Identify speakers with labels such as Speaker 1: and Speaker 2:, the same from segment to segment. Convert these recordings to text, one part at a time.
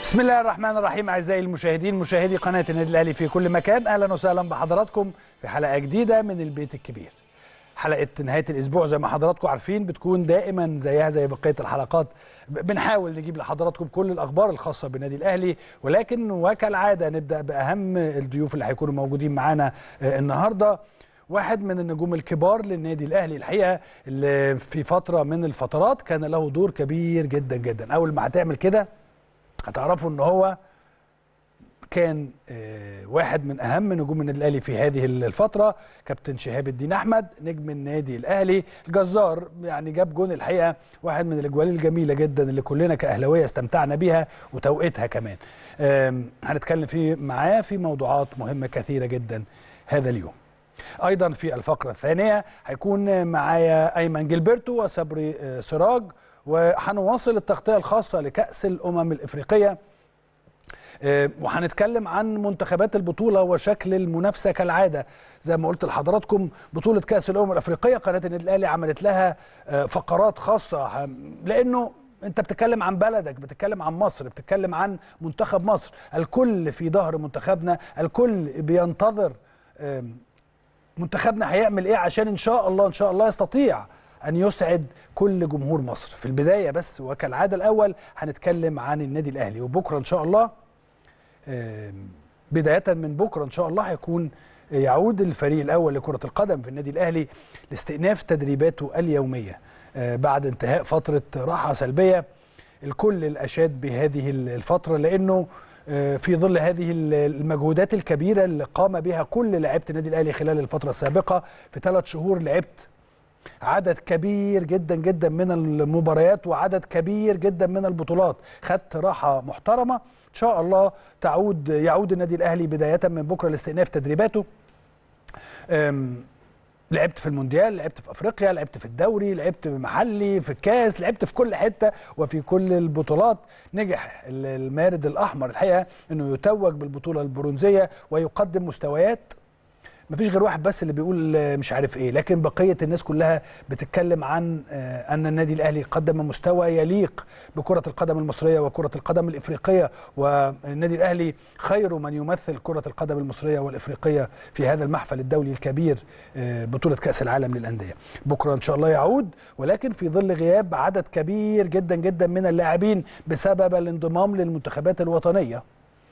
Speaker 1: بسم الله الرحمن الرحيم اعزائي المشاهدين مشاهدي قناه النادي الاهلي في كل مكان اهلا وسهلا بحضراتكم في حلقه جديده من البيت الكبير حلقه نهايه الاسبوع زي ما حضراتكم عارفين بتكون دائما زيها زي بقيه الحلقات بنحاول نجيب لحضراتكم كل الاخبار الخاصه بالنادي الاهلي ولكن وكالعاده نبدا باهم الضيوف اللي هيكونوا موجودين معانا النهارده واحد من النجوم الكبار للنادي الاهلي الحقيقه اللي في فتره من الفترات كان له دور كبير جدا جدا اول ما هتعمل كده هتعرفوا ان هو كان واحد من اهم نجوم النادي الاهلي في هذه الفتره كابتن شهاب الدين احمد نجم النادي الاهلي الجزار يعني جاب جون الحقيقه واحد من الاجوال الجميله جدا اللي كلنا كاهلاويه استمتعنا بيها وتوقيتها كمان هنتكلم فيه معاه في موضوعات مهمه كثيره جدا هذا اليوم ايضا في الفقره الثانيه هيكون معايا ايمن جilberto وصبري سراج وهنواصل التغطيه الخاصه لكاس الامم الافريقيه وهنتكلم عن منتخبات البطوله وشكل المنافسه كالعاده زي ما قلت لحضراتكم بطوله كاس الامم الافريقيه قناه النادي الاهلي عملت لها فقرات خاصه لانه انت بتتكلم عن بلدك بتتكلم عن مصر بتتكلم عن منتخب مصر الكل في ظهر منتخبنا الكل بينتظر منتخبنا هيعمل ايه عشان ان شاء الله ان شاء الله يستطيع ان يسعد كل جمهور مصر في البدايه بس وكالعاده الاول هنتكلم عن النادي الاهلي وبكره ان شاء الله بدايه من بكره ان شاء الله هيكون يعود الفريق الاول لكره القدم في النادي الاهلي لاستئناف تدريباته اليوميه بعد انتهاء فتره راحه سلبيه الكل الاشاد بهذه الفتره لانه في ظل هذه المجهودات الكبيره اللي قام بها كل لاعيبه النادي الاهلي خلال الفتره السابقه في ثلاث شهور لعبت عدد كبير جدا جدا من المباريات وعدد كبير جدا من البطولات خدت راحه محترمه ان شاء الله تعود يعود النادي الاهلي بدايه من بكره لاستئناف تدريباته لعبت في المونديال لعبت في افريقيا لعبت في الدوري لعبت محلي في الكاس لعبت في كل حته وفي كل البطولات نجح المارد الاحمر الحقيقه انه يتوج بالبطوله البرونزيه ويقدم مستويات مفيش غير واحد بس اللي بيقول مش عارف ايه لكن بقيه الناس كلها بتتكلم عن ان النادي الاهلي قدم مستوى يليق بكره القدم المصريه وكره القدم الافريقيه والنادي الاهلي خير من يمثل كره القدم المصريه والافريقيه في هذا المحفل الدولي الكبير بطوله كاس العالم للانديه بكره ان شاء الله يعود ولكن في ظل غياب عدد كبير جدا جدا من اللاعبين بسبب الانضمام للمنتخبات الوطنيه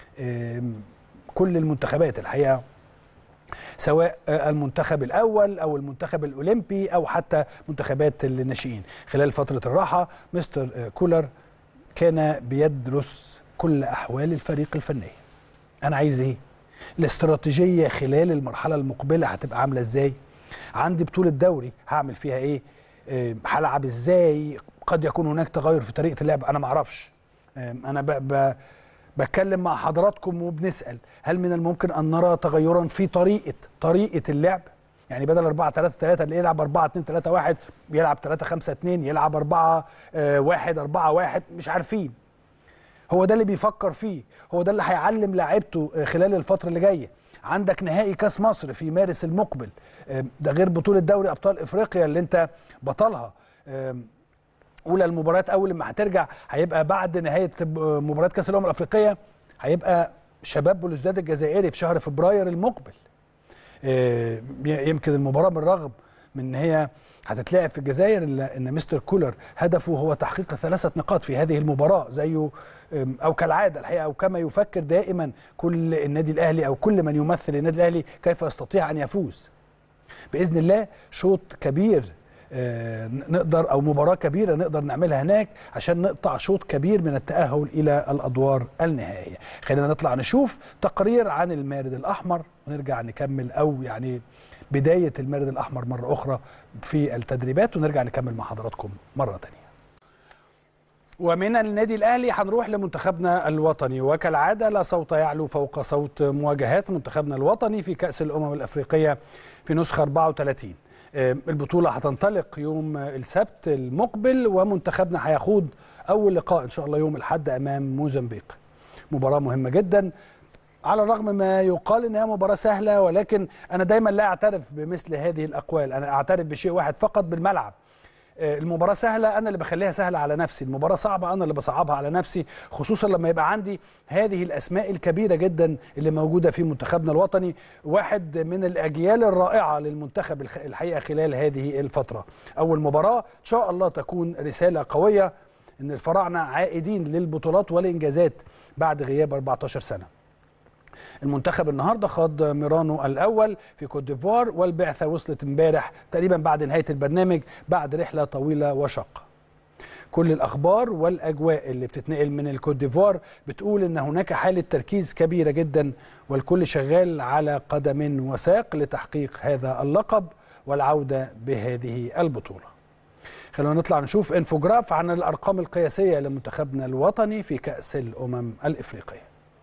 Speaker 1: كل المنتخبات الحقيقه سواء المنتخب الاول او المنتخب الاولمبي او حتى منتخبات الناشئين خلال فتره الراحه مستر كولر كان بيدرس كل احوال الفريق الفنيه انا عايز ايه الاستراتيجيه خلال المرحله المقبله هتبقى عامله ازاي عندي بطوله دوري هعمل فيها ايه هلعب ازاي قد يكون هناك تغير في طريقه اللعب انا ما اعرفش انا ب... ب... بتكلم مع حضراتكم وبنسال هل من الممكن ان نرى تغيرا في طريقه طريقه اللعب يعني بدل 4 3 3 اللي يلعب 4 2 3 1 يلعب 3 5 2 يلعب 4 1 4 1 مش عارفين هو ده اللي بيفكر فيه هو ده اللي هيعلم لاعيبته خلال الفتره اللي جايه عندك نهائي كاس مصر في مارس المقبل ده غير بطوله دوري ابطال افريقيا اللي انت بطلها اولى المباريات اول ما هترجع هيبقى بعد نهايه مباراه كاس الامم الافريقيه هيبقى شباب بلوزداد الجزائري في شهر فبراير المقبل يمكن المباراه بالرغم من ان هي هتتلعب في الجزائر ان مستر كولر هدفه هو تحقيق ثلاثه نقاط في هذه المباراه زيه او كالعاده الحقيقه او كما يفكر دائما كل النادي الاهلي او كل من يمثل النادي الاهلي كيف يستطيع ان يفوز باذن الله شوط كبير نقدر او مباراه كبيره نقدر نعملها هناك عشان نقطع شوط كبير من التاهل الى الادوار النهائيه خلينا نطلع نشوف تقرير عن المارد الاحمر ونرجع نكمل او يعني بدايه المارد الاحمر مره اخرى في التدريبات ونرجع نكمل مع حضراتكم مره ثانيه ومن النادي الاهلي هنروح لمنتخبنا الوطني وكالعاده لا صوت يعلو فوق صوت مواجهات منتخبنا الوطني في كاس الامم الافريقيه في نسخه 34 البطولة هتنطلق يوم السبت المقبل ومنتخبنا هيخوض أول لقاء إن شاء الله يوم الأحد أمام موزمبيق مباراة مهمة جدا على الرغم ما يقال انها مباراه سهله ولكن انا دايما لا اعترف بمثل هذه الاقوال انا اعترف بشيء واحد فقط بالملعب آه، المباراه سهله انا اللي بخليها سهله على نفسي المباراه صعبه انا اللي بصعبها على نفسي خصوصا لما يبقى عندي هذه الاسماء الكبيره جدا اللي موجوده في منتخبنا الوطني واحد من الاجيال الرائعه للمنتخب الخ- الحقيقه خلال هذه الفتره اول مباراه ان شاء الله تكون رساله قويه ان الفراعنه عائدين للبطولات والانجازات بعد غياب 14 سنه المنتخب النهارده خاض ميرانو الاول في كوت ديفوار والبعثه وصلت امبارح تقريبا بعد نهايه البرنامج بعد رحله طويله وشاقه كل الاخبار والاجواء اللي بتتنقل من الكوت ديفوار بتقول ان هناك حاله تركيز كبيره جدا والكل شغال على قدم وساق لتحقيق هذا اللقب والعوده بهذه البطوله خلونا نطلع نشوف انفوجراف عن الارقام القياسيه لمنتخبنا الوطني في كاس الامم الافريقيه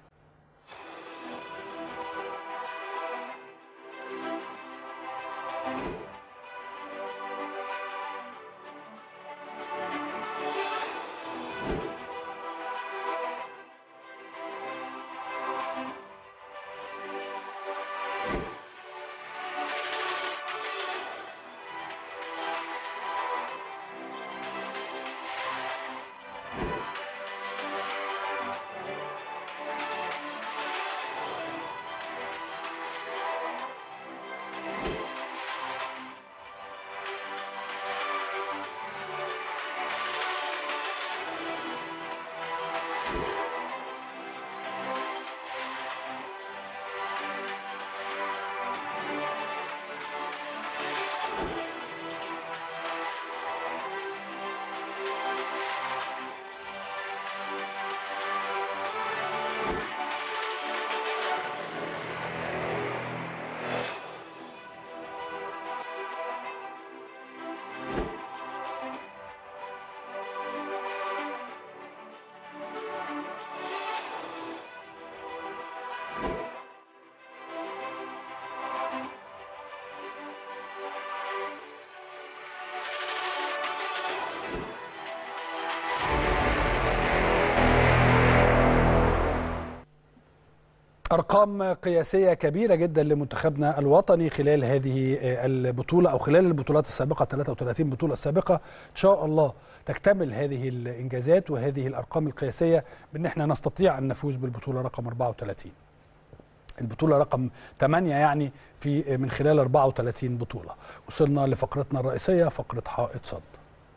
Speaker 1: ارقام قياسيه كبيره جدا لمنتخبنا الوطني خلال هذه البطوله او خلال البطولات السابقه 33 بطوله السابقه ان شاء الله تكتمل هذه الانجازات وهذه الارقام القياسيه بان احنا نستطيع ان نفوز بالبطوله رقم 34 البطوله رقم 8 يعني في من خلال 34 بطوله وصلنا لفقرتنا الرئيسيه فقره حائط صد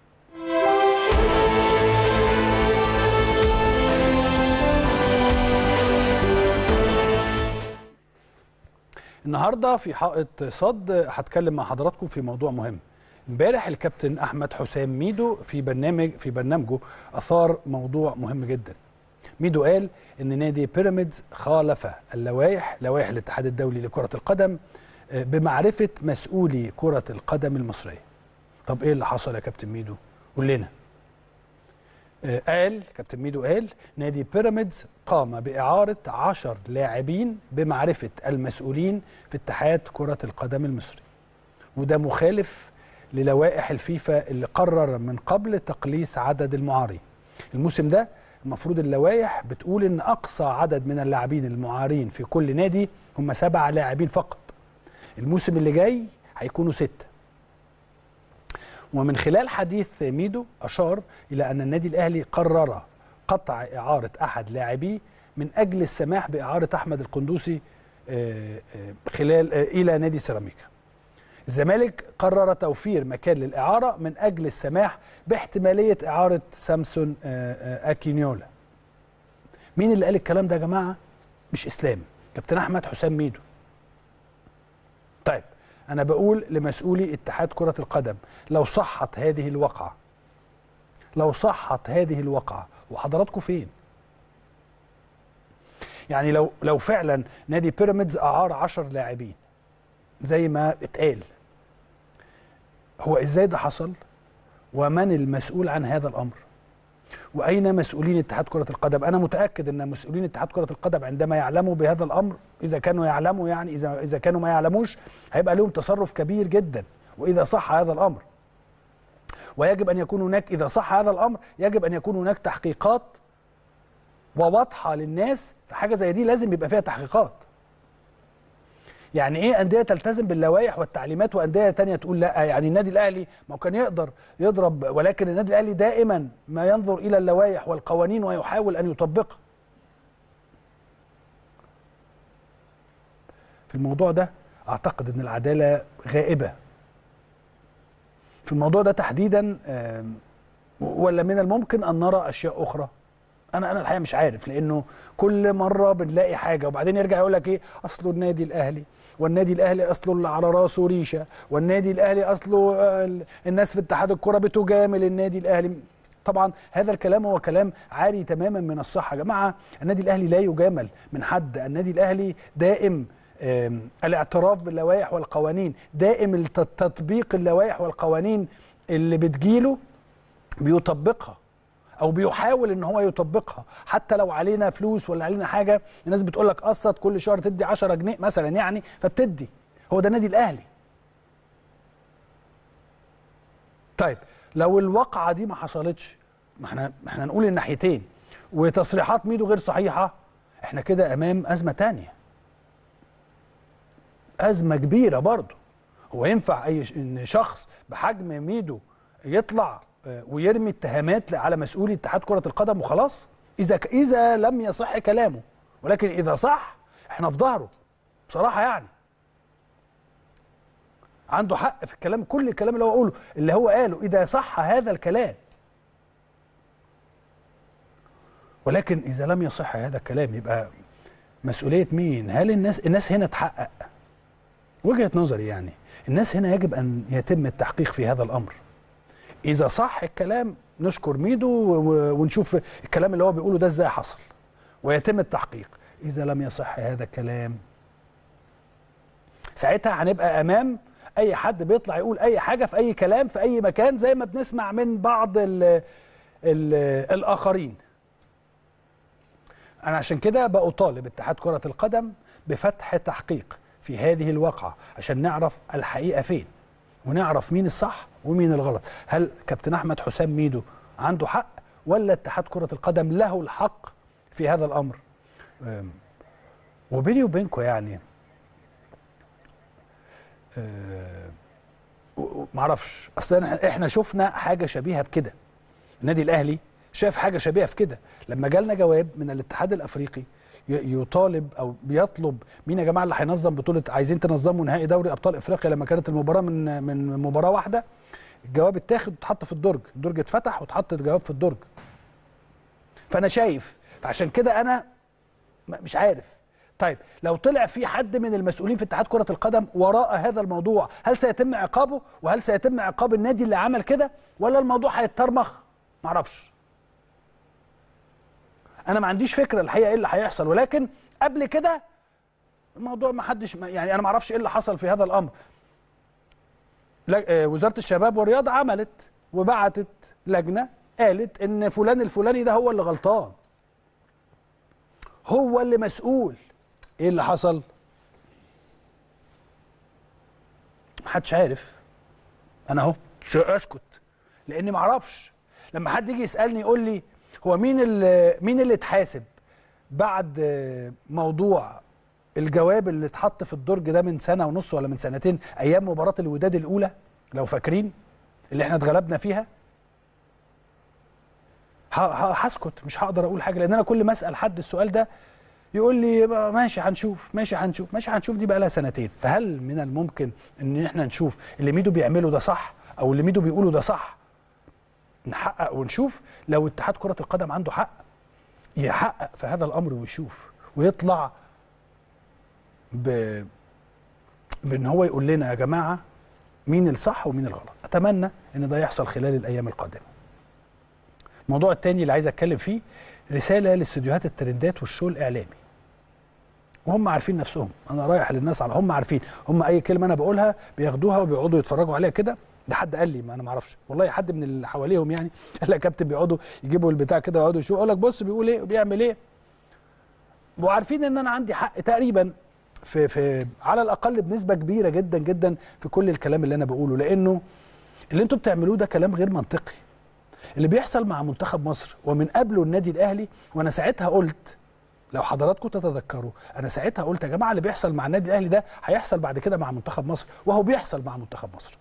Speaker 1: النهارده في حائط صد هتكلم مع حضراتكم في موضوع مهم امبارح الكابتن احمد حسام ميدو في برنامج في برنامجه اثار موضوع مهم جدا ميدو قال ان نادي بيراميدز خالف اللوائح لوائح الاتحاد الدولي لكره القدم بمعرفه مسؤولي كره القدم المصريه طب ايه اللي حصل يا كابتن ميدو قول لنا قال كابتن ميدو قال نادي بيراميدز قام بإعارة عشر لاعبين بمعرفة المسؤولين في اتحاد كرة القدم المصري وده مخالف للوائح الفيفا اللي قرر من قبل تقليص عدد المعارين الموسم ده المفروض اللوائح بتقول ان اقصى عدد من اللاعبين المعارين في كل نادي هم سبع لاعبين فقط الموسم اللي جاي هيكونوا سته ومن خلال حديث ميدو أشار إلى أن النادي الأهلي قرر قطع إعارة أحد لاعبيه من أجل السماح بإعارة أحمد القندوسي خلال إلى نادي سيراميكا الزمالك قرر توفير مكان للإعارة من أجل السماح باحتمالية إعارة سامسون أكينيولا مين اللي قال الكلام ده يا جماعة؟ مش إسلام كابتن أحمد حسام ميدو طيب أنا بقول لمسؤولي اتحاد كرة القدم لو صحت هذه الواقعة لو صحت هذه الواقعة وحضراتكم فين؟ يعني لو لو فعلا نادي بيراميدز أعار 10 لاعبين زي ما اتقال هو ازاي ده حصل؟ ومن المسؤول عن هذا الأمر؟ واين مسؤولين اتحاد كره القدم انا متاكد ان مسؤولين اتحاد كره القدم عندما يعلموا بهذا الامر اذا كانوا يعلموا يعني اذا اذا كانوا ما يعلموش هيبقى لهم تصرف كبير جدا واذا صح هذا الامر ويجب ان يكون هناك اذا صح هذا الامر يجب ان يكون هناك تحقيقات وواضحه للناس في حاجه زي دي لازم يبقى فيها تحقيقات يعني ايه انديه تلتزم باللوائح والتعليمات وانديه تانية تقول لا يعني النادي الاهلي ما هو كان يقدر يضرب ولكن النادي الاهلي دائما ما ينظر الى اللوائح والقوانين ويحاول ان يطبقها في الموضوع ده اعتقد ان العداله غائبه في الموضوع ده تحديدا آم، ولا من الممكن ان نرى اشياء اخرى انا انا الحقيقه مش عارف لانه كل مره بنلاقي حاجه وبعدين يرجع يقول لك ايه اصله النادي الاهلي والنادي الاهلي اصله اللي على راسه ريشه والنادي الاهلي اصله آه، ال- الناس في اتحاد الكره بتجامل النادي الاهلي طبعا هذا الكلام هو كلام عاري تماما من الصحه يا جماعه النادي الاهلي لا يجامل من حد النادي الاهلي دائم آم، الاعتراف باللوائح والقوانين دائم الت- تطبيق اللوائح والقوانين اللي بتجيله بيطبقها او بيحاول ان هو يطبقها حتى لو علينا فلوس ولا علينا حاجه الناس بتقول لك قسط كل شهر تدي 10 جنيه مثلا يعني فبتدي هو ده النادي الاهلي طيب لو الواقعه دي ما حصلتش ما احنا ما احنا نقول الناحيتين وتصريحات ميدو غير صحيحه احنا كده امام ازمه تانية ازمه كبيره برضه هو ينفع اي ش- ان شخص بحجم ميدو يطلع آه، ويرمي اتهامات على مسؤولي اتحاد كره القدم وخلاص اذا ك- اذا لم يصح كلامه ولكن اذا صح احنا في ظهره بصراحه يعني عنده حق في الكلام كل الكلام اللي هو قوله اللي هو قاله اذا صح هذا الكلام ولكن اذا لم يصح هذا الكلام يبقى مسؤوليه مين هل الناس الناس هنا تحقق وجهه نظري يعني الناس هنا يجب ان يتم التحقيق في هذا الامر اذا صح الكلام نشكر ميدو و- ونشوف الكلام اللي هو بيقوله ده ازاي حصل ويتم التحقيق اذا لم يصح هذا الكلام ساعتها هنبقى امام اي حد بيطلع يقول اي حاجه في اي كلام في اي مكان زي ما بنسمع من بعض ال ال الاخرين انا عشان كده بطالب اتحاد كره القدم بفتح تحقيق في هذه الواقعه عشان نعرف الحقيقه فين ونعرف مين الصح ومين الغلط هل كابتن احمد حسام ميدو عنده حق ولا اتحاد كره القدم له الحق في هذا الامر أم، وبيني وبينكم يعني أه، و- و- معرفش اصل إحنا- احنا شفنا حاجه شبيهه بكده النادي الاهلي شاف حاجه شبيهه في كده لما جالنا جواب من الاتحاد الافريقي ي- يطالب او بيطلب مين يا جماعه اللي هينظم بطوله عايزين تنظموا نهائي دوري ابطال افريقيا لما كانت المباراه من من مباراه واحده الجواب اتاخد واتحط في الدرج الدرج اتفتح واتحط الجواب في الدرج فانا شايف فعشان كده انا م- مش عارف طيب لو طلع في حد من المسؤولين في اتحاد كرة القدم وراء هذا الموضوع هل سيتم عقابه وهل سيتم عقاب النادي اللي عمل كده ولا الموضوع هيترمخ معرفش انا ما عنديش فكره الحقيقه ايه اللي هيحصل ولكن قبل كده الموضوع ما حدش ما- يعني انا ما اعرفش ايه اللي حصل في هذا الامر لا- آه، وزاره الشباب والرياضه عملت وبعتت لجنه قالت ان فلان الفلاني ده هو اللي غلطان هو اللي مسؤول ايه اللي حصل محدش عارف انا اهو س- اسكت لاني ما اعرفش لما حد يجي يسالني يقول لي هو مين اللي مين اللي اتحاسب بعد آه، موضوع الجواب اللي اتحط في الدرج ده من سنه ونص ولا من سنتين ايام مباراه الوداد الاولى لو فاكرين اللي احنا اتغلبنا فيها ه- ه- هسكت مش هقدر اقول حاجه لان انا كل ما اسال حد السؤال ده يقول لي بقى ماشي هنشوف ماشي هنشوف ماشي هنشوف دي بقى لها سنتين فهل من الممكن ان احنا نشوف اللي ميدو بيعمله ده صح او اللي ميدو بيقوله ده صح نحقق ونشوف لو اتحاد كرة القدم عنده حق يحقق في هذا الامر ويشوف ويطلع ب بان هو يقول لنا يا جماعه مين الصح ومين الغلط اتمنى ان ده يحصل خلال الايام القادمه الموضوع التاني اللي عايز اتكلم فيه رساله لاستديوهات الترندات والشو الاعلامي وهم عارفين نفسهم انا رايح للناس على هم عارفين هم اي كلمه انا بقولها بياخدوها وبيقعدوا يتفرجوا عليها كده ده حد قال لي ما انا ما اعرفش والله حد من اللي حواليهم يعني قال لي يا كابتن بيقعدوا يجيبوا البتاع كده ويقعدوا يشوفوا يقول لك بص بيقول ايه وبيعمل ايه وعارفين ان انا عندي حق تقريبا في في على الاقل بنسبه كبيره جدا جدا في كل الكلام اللي انا بقوله لانه اللي انتوا بتعملوه ده كلام غير منطقي اللي بيحصل مع منتخب مصر ومن قبله النادي الاهلي وانا ساعتها قلت لو حضراتكم تتذكروا انا ساعتها قلت يا جماعه اللي بيحصل مع النادي الاهلي ده هيحصل بعد كده مع منتخب مصر وهو بيحصل مع منتخب مصر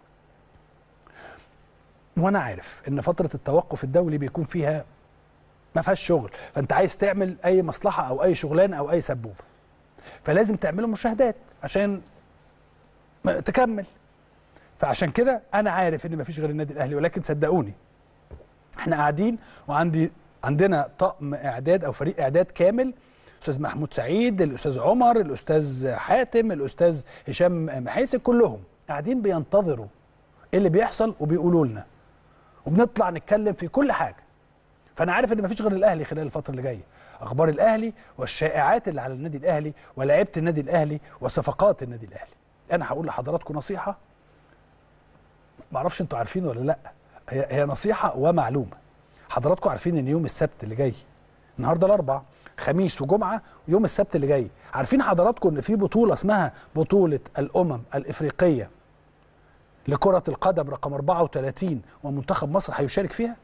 Speaker 1: وانا عارف ان فتره التوقف الدولي بيكون فيها ما فيهاش شغل فانت عايز تعمل اي مصلحه او اي شغلانه او اي سبوبه فلازم تعملوا مشاهدات عشان تكمل فعشان كده انا عارف ان مفيش غير النادي الاهلي ولكن صدقوني احنا قاعدين وعندي عندنا طقم اعداد او فريق اعداد كامل الاستاذ محمود سعيد الاستاذ عمر الاستاذ حاتم الاستاذ هشام محيسي كلهم قاعدين بينتظروا ايه اللي بيحصل وبيقولوا لنا وبنطلع نتكلم في كل حاجه فانا عارف ان مفيش غير الاهلي خلال الفتره اللي جايه اخبار الاهلي والشائعات اللي على النادي الاهلي ولاعيبه النادي الاهلي وصفقات النادي الاهلي انا هقول لحضراتكم نصيحه ما اعرفش انتوا عارفين ولا لا هي هي نصيحه ومعلومه حضراتكم عارفين ان يوم السبت اللي جاي النهارده الاربع خميس وجمعه ويوم السبت اللي جاي عارفين حضراتكم ان في بطوله اسمها بطوله الامم الافريقيه لكره القدم رقم 34 ومنتخب مصر هيشارك فيها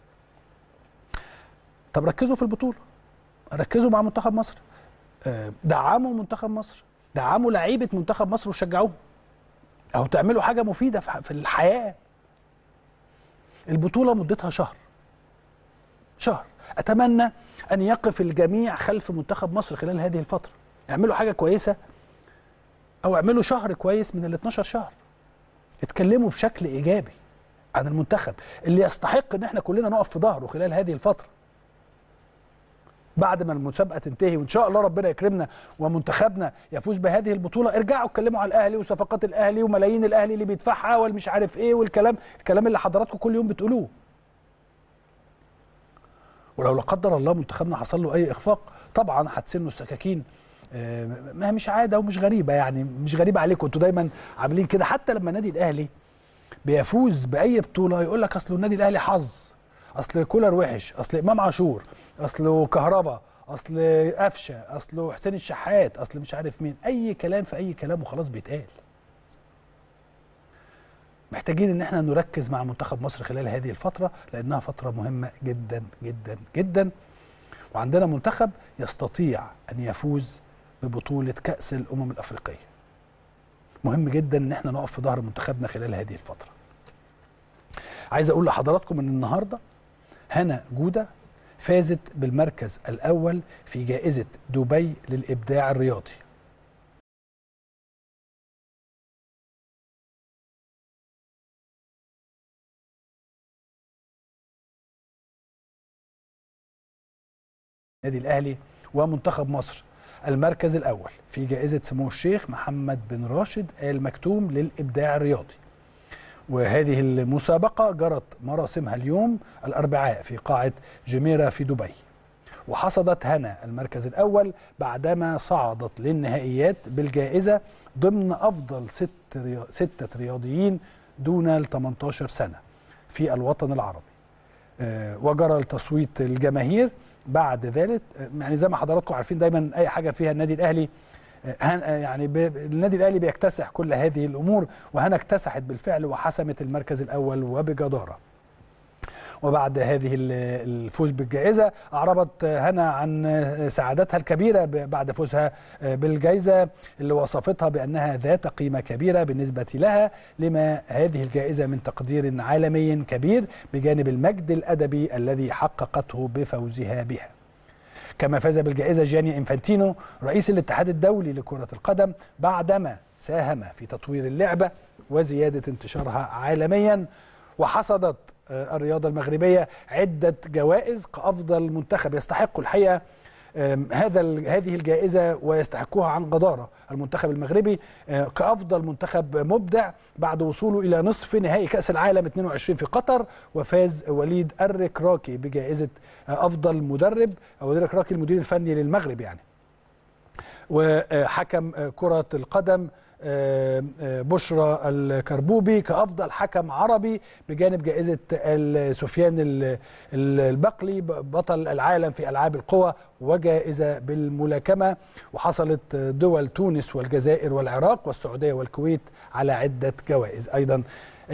Speaker 1: طب ركزوا في البطوله ركزوا مع منتخب مصر دعموا منتخب مصر دعموا لعيبه منتخب مصر وشجعوهم او تعملوا حاجه مفيده في الحياه البطوله مدتها شهر شهر اتمنى ان يقف الجميع خلف منتخب مصر خلال هذه الفتره اعملوا حاجه كويسه او اعملوا شهر كويس من ال 12 شهر اتكلموا بشكل ايجابي عن المنتخب اللي يستحق ان احنا كلنا نقف في ظهره خلال هذه الفتره بعد ما المسابقه تنتهي وان شاء الله ربنا يكرمنا ومنتخبنا يفوز بهذه البطوله ارجعوا اتكلموا على الاهلي وصفقات الاهلي وملايين الاهلي اللي بيدفعها والمش عارف ايه والكلام الكلام اللي حضراتكم كل يوم بتقولوه ولو لا قدر الله منتخبنا حصل له اي اخفاق طبعا هتسنوا السكاكين ما مش عاده ومش غريبه يعني مش غريبه عليكم انتوا دايما عاملين كده حتى لما النادي الاهلي بيفوز باي بطوله يقول لك اصل النادي الاهلي حظ اصل كولر وحش اصل امام عاشور اصله كهربا اصل قفشه اصله حسين الشحات اصل مش عارف مين اي كلام في اي كلام وخلاص بيتقال محتاجين ان احنا نركز مع منتخب مصر خلال هذه الفتره لانها فتره مهمه جدا جدا جدا وعندنا منتخب يستطيع ان يفوز ببطوله كاس الامم الافريقيه مهم جدا ان احنا نقف في ظهر منتخبنا خلال هذه الفتره عايز اقول لحضراتكم ان النهارده هنا جوده فازت بالمركز الاول في جائزه دبي للابداع الرياضي النادي الاهلي ومنتخب مصر المركز الاول في جائزه سمو الشيخ محمد بن راشد ال مكتوم للابداع الرياضي وهذه المسابقه جرت مراسمها اليوم الاربعاء في قاعه جميره في دبي وحصدت هنا المركز الاول بعدما صعدت للنهائيات بالجائزه ضمن افضل ست ريا... سته رياضيين دون ال 18 سنه في الوطن العربي أه وجرى التصويت الجماهير بعد ذلك يعني زي ما حضراتكم عارفين دايما اي حاجه فيها النادي الاهلي يعني النادي الاهلي بيكتسح كل هذه الامور وهنا اكتسحت بالفعل وحسمت المركز الاول وبجداره وبعد هذه الفوز بالجائزه اعربت هنا عن سعادتها الكبيره بعد فوزها بالجائزه اللي وصفتها بانها ذات قيمه كبيره بالنسبه لها لما هذه الجائزه من تقدير عالمي كبير بجانب المجد الادبي الذي حققته بفوزها بها. كما فاز بالجائزه جاني انفانتينو رئيس الاتحاد الدولي لكره القدم بعدما ساهم في تطوير اللعبه وزياده انتشارها عالميا وحصدت الرياضة المغربية عدة جوائز كأفضل منتخب يستحق الحقيقة هذا هذه الجائزة ويستحقها عن جدارة المنتخب المغربي كأفضل منتخب مبدع بعد وصوله إلى نصف نهائي كأس العالم 22 في قطر وفاز وليد الركراكي بجائزة أفضل مدرب أو الركراكي المدير الفني للمغرب يعني وحكم كرة القدم بشرى الكربوبي كافضل حكم عربي بجانب جائزه سفيان البقلي بطل العالم في العاب القوى وجائزه بالملاكمه وحصلت دول تونس والجزائر والعراق والسعوديه والكويت على عده جوائز ايضا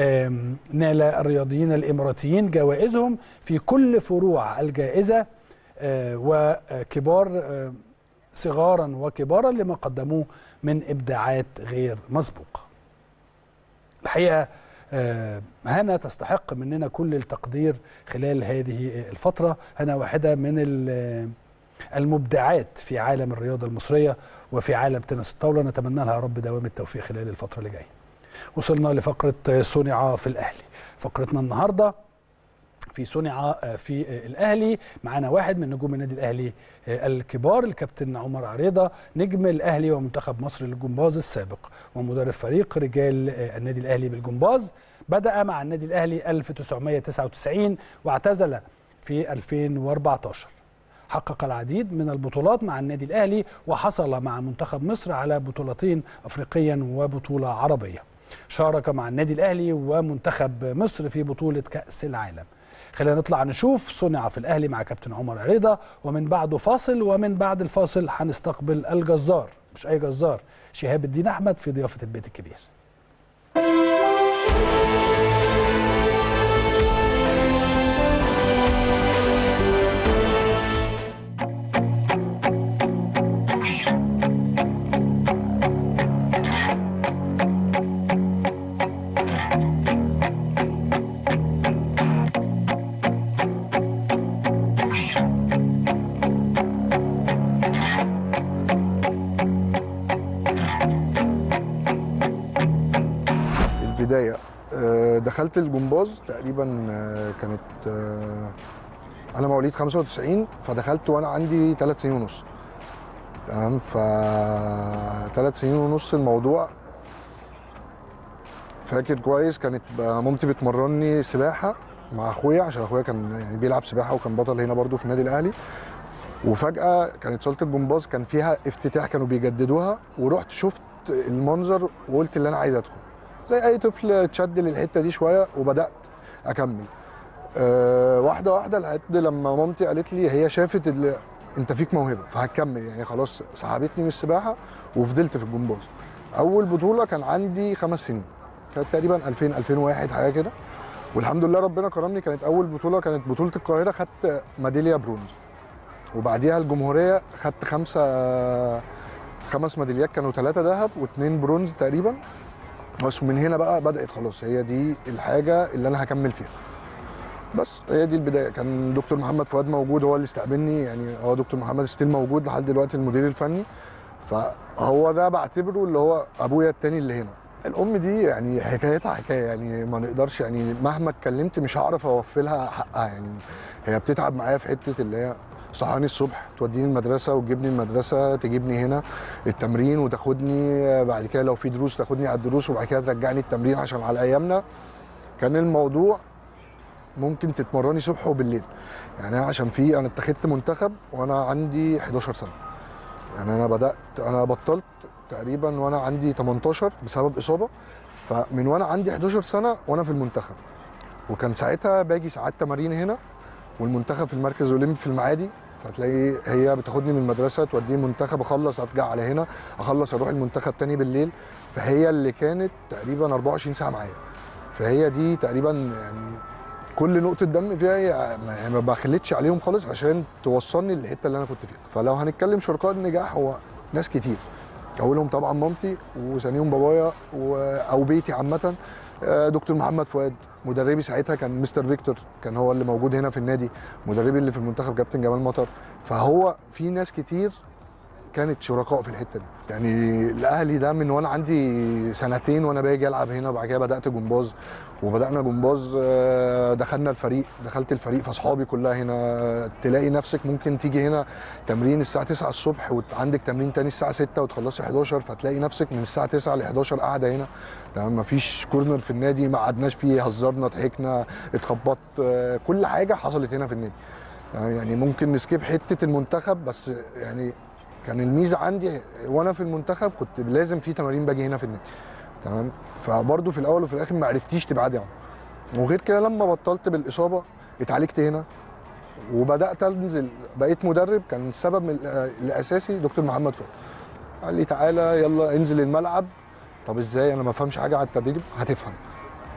Speaker 1: نال الرياضيين الاماراتيين جوائزهم في كل فروع الجائزه آه، وكبار آه، صغارا وكبارا لما قدموه من ابداعات غير مسبوقه. الحقيقه آه، هنا تستحق مننا كل التقدير خلال هذه الفتره، هنا واحده من ال- المبدعات في عالم الرياضه المصريه وفي عالم تنس الطاوله نتمنى لها يا رب دوام التوفيق خلال الفتره اللي جايه. وصلنا لفقره صنع في الاهلي. فقرتنا النهارده في صنع في الاهلي معانا واحد من نجوم النادي الاهلي الكبار الكابتن عمر عريضه نجم الاهلي ومنتخب مصر للجمباز السابق ومدرب فريق رجال النادي الاهلي بالجمباز بدا مع النادي الاهلي 1999 واعتزل في 2014 حقق العديد من البطولات مع النادي الاهلي وحصل مع منتخب مصر على بطولتين افريقيا وبطوله عربيه شارك مع النادي الاهلي ومنتخب مصر في بطوله كاس العالم خلينا نطلع نشوف صنع في الاهلي مع كابتن عمر عريضه ومن بعده فاصل ومن بعد الفاصل هنستقبل الجزار مش اي جزار شهاب الدين احمد في ضيافه البيت الكبير
Speaker 2: البدايه آه، دخلت الجمباز تقريبا آه، كانت آه، انا مواليد 95 فدخلت وانا عندي ثلاث سنين ونص تمام ف ثلاث سنين ونص الموضوع فاكر كويس كانت بقى مامتي بتمرني سباحه مع اخويا عشان اخويا كان يعني بيلعب سباحه وكان بطل هنا برضو في النادي الاهلي وفجاه كانت صاله الجمباز كان فيها افتتاح كانوا بيجددوها ورحت شفت المنظر وقلت اللي انا عايز ادخل زي اي طفل اتشد للحته دي شويه وبدات اكمل أه واحده واحده لحد لما مامتي قالت لي هي شافت اللي انت فيك موهبه فهتكمل يعني خلاص سحبتني من السباحه وفضلت في الجمباز اول بطوله كان عندي خمس سنين كانت تقريبا 2000 2001 حاجه كده والحمد لله ربنا كرمني كانت اول بطوله كانت بطوله القاهره خدت ميداليه برونز وبعديها الجمهوريه خدت خمسه خمس ميداليات كانوا ثلاثه ذهب واثنين برونز تقريبا بس ومن هنا بقى بدات خلاص هي دي الحاجه اللي انا هكمل فيها بس هي دي البدايه كان دكتور محمد فؤاد موجود هو اللي استقبلني يعني هو دكتور محمد ستيل موجود لحد دلوقتي المدير الفني فهو ده بعتبره اللي هو ابويا التاني اللي هنا الام دي يعني حكايتها حكايه يعني ما نقدرش يعني مهما اتكلمت مش هعرف اوفي لها حقها يعني هي بتتعب معايا في حته اللي هي صحاني الصبح توديني المدرسه وتجيبني المدرسه تجيبني هنا التمرين وتاخدني بعد كده لو في دروس تاخدني على الدروس وبعد كده ترجعني التمرين عشان على ايامنا كان الموضوع ممكن تتمرني صبح وبالليل يعني أنا عشان في انا اتخذت منتخب وانا عندي 11 سنه يعني انا بدات انا بطلت تقريبا وانا عندي 18 بسبب اصابه فمن وانا عندي 11 سنه وانا في المنتخب وكان ساعتها باجي ساعات تمارين هنا والمنتخب في المركز الاولمبي في المعادي فتلاقي هي بتاخدني من المدرسه توديني المنتخب اخلص ارجع على هنا اخلص اروح المنتخب تاني بالليل فهي اللي كانت تقريبا 24 ساعه معايا فهي دي تقريبا يعني كل نقطه دم فيها هي ما- ما بخلتش عليهم خالص عشان توصلني للحته اللي انا كنت فيها فلو هنتكلم شركاء النجاح هو ناس كتير اولهم طبعا مامتي وثانيهم بابايا و- او بيتي عامه آه، دكتور محمد فؤاد مدربي ساعتها كان مستر فيكتور كان هو اللي موجود هنا في النادي مدربي اللي في المنتخب كابتن جمال مطر فهو في ناس كتير كانت شركاء في الحته دي يعني الاهلي ده من وانا عندي سنتين وانا باجي العب هنا وبعد كده بدات جمباز وبدانا جمباز آه، دخلنا الفريق دخلت الفريق فاصحابي كلها هنا تلاقي نفسك ممكن تيجي هنا تمرين الساعه 9 الصبح وعندك تمرين تاني الساعه 6 وتخلصي 11 فتلاقي نفسك من الساعه 9 ل 11 قاعده هنا تمام مفيش كورنر في النادي ما قعدناش فيه هزرنا ضحكنا اتخبطت آه، كل حاجه حصلت هنا في النادي تمام؟ يعني ممكن نسكيب حته المنتخب بس يعني كان الميزه عندي وانا في المنتخب كنت لازم في تمارين باجي هنا في النادي تمام فبرضه في الاول وفي الاخر ما عرفتيش تبعدي عنه وغير كده لما بطلت بالاصابه اتعالجت هنا وبدات انزل بقيت مدرب كان السبب من- آه، الاساسي دكتور محمد فؤاد قال لي تعالى يلا انزل الملعب طب ازاي انا ما فهمش حاجه على التدريب هتفهم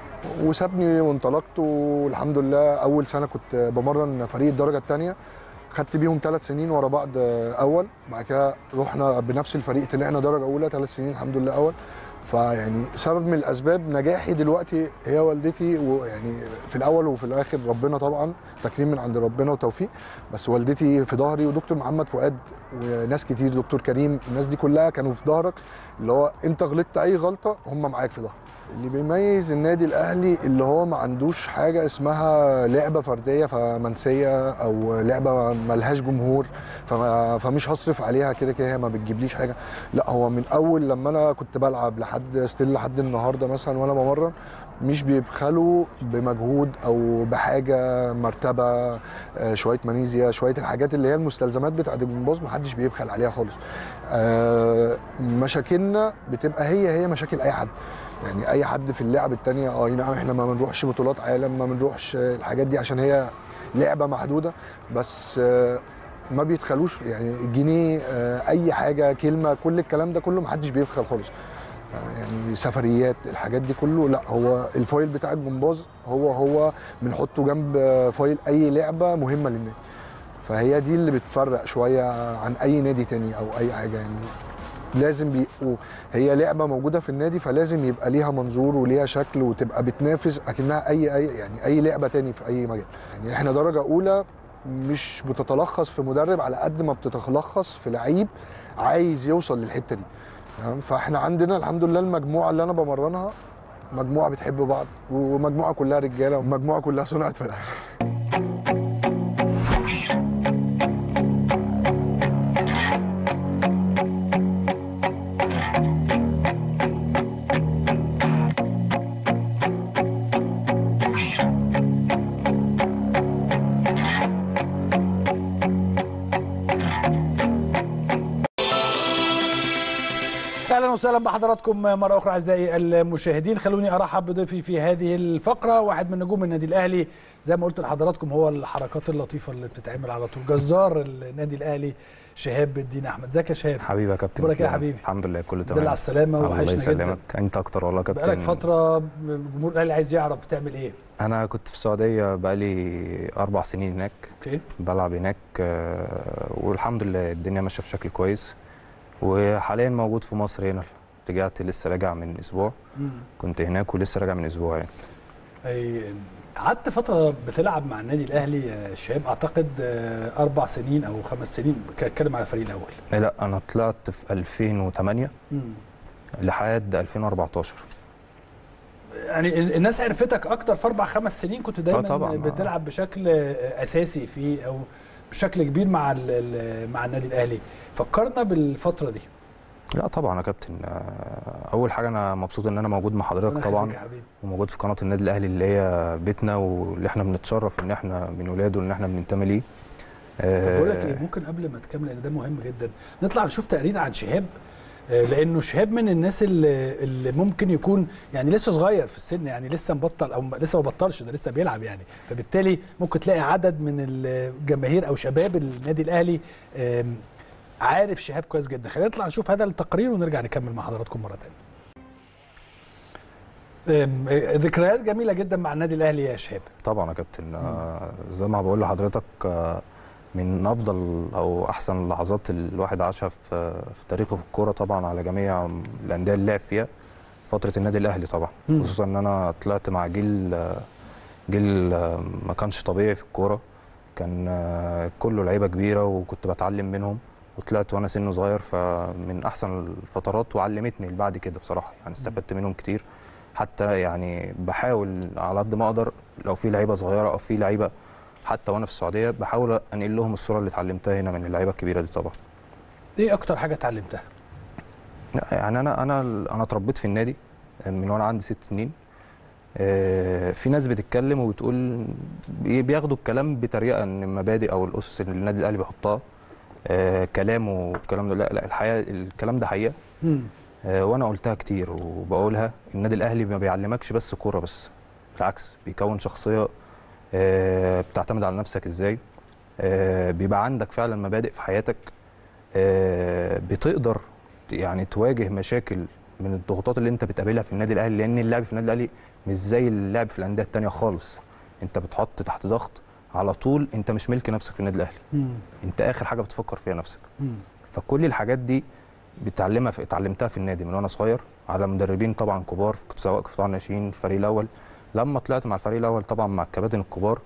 Speaker 2: وسابني وانطلقت والحمد لله اول سنه كنت بمرن فريق الدرجه الثانيه خدت بيهم ثلاث سنين ورا بعض آه، اول بعد كده رحنا بنفس الفريق طلعنا درجه اولى ثلاث سنين الحمد لله اول فيعني سبب من الاسباب نجاحي دلوقتي هي والدتي ويعني في الاول وفي الاخر ربنا طبعا تكريم من عند ربنا وتوفيق بس والدتي في ظهري ودكتور محمد فؤاد وناس كتير دكتور كريم الناس دي كلها كانوا في ظهرك اللي هو انت غلطت اي غلطه هم معاك في ظهرك اللي بيميز النادي الاهلي اللي هو ما عندوش حاجه اسمها لعبه فرديه فمنسيه او لعبه ملهاش جمهور فما فمش هصرف عليها كده كده هي ما بتجيبليش حاجه لا هو من اول لما انا كنت بلعب لحد ستيل لحد النهارده مثلا وانا بمرن مش بيبخلوا بمجهود او بحاجه مرتبه آه، شويه مانيزيا شويه الحاجات اللي هي المستلزمات بتاعت الجمباز محدش بيبخل عليها خالص آه، مشاكلنا بتبقى هي هي مشاكل اي حد يعني اي حد في اللعب التانية اه نعم احنا ما بنروحش بطولات عالم ما بنروحش آه، الحاجات دي عشان هي لعبه محدوده بس آه، ما بيتخلوش يعني جنيه آه، اي حاجه كلمه كل الكلام ده كله محدش بيبخل خالص آه، يعني سفريات الحاجات دي كله لا هو الفايل بتاع الجمباز هو هو بنحطه جنب آه، فايل اي لعبه مهمه للنادي فهي دي اللي بتفرق شويه عن اي نادي تاني او اي حاجه يعني لازم بيبقوا هي لعبه موجوده في النادي فلازم يبقى ليها منظور وليها شكل وتبقى بتنافس اكنها اي اي يعني اي لعبه تاني في اي مجال يعني احنا درجه اولى مش بتتلخص في مدرب على قد ما بتتلخص في لعيب عايز يوصل للحته دي تمام فاحنا عندنا الحمد لله المجموعه اللي انا بمرنها مجموعه بتحب بعض ومجموعه كلها رجاله ومجموعه كلها صناعه فرق
Speaker 1: اهلا وسهلا بحضراتكم مره اخرى اعزائي المشاهدين خلوني ارحب بضيفي في هذه الفقره واحد من نجوم النادي الاهلي زي ما قلت لحضراتكم هو الحركات اللطيفه اللي بتتعمل على طول جزار النادي الاهلي شهاب الدين احمد ازيك يا شهاب
Speaker 3: حبيبي يا كابتن
Speaker 1: أخبارك إيه يا
Speaker 3: إسلام؟
Speaker 1: حبيبي؟
Speaker 3: الحمد لله كله
Speaker 1: دل
Speaker 3: تمام
Speaker 1: على السلامه
Speaker 3: الله
Speaker 1: وحشنا جدا
Speaker 3: يسلمك انت اكتر والله يا كابتن
Speaker 1: بقالك فتره جمهور الاهلي عايز يعرف بتعمل ايه
Speaker 3: انا كنت في السعوديه بقالي اربع سنين هناك
Speaker 1: اوكي
Speaker 3: بلعب هناك آه، والحمد لله الدنيا ماشيه بشكل كويس وحاليا موجود في مصر هنا رجعت لسه راجع من اسبوع
Speaker 1: مم.
Speaker 3: كنت هناك ولسه راجع من اسبوع يعني
Speaker 1: أي- قعدت فتره بتلعب مع النادي الاهلي يا شهاب اعتقد آه، اربع سنين او خمس سنين اتكلم على الفريق الاول
Speaker 3: إيه لا انا طلعت في 2008
Speaker 1: مم.
Speaker 3: لحد 2014
Speaker 1: يعني ال- الناس عرفتك اكتر في اربع خمس سنين كنت دايما
Speaker 3: طبعاً.
Speaker 1: بتلعب بشكل اساسي فيه او بشكل كبير مع ال- ال- مع النادي الاهلي فكرنا بالفتره دي
Speaker 3: لا طبعا يا كابتن آه، اول حاجه انا مبسوط ان انا موجود مع حضرتك
Speaker 1: ربنا
Speaker 3: طبعا
Speaker 1: يخليك يا حبيبي
Speaker 3: وموجود في قناه النادي الاهلي اللي هي بيتنا واللي احنا بنتشرف ان احنا من ولاده ان احنا بننتمي ليه
Speaker 1: طب بقول لك ايه ممكن قبل ما تكمل لان ده مهم جدا نطلع نشوف تقرير عن شهاب آه، لانه شهاب من الناس اللي, اللي ممكن يكون يعني لسه صغير في السن يعني لسه مبطل او لسه ما بطلش ده لسه بيلعب يعني فبالتالي ممكن تلاقي عدد من الجماهير او شباب النادي الاهلي آم، عارف شهاب كويس جدا خلينا نطلع نشوف هذا التقرير ونرجع نكمل مع حضراتكم مره ثانيه ذكريات جميله جدا مع النادي الاهلي يا شهاب
Speaker 3: طبعا يا كابتن آه، زي ما بقول لحضرتك آه، من افضل او احسن اللحظات اللي الواحد عاشها في في تاريخه في الكوره طبعا على جميع الانديه اللي لعب فيها فتره النادي الاهلي طبعا
Speaker 1: مم.
Speaker 3: خصوصا ان انا طلعت مع جيل آه، جيل آه، ما كانش طبيعي في الكوره كان آه، كله لعيبه كبيره وكنت بتعلم منهم وطلعت وانا سنه صغير فمن احسن الفترات وعلمتني بعد كده بصراحه يعني استفدت منهم كتير حتى يعني بحاول على قد ما اقدر لو في لعيبه صغيره او في لعيبه حتى وانا في السعوديه بحاول انقل لهم الصوره اللي اتعلمتها هنا من اللعيبه الكبيره دي طبعا
Speaker 1: ايه اكتر حاجه اتعلمتها
Speaker 3: لا، يعني انا انا انا اتربيت في النادي من وانا عندي ست سنين آه، في ناس بتتكلم وبتقول بي- بياخدوا الكلام بطريقه ان المبادئ او الاسس اللي النادي الاهلي بيحطها آه، كلامه والكلام ده لا لا الحقيقه الكلام ده حقيقه
Speaker 1: مم.
Speaker 3: آه، وانا قلتها كتير وبقولها النادي الاهلي ما بيعلمكش بس كوره بس بالعكس بيكون شخصيه آه، بتعتمد على نفسك ازاي آه، بيبقى عندك فعلا مبادئ في حياتك آه، بتقدر ت- يعني تواجه مشاكل من الضغوطات اللي انت بتقابلها في النادي الاهلي لان اللعب في النادي الاهلي مش زي اللعب في الانديه التانية خالص انت بتحط تحت ضغط على طول انت مش ملك نفسك في النادي الاهلي
Speaker 1: مم.
Speaker 3: انت اخر حاجه بتفكر فيها نفسك
Speaker 1: مم.
Speaker 3: فكل الحاجات دي بتعلمها في اتعلمتها في النادي من وانا صغير على مدربين طبعا كبار كنت سواء في قطاع الناشئين الفريق الاول لما طلعت مع الفريق الاول طبعا مع الكباتن الكبار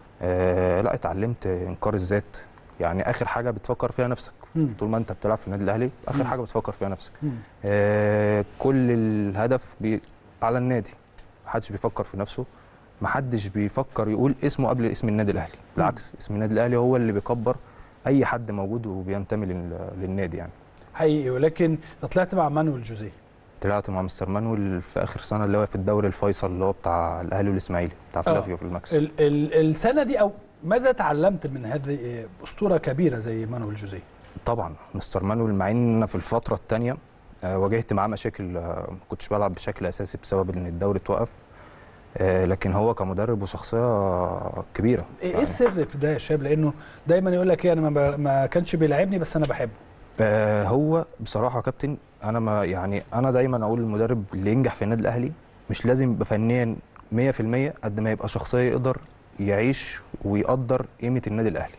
Speaker 3: آه لا اتعلمت انكار الذات يعني اخر حاجه بتفكر فيها نفسك
Speaker 1: مم.
Speaker 3: طول ما انت بتلعب في النادي الاهلي اخر
Speaker 1: مم.
Speaker 3: حاجه بتفكر فيها نفسك
Speaker 1: مم.
Speaker 3: آه كل الهدف بي على النادي محدش بيفكر في نفسه محدش بيفكر يقول اسمه قبل اسم النادي الاهلي بالعكس اسم النادي الاهلي هو اللي بيكبر اي حد موجود وبينتمي لل- للنادي يعني
Speaker 1: حقيقي ولكن طلعت مع مانويل جوزيه
Speaker 3: طلعت مع مستر مانويل في اخر سنه اللي هو في الدوري الفيصل اللي هو بتاع الاهلي والاسماعيلي بتاع فلافيو في المكس
Speaker 1: ال ال السنه دي او ماذا تعلمت من هذه اسطوره كبيره زي مانويل جوزيه
Speaker 3: طبعا مستر مانويل مع ان أنا في الفتره الثانيه واجهت معاه مشاكل آه، ما كنتش بلعب بشكل اساسي بسبب ان الدوري اتوقف آه، لكن هو كمدرب وشخصيه كبيره
Speaker 1: ايه إيه السر في ده يا شباب لانه دايما يقول لك ايه انا ما, ب- ما كانش بيلعبني بس انا بحبه
Speaker 3: آه، هو بصراحه يا كابتن انا ما يعني انا دايما اقول للمدرب اللي ينجح في النادي الاهلي مش لازم يبقى فنيا 100% قد ما يبقى شخصيه يقدر يعيش ويقدر قيمه النادي الاهلي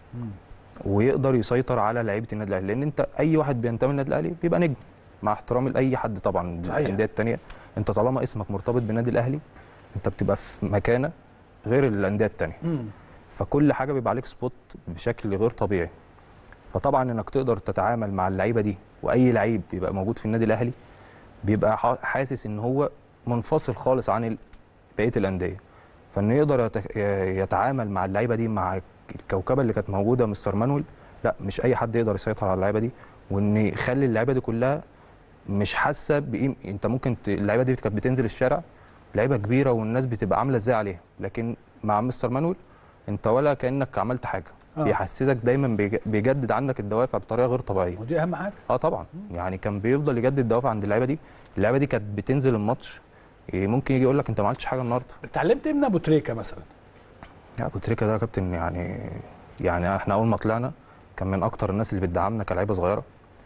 Speaker 3: ويقدر يسيطر على لعيبه النادي الاهلي لان انت اي واحد بينتمي للنادي الاهلي بيبقى نجم مع احترامي لاي حد طبعا
Speaker 1: صحيح.
Speaker 3: الانديه الثانيه انت طالما اسمك مرتبط بالنادي الاهلي انت بتبقى في مكانه غير الانديه الثانيه
Speaker 1: مم.
Speaker 3: فكل حاجه بيبقى عليك سبوت بشكل غير طبيعي فطبعا انك تقدر تتعامل مع اللعيبه دي واي لعيب بيبقى موجود في النادي الاهلي بيبقى ح- حاسس ان هو منفصل خالص عن ال- بقيه الانديه فانه يقدر يت- يتعامل مع اللعيبه دي مع الكوكبه اللي كانت موجوده مستر مانويل لا مش اي حد يقدر يسيطر على اللعيبه دي وان يخلي اللعيبه دي كلها مش حاسه بقيم انت ممكن ت... اللعيبه دي كانت بتنزل الشارع لعيبه كبيره والناس بتبقى عامله ازاي عليها لكن مع مستر مانويل انت ولا كانك عملت حاجه
Speaker 1: آه.
Speaker 3: بيحسسك دايما بيج- بيجدد عندك الدوافع بطريقه غير طبيعيه
Speaker 1: ودي اهم حاجه
Speaker 3: اه طبعا يعني كان بيفضل يجدد الدوافع عند اللعيبه دي اللعيبه دي كانت بتنزل الماتش إيه، ممكن يجي يقول لك انت ما عملتش حاجه النهارده
Speaker 1: اتعلمت ايه من ابو تريكه مثلا
Speaker 3: يا ابو تريكه ده يا كابتن يعني يعني احنا اول ما طلعنا كان من اكتر الناس اللي بتدعمنا كلعيبه صغيره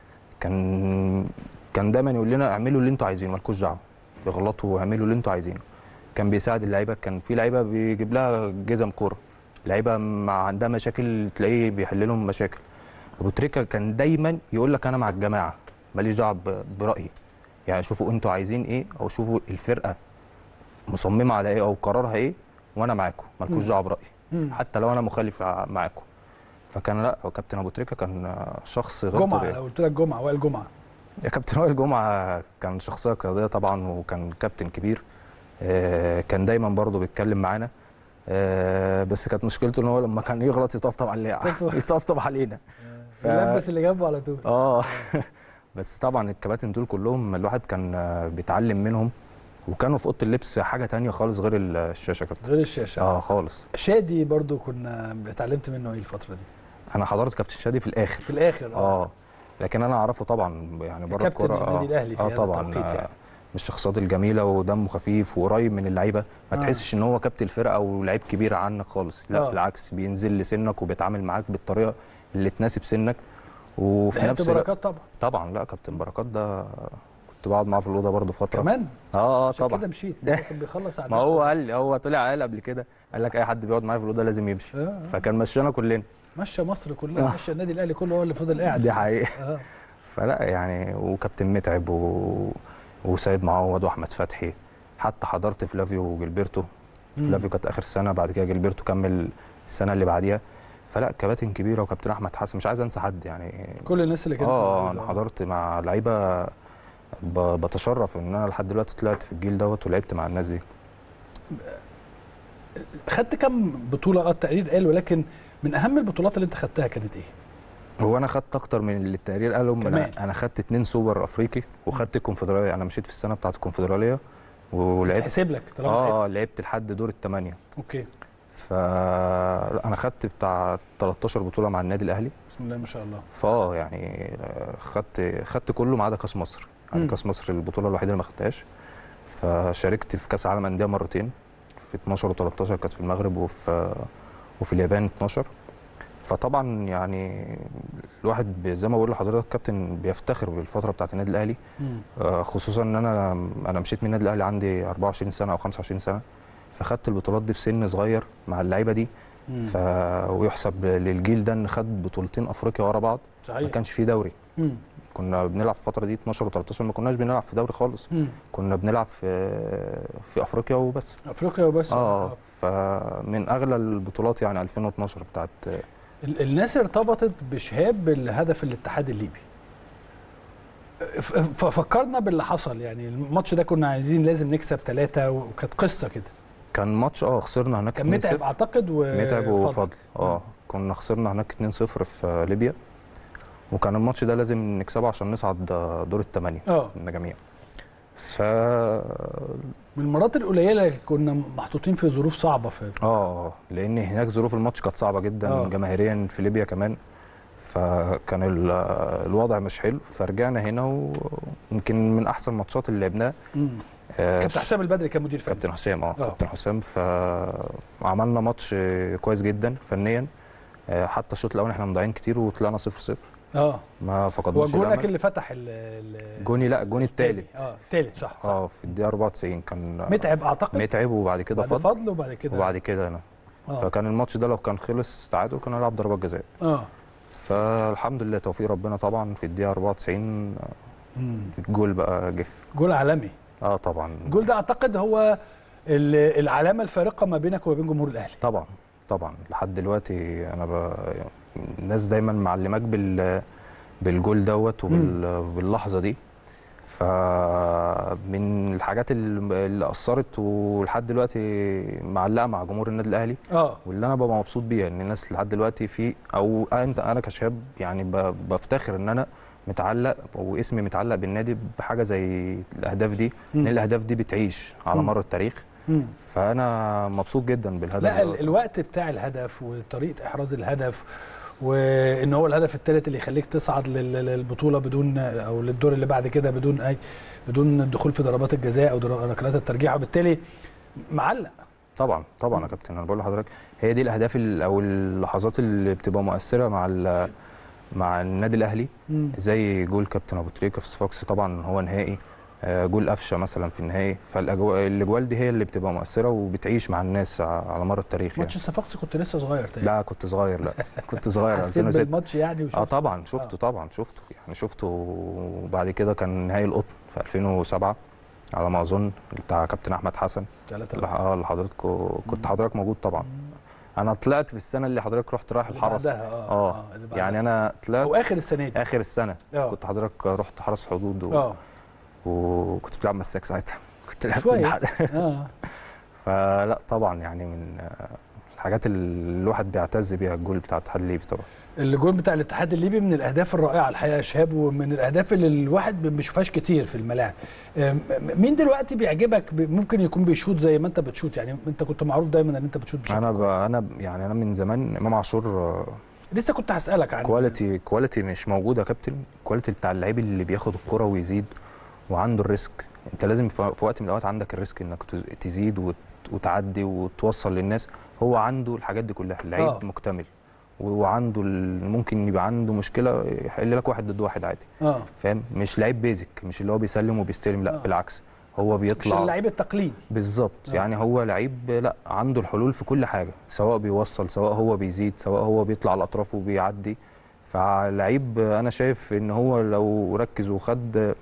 Speaker 3: كان كان دايما يقول لنا اعملوا اللي انتوا عايزينه مالكوش دعوه اغلطوا واعملوا اللي انتوا عايزينه كان بيساعد اللعيبه كان في لعيبه بيجيب لها جزم كوره لعيبه مع عندها مشاكل تلاقيه بيحل لهم مشاكل ابو تريكه كان دايما يقول لك انا مع الجماعه ماليش دعوه ب- برايي يعني شوفوا انتوا عايزين ايه او شوفوا الفرقه مصممه على ايه او قرارها ايه وانا معاكم مالكوش
Speaker 1: مم.
Speaker 3: دعوه برايي
Speaker 1: مم.
Speaker 3: حتى لو انا مخالف ع- معاكم فكان لا هو كابتن ابو تريكه كان شخص غير
Speaker 1: جمعه
Speaker 3: طبيعي
Speaker 1: لو قلت لك جمعه وائل جمعه
Speaker 3: يا كابتن وائل جمعه كان شخصيه قياديه طبعا وكان كابتن كبير آه، كان دايما برضه بيتكلم معانا آه، بس كانت مشكلته ان هو لما كان يغلط يطبطب علينا
Speaker 1: طبطب.
Speaker 3: يطبطب علينا ف-
Speaker 1: يلبس اللي جنبه على طول
Speaker 3: اه بس طبعا الكباتن دول كلهم الواحد كان آه، بيتعلم منهم وكانوا في اوضه اللبس حاجه تانية خالص غير الشاشه كابتن
Speaker 1: غير الشاشه
Speaker 3: اه خالص
Speaker 1: شادي برضو كنا اتعلمت منه ايه الفتره دي
Speaker 3: انا حضرت كابتن شادي في الاخر
Speaker 1: في الاخر
Speaker 3: اه لكن انا اعرفه طبعا يعني بره
Speaker 1: كابتن
Speaker 3: الكوره
Speaker 1: النادي الأهلي في
Speaker 3: اه
Speaker 1: هذا
Speaker 3: طبعا
Speaker 1: التوقيت يعني.
Speaker 3: آه، من الشخصيات الجميله ودمه خفيف وقريب من اللعيبه ما
Speaker 1: آه.
Speaker 3: تحسش ان هو كابتن الفرقه او لعيب كبير عنك خالص لا
Speaker 1: آه.
Speaker 3: بالعكس بينزل لسنك وبيتعامل معاك بالطريقه اللي تناسب سنك وفي
Speaker 1: لعبت
Speaker 3: نفس الوقت
Speaker 1: بركات طبعا
Speaker 3: طبعا لا كابتن بركات ده كنت بقعد معاه في الاوضه برضه فتره
Speaker 1: كمان
Speaker 3: اه اه
Speaker 1: عشان كده
Speaker 3: طبعا
Speaker 1: مشيت ده كان بيخلص على
Speaker 3: ما
Speaker 1: الناس
Speaker 3: هو
Speaker 1: كلها.
Speaker 3: قال لي هو طلع قال قبل كده قال لك اي حد بيقعد معايا في الاوضه لازم يمشي
Speaker 1: آه، آه.
Speaker 3: فكان مشينا كلنا
Speaker 1: مشى مصر كلها
Speaker 3: آه.
Speaker 1: مشى النادي الاهلي كله هو اللي فضل قاعد
Speaker 3: دي حقيقه
Speaker 1: اه
Speaker 3: فلا يعني وكابتن متعب و... وسيد معوض واحمد فتحي حتى حضرت فلافيو وجilberto
Speaker 1: مم.
Speaker 3: فلافيو كانت اخر سنه بعد كده جilberto كمل السنه اللي بعديها فلا كباتن كبيره وكابتن احمد حسن مش عايز انسى حد يعني
Speaker 1: كل الناس اللي كانت
Speaker 3: اه
Speaker 1: موجودة.
Speaker 3: انا حضرت مع لعيبه ب... بتشرف ان انا لحد دلوقتي طلعت في الجيل دوت ولعبت مع الناس دي
Speaker 1: خدت كم بطوله اه التقرير قال ولكن من اهم البطولات اللي انت خدتها كانت ايه؟
Speaker 3: هو انا خدت اكتر من اللي التقرير قالهم
Speaker 1: كمان.
Speaker 3: انا انا خدت اتنين سوبر افريقي وخدت الكونفدراليه انا مشيت في السنه بتاعت الكونفدراليه ولعبت
Speaker 1: تحسب لك طالما لعبت.
Speaker 3: اه لعبت لحد دور الثمانيه
Speaker 1: اوكي
Speaker 3: ف لا، انا خدت بتاع 13 بطوله مع النادي الاهلي
Speaker 1: بسم الله ما شاء الله
Speaker 3: فاه يعني آه، خدت خدت كله ما عدا كاس مصر يعني
Speaker 1: مم.
Speaker 3: كاس مصر البطوله الوحيده اللي ما خدتهاش فشاركت في كاس عالم انديه مرتين في 12 و13 كانت في المغرب وفي وفي اليابان 12 فطبعا يعني الواحد ب- زي ما بقول لحضرتك كابتن بيفتخر بالفتره بتاعت النادي الاهلي
Speaker 1: مم.
Speaker 3: آه، خصوصا ان انا انا مشيت من النادي الاهلي عندي 24 سنه او 25 سنه فخدت البطولات دي في سن صغير مع اللعيبه دي
Speaker 1: مم.
Speaker 3: ف... ويحسب للجيل ده ان خد بطولتين افريقيا ورا بعض ما
Speaker 1: صحيح
Speaker 3: كانش فيه دوري
Speaker 1: مم.
Speaker 3: كنا بنلعب في الفتره دي 12 و13 ما كناش بنلعب في دوري خالص
Speaker 1: مم.
Speaker 3: كنا بنلعب في في افريقيا وبس
Speaker 1: افريقيا وبس
Speaker 3: اه فمن اغلى البطولات يعني 2012 بتاعت
Speaker 1: ال- الناس ارتبطت بشهاب بالهدف الاتحاد الليبي ف- ففكرنا باللي حصل يعني الماتش ده كنا عايزين لازم نكسب ثلاثة وكانت قصة كده
Speaker 3: كان ماتش اه خسرنا هناك
Speaker 1: كان متعب
Speaker 3: 2-0.
Speaker 1: اعتقد و
Speaker 3: متعب وفضل
Speaker 1: مم.
Speaker 3: اه كنا خسرنا هناك 2-0 في ليبيا وكان الماتش ده لازم نكسبه عشان نصعد دور الثمانية
Speaker 1: اه
Speaker 3: المجاميع ف
Speaker 1: من المرات القليلة اللي كنا محطوطين في ظروف صعبة في
Speaker 3: اه لان هناك ظروف الماتش كانت صعبه جدا
Speaker 1: آه.
Speaker 3: جماهيريا في ليبيا كمان فكان ال- الوضع مش حلو فرجعنا هنا ويمكن من احسن الماتشات اللي لعبناها
Speaker 1: مم.
Speaker 3: آه،
Speaker 1: كابتن حسام البدري كان مدير فني
Speaker 3: كابتن حسام اه
Speaker 1: آه.
Speaker 3: كابتن حسام فعملنا ماتش كويس جدا فنيا آه، حتى الشوط الاول احنا مضيعين كتير وطلعنا 0 0
Speaker 1: اه
Speaker 3: ما
Speaker 1: هو
Speaker 3: فقدناش
Speaker 1: جونك
Speaker 3: الامل
Speaker 1: اللي فتح ال ال-
Speaker 3: جوني لا الجون الثالث
Speaker 1: اه الثالث صح صح
Speaker 3: اه في الدقيقه 94 كان
Speaker 1: متعب اعتقد
Speaker 3: متعب وبعد كده
Speaker 1: بعد
Speaker 3: فضل
Speaker 1: فضل وبعد كده
Speaker 3: وبعد كده انا
Speaker 1: اه
Speaker 3: فكان الماتش ده لو كان خلص تعادل كنا نلعب ضربات جزاء
Speaker 1: اه
Speaker 3: فالحمد لله توفيق ربنا طبعا في الدقيقه 94
Speaker 1: مم.
Speaker 3: الجول بقى جه
Speaker 1: جول عالمي
Speaker 3: اه طبعا
Speaker 1: الجول ده اعتقد هو ال- العلامه الفارقه ما بينك وما بين جمهور الاهلي
Speaker 3: طبعا طبعا لحد دلوقتي انا ب... الناس دايما معلماك بال بالجول دوت وباللحظه دي فمن الحاجات اللي اللي اثرت ولحد دلوقتي معلقه مع جمهور النادي الاهلي
Speaker 1: اه
Speaker 3: واللي انا ببقى مبسوط بيها ان الناس لحد دلوقتي في او انت انا كشاب يعني ب- بفتخر ان انا متعلق واسمي متعلق بالنادي بحاجه زي الاهداف دي
Speaker 1: مم.
Speaker 3: ان الاهداف دي بتعيش على
Speaker 1: مم.
Speaker 3: مر التاريخ
Speaker 1: مم.
Speaker 3: فانا مبسوط جدا بالهدف
Speaker 1: لا
Speaker 3: دوت.
Speaker 1: ال- الوقت بتاع الهدف وطريقه احراز الهدف وان هو الهدف الثالث اللي يخليك تصعد لل- للبطوله بدون او للدور اللي بعد كده بدون اي بدون الدخول في ضربات الجزاء او در- ركلات الترجيح وبالتالي معلق
Speaker 3: طبعا طبعا يا كابتن انا بقول لحضرتك هي دي الاهداف ال- او اللحظات اللي بتبقى مؤثره مع ال- مع النادي الاهلي
Speaker 1: مم.
Speaker 3: زي جول كابتن ابو تريكه في صفاقس طبعا هو نهائي آه، جول قفشه مثلا في النهائي فالاجوال دي هي اللي بتبقى مؤثره وبتعيش مع الناس ع- على مر التاريخ يعني
Speaker 1: ماتش الصفاقسي كنت لسه صغير تاني
Speaker 3: لا كنت صغير لا كنت صغير
Speaker 1: حسيت
Speaker 3: 2006
Speaker 1: بالماتش يعني وشفت
Speaker 3: اه طبعا شفته طبعا شفته يعني شفته وبعد كده كان نهائي القطن في 2007 على ما اظن بتاع كابتن احمد حسن
Speaker 1: ثلاثة
Speaker 3: اللي اه اللي حضرتك كنت حضرتك موجود طبعا انا طلعت في السنه اللي حضرتك رحت رايح
Speaker 1: اللي
Speaker 3: الحرس
Speaker 1: بعدها، آه،
Speaker 3: اه
Speaker 1: آه، اللي بعدها.
Speaker 3: يعني انا طلعت
Speaker 1: او اخر السنه دي
Speaker 3: اخر السنه
Speaker 1: اه
Speaker 3: كنت حضرتك رحت حرس حدود و...
Speaker 1: اه
Speaker 3: وكنت بتلعب مساك ساعتها كنت لعبت
Speaker 1: شوية.
Speaker 3: الاتحاد.
Speaker 1: اه
Speaker 3: فلا طبعا يعني من آه، الحاجات اللي الواحد بيعتز بيها الجول بتاع الاتحاد الليبي طبعا
Speaker 1: الجول بتاع الاتحاد الليبي من الاهداف الرائعه الحقيقه يا شهاب ومن الاهداف اللي الواحد ما بيشوفهاش كتير في الملاعب أم، مين دلوقتي بيعجبك ب- ممكن يكون بيشوط زي ما انت بتشوط يعني انت كنت معروف دايما ان انت بتشوط بشكل
Speaker 3: انا ب...
Speaker 1: كويس.
Speaker 3: انا ب- يعني انا من زمان امام عاشور آه،
Speaker 1: لسه كنت هسالك عن
Speaker 3: كواليتي كواليتي مش موجوده يا كابتن كواليتي بتاع اللعيب اللي بياخد الكرة ويزيد وعنده الريسك انت لازم في في وقت من الاوقات عندك الريسك انك ت- تزيد وت- وتعدي وتوصل للناس هو عنده الحاجات دي كلها اللعيب
Speaker 1: آه.
Speaker 3: مكتمل و- وعنده ال- ممكن يبقى عنده مشكله يحل لك واحد ضد واحد عادي
Speaker 1: اه
Speaker 3: فاهم مش لعيب بيزك مش اللي هو بيسلم وبيستلم لا
Speaker 1: آه.
Speaker 3: بالعكس هو
Speaker 1: مش
Speaker 3: بيطلع
Speaker 1: اللعيب التقليدي
Speaker 3: بالظبط
Speaker 1: آه.
Speaker 3: يعني هو لعيب لا عنده الحلول في كل حاجه سواء بيوصل سواء هو بيزيد سواء هو بيطلع على الاطراف وبيعدي فلعيب انا شايف ان هو لو ركز وخد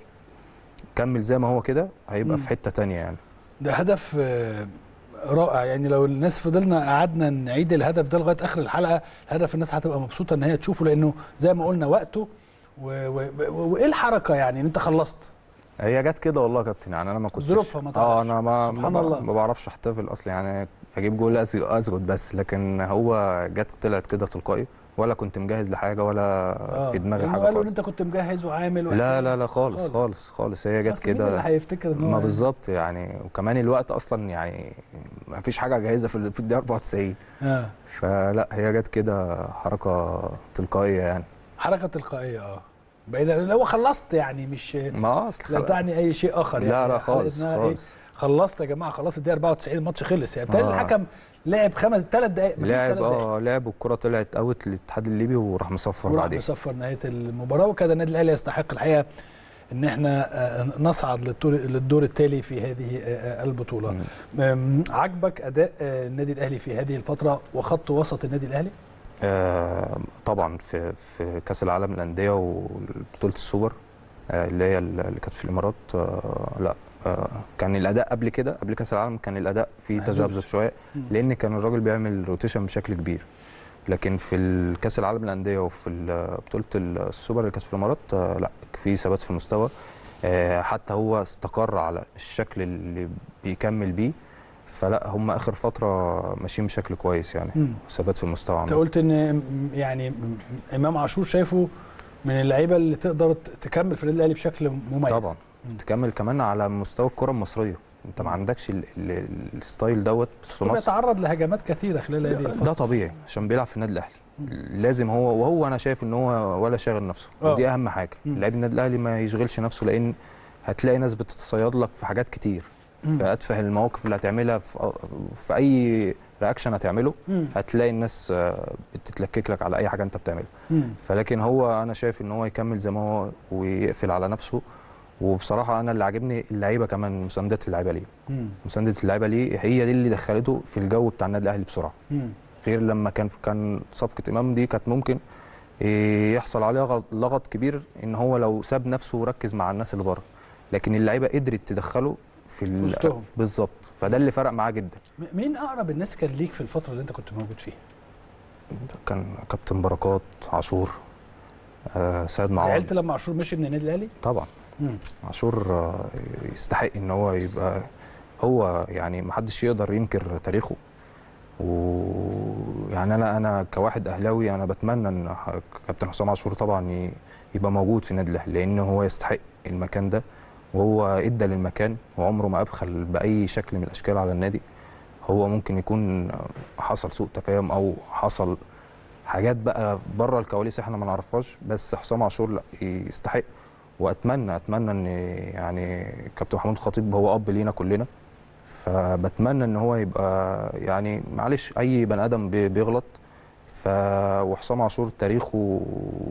Speaker 3: كمل زي ما هو كده هيبقى
Speaker 1: مم.
Speaker 3: في حته تانية يعني
Speaker 1: ده هدف آه، رائع يعني لو الناس فضلنا قعدنا نعيد الهدف ده لغايه اخر الحلقه الهدف الناس هتبقى مبسوطه ان هي تشوفه لانه زي ما قلنا وقته و- و- و- وايه الحركه يعني ان انت خلصت
Speaker 3: هي جت كده والله يا كابتن يعني انا ما كنتش
Speaker 1: ظروفها ما
Speaker 3: اه
Speaker 1: تعرفش.
Speaker 3: انا ما
Speaker 1: سبحان
Speaker 3: ما,
Speaker 1: الله.
Speaker 3: ما بعرفش احتفل اصلا يعني اجيب جول أز- اسجد بس لكن هو جت طلعت كده تلقائي ولا كنت مجهز لحاجه ولا
Speaker 1: آه،
Speaker 3: في دماغي
Speaker 1: لأنه
Speaker 3: حاجه
Speaker 1: قالوا ان
Speaker 3: خالص
Speaker 1: انت كنت مجهز وعامل
Speaker 3: لا
Speaker 1: وحكاية.
Speaker 3: لا لا خالص
Speaker 1: خالص.
Speaker 3: خالص خالص هي جت
Speaker 1: أصل مين
Speaker 3: كده
Speaker 1: اللي هيفتكر ان هو
Speaker 3: ما بالظبط يعني وكمان الوقت اصلا يعني ما فيش حاجه جاهزه في ال- في الدقيقه 94
Speaker 1: آه.
Speaker 3: فلا هي جت كده حركه تلقائيه يعني
Speaker 1: حركه تلقائيه اه بعيدا لو هو خلصت يعني مش
Speaker 3: ما اصل
Speaker 1: لا
Speaker 3: خل-
Speaker 1: تعني اي شيء اخر يعني
Speaker 3: لا لا
Speaker 1: على
Speaker 3: خالص
Speaker 1: إنها إيه؟
Speaker 3: خالص
Speaker 1: خلصت يا جماعه خلاص الدقيقه 94 الماتش خلص يعني بالتالي
Speaker 3: آه.
Speaker 1: الحكم لعب خمس ثلاث دقائق مفيش
Speaker 3: لعب
Speaker 1: ثلاث دقائق
Speaker 3: اه لعب والكره طلعت اوت للاتحاد الليبي وراح مصفر
Speaker 1: وراح
Speaker 3: بعدين
Speaker 1: مصفر نهايه المباراه وكان النادي الاهلي يستحق الحقيقه ان احنا آه، نصعد للدور للدور التالي في هذه آه، البطوله أم، عجبك اداء آه، النادي الاهلي في هذه الفتره وخط وسط النادي الاهلي
Speaker 3: آه، طبعا في في كاس العالم للانديه وبطوله السوبر آه، اللي هي اللي كانت في الامارات آه، لا آه، كان الاداء قبل كده قبل كاس العالم كان الاداء فيه
Speaker 1: مهزوز.
Speaker 3: تذبذب شويه
Speaker 1: مم.
Speaker 3: لان كان الراجل بيعمل روتيشن بشكل كبير لكن في الكاس العالم للانديه وفي ال- بطوله السوبر اللي كانت في الامارات آه، لا في ثبات في المستوى آه، حتى هو استقر على الشكل اللي بيكمل بيه فلا هم اخر فتره ماشيين بشكل كويس يعني
Speaker 1: مم.
Speaker 3: ثبات في المستوى
Speaker 1: انت
Speaker 3: عندهم.
Speaker 1: قلت ان م- يعني م- امام عاشور شايفه من اللعيبه اللي تقدر ت- تكمل في النادي الاهلي بشكل مميز
Speaker 3: طبعا
Speaker 1: مم.
Speaker 3: تكمل كمان على مستوى الكره المصريه انت ما
Speaker 1: مم.
Speaker 3: عندكش ال- ال- الستايل دوت في
Speaker 1: هو
Speaker 3: مصر
Speaker 1: بيتعرض لهجمات كثيره خلال هذه الفتره
Speaker 3: ده طبيعي عشان بيلعب في النادي الاهلي
Speaker 1: مم.
Speaker 3: لازم هو وهو انا شايف ان هو ولا شاغل نفسه
Speaker 1: آه.
Speaker 3: ودي اهم حاجه
Speaker 1: مم.
Speaker 3: لاعب النادي الاهلي ما يشغلش نفسه لان هتلاقي ناس بتتصيد لك في حاجات كتير
Speaker 1: مم.
Speaker 3: في اتفه المواقف اللي هتعملها في, في اي رياكشن هتعمله
Speaker 1: مم.
Speaker 3: هتلاقي الناس آه، بتتلكك لك على اي حاجه انت بتعملها
Speaker 1: مم.
Speaker 3: فلكن هو انا شايف ان هو يكمل زي ما هو ويقفل على نفسه وبصراحه انا اللي عاجبني اللعيبه كمان مسانده اللعيبه ليه
Speaker 1: مم.
Speaker 3: مسانده اللعيبه ليه هي دي اللي دخلته في الجو بتاع النادي الاهلي بسرعه
Speaker 1: مم.
Speaker 3: غير لما كان كان صفقه امام دي كانت ممكن إيه، يحصل عليها غلط- لغط كبير ان هو لو ساب نفسه وركز مع الناس اللي بره لكن اللعيبه قدرت تدخله في ال-
Speaker 1: وسطهم.
Speaker 3: بالظبط فده اللي فرق معاه جدا
Speaker 1: م- مين اقرب الناس كان ليك في الفتره اللي انت كنت موجود فيها
Speaker 3: كان كابتن بركات عاشور آه سيد معوض
Speaker 1: زعلت لما عاشور مشي من النادي الاهلي
Speaker 3: طبعا
Speaker 1: مم.
Speaker 3: عاشور آه، يستحق ان هو يبقى هو يعني محدش يقدر ينكر تاريخه ويعني انا انا كواحد اهلاوي انا بتمنى ان ح- كابتن حسام عاشور طبعا ي- يبقى موجود في النادي الاهلي لان هو يستحق المكان ده وهو ادى للمكان وعمره ما ابخل باي شكل من الاشكال على النادي هو ممكن يكون حصل سوء تفاهم او حصل حاجات بقى بره الكواليس احنا ما نعرفهاش بس حسام عاشور لا يستحق واتمنى اتمنى ان يعني كابتن محمود الخطيب هو اب لينا كلنا فبتمنى ان هو يبقى يعني معلش اي بني ادم بي- بيغلط ف وحسام عاشور تاريخه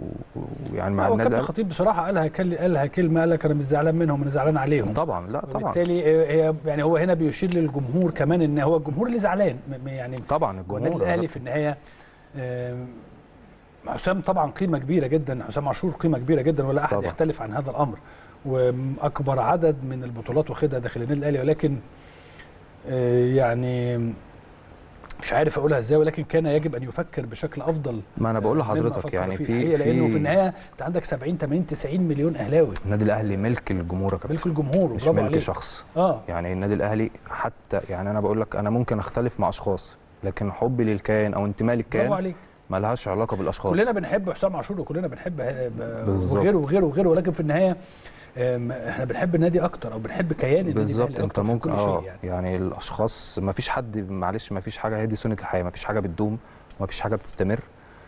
Speaker 3: يعني مع
Speaker 1: هو
Speaker 3: النادي
Speaker 1: كابتن
Speaker 3: الأهلي-
Speaker 1: الخطيب بصراحه قالها كل- قالها كلمه قال لك انا مش زعلان منهم انا زعلان عليهم
Speaker 3: طبعا لا طبعا
Speaker 1: وبالتالي هي يعني هو هنا بيشير للجمهور كمان ان هو الجمهور اللي زعلان م- يعني
Speaker 3: طبعا
Speaker 1: هو
Speaker 3: الجمهور
Speaker 1: النادي الاهلي في النهايه آم، حسام طبعا قيمه كبيره جدا حسام عاشور قيمه كبيره جدا ولا احد
Speaker 3: طبعا.
Speaker 1: يختلف عن هذا الامر واكبر عدد من البطولات واخدها داخل النادي الاهلي ولكن آه، يعني مش عارف اقولها ازاي ولكن كان يجب ان يفكر بشكل افضل
Speaker 3: ما انا بقول
Speaker 1: مما
Speaker 3: لحضرتك
Speaker 1: فكر
Speaker 3: يعني
Speaker 1: فيه
Speaker 3: في
Speaker 1: الحقيقة، لانه في
Speaker 3: في
Speaker 1: النهايه انت عندك 70 80 90 مليون اهلاوي
Speaker 3: النادي الاهلي ملك الجمهور يا كابتن
Speaker 1: ملك الجمهور
Speaker 3: مش
Speaker 1: برافو
Speaker 3: ملك
Speaker 1: عليك
Speaker 3: شخص
Speaker 1: اه
Speaker 3: يعني النادي الاهلي حتى يعني انا بقول لك انا ممكن اختلف مع اشخاص لكن حبي للكيان او انتمائي
Speaker 1: برافو
Speaker 3: للكيان
Speaker 1: عليك
Speaker 3: ملهاش علاقه بالاشخاص
Speaker 1: كلنا بنحب حسام عاشور وكلنا بنحب ه- ب-
Speaker 3: بالظبط.
Speaker 1: وغيره وغيره وغيره ولكن في النهايه آم، احنا بنحب النادي اكتر او بنحب كيان النادي
Speaker 3: بالظبط
Speaker 1: الأهلي
Speaker 3: انت
Speaker 1: أكتر في
Speaker 3: ممكن
Speaker 1: كل شيء
Speaker 3: اه
Speaker 1: يعني.
Speaker 3: يعني الاشخاص ما فيش حد معلش ما فيش حاجه هي دي سنه الحياه ما فيش حاجه بتدوم ما فيش حاجه بتستمر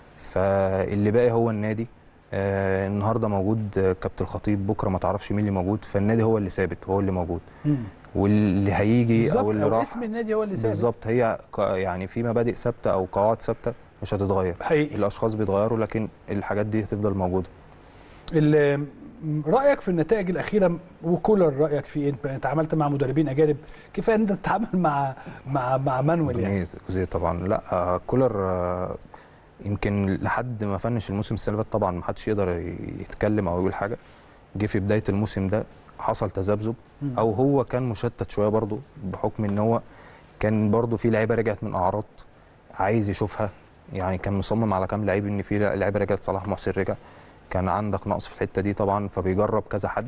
Speaker 3: فاللي باقي هو النادي آه النهارده موجود آه، كابتن الخطيب بكره ما تعرفش مين اللي موجود فالنادي هو اللي ثابت هو اللي موجود
Speaker 1: مم.
Speaker 3: واللي هيجي
Speaker 1: بالظبط
Speaker 3: او اللي
Speaker 1: أو
Speaker 3: راح
Speaker 1: اسم النادي هو اللي ثابت
Speaker 3: بالظبط هي ق- يعني في مبادئ ثابته او قواعد ثابته مش هتتغير
Speaker 1: حقيقي
Speaker 3: الاشخاص بيتغيروا لكن الحاجات دي هتفضل موجوده
Speaker 1: ال- رايك في النتائج الاخيره وكولر رايك في ايه انت أنت عملت مع مدربين اجانب كيف انت تتعامل مع مع مع مانويل يعني
Speaker 3: جوزيه جوزيه طبعا لا آه، كولر آه، يمكن لحد ما فنش الموسم السنه اللي فاتت طبعا ما حدش يقدر يتكلم او يقول حاجه جه في بدايه الموسم ده حصل تذبذب
Speaker 1: مم.
Speaker 3: او هو كان مشتت شويه برضه بحكم ان هو كان برضه في لعيبه رجعت من اعراض عايز يشوفها يعني كان مصمم على كام لعيب ان في لعيبه رجعت صلاح محسن رجع كان عندك نقص في الحته دي طبعا فبيجرب كذا حد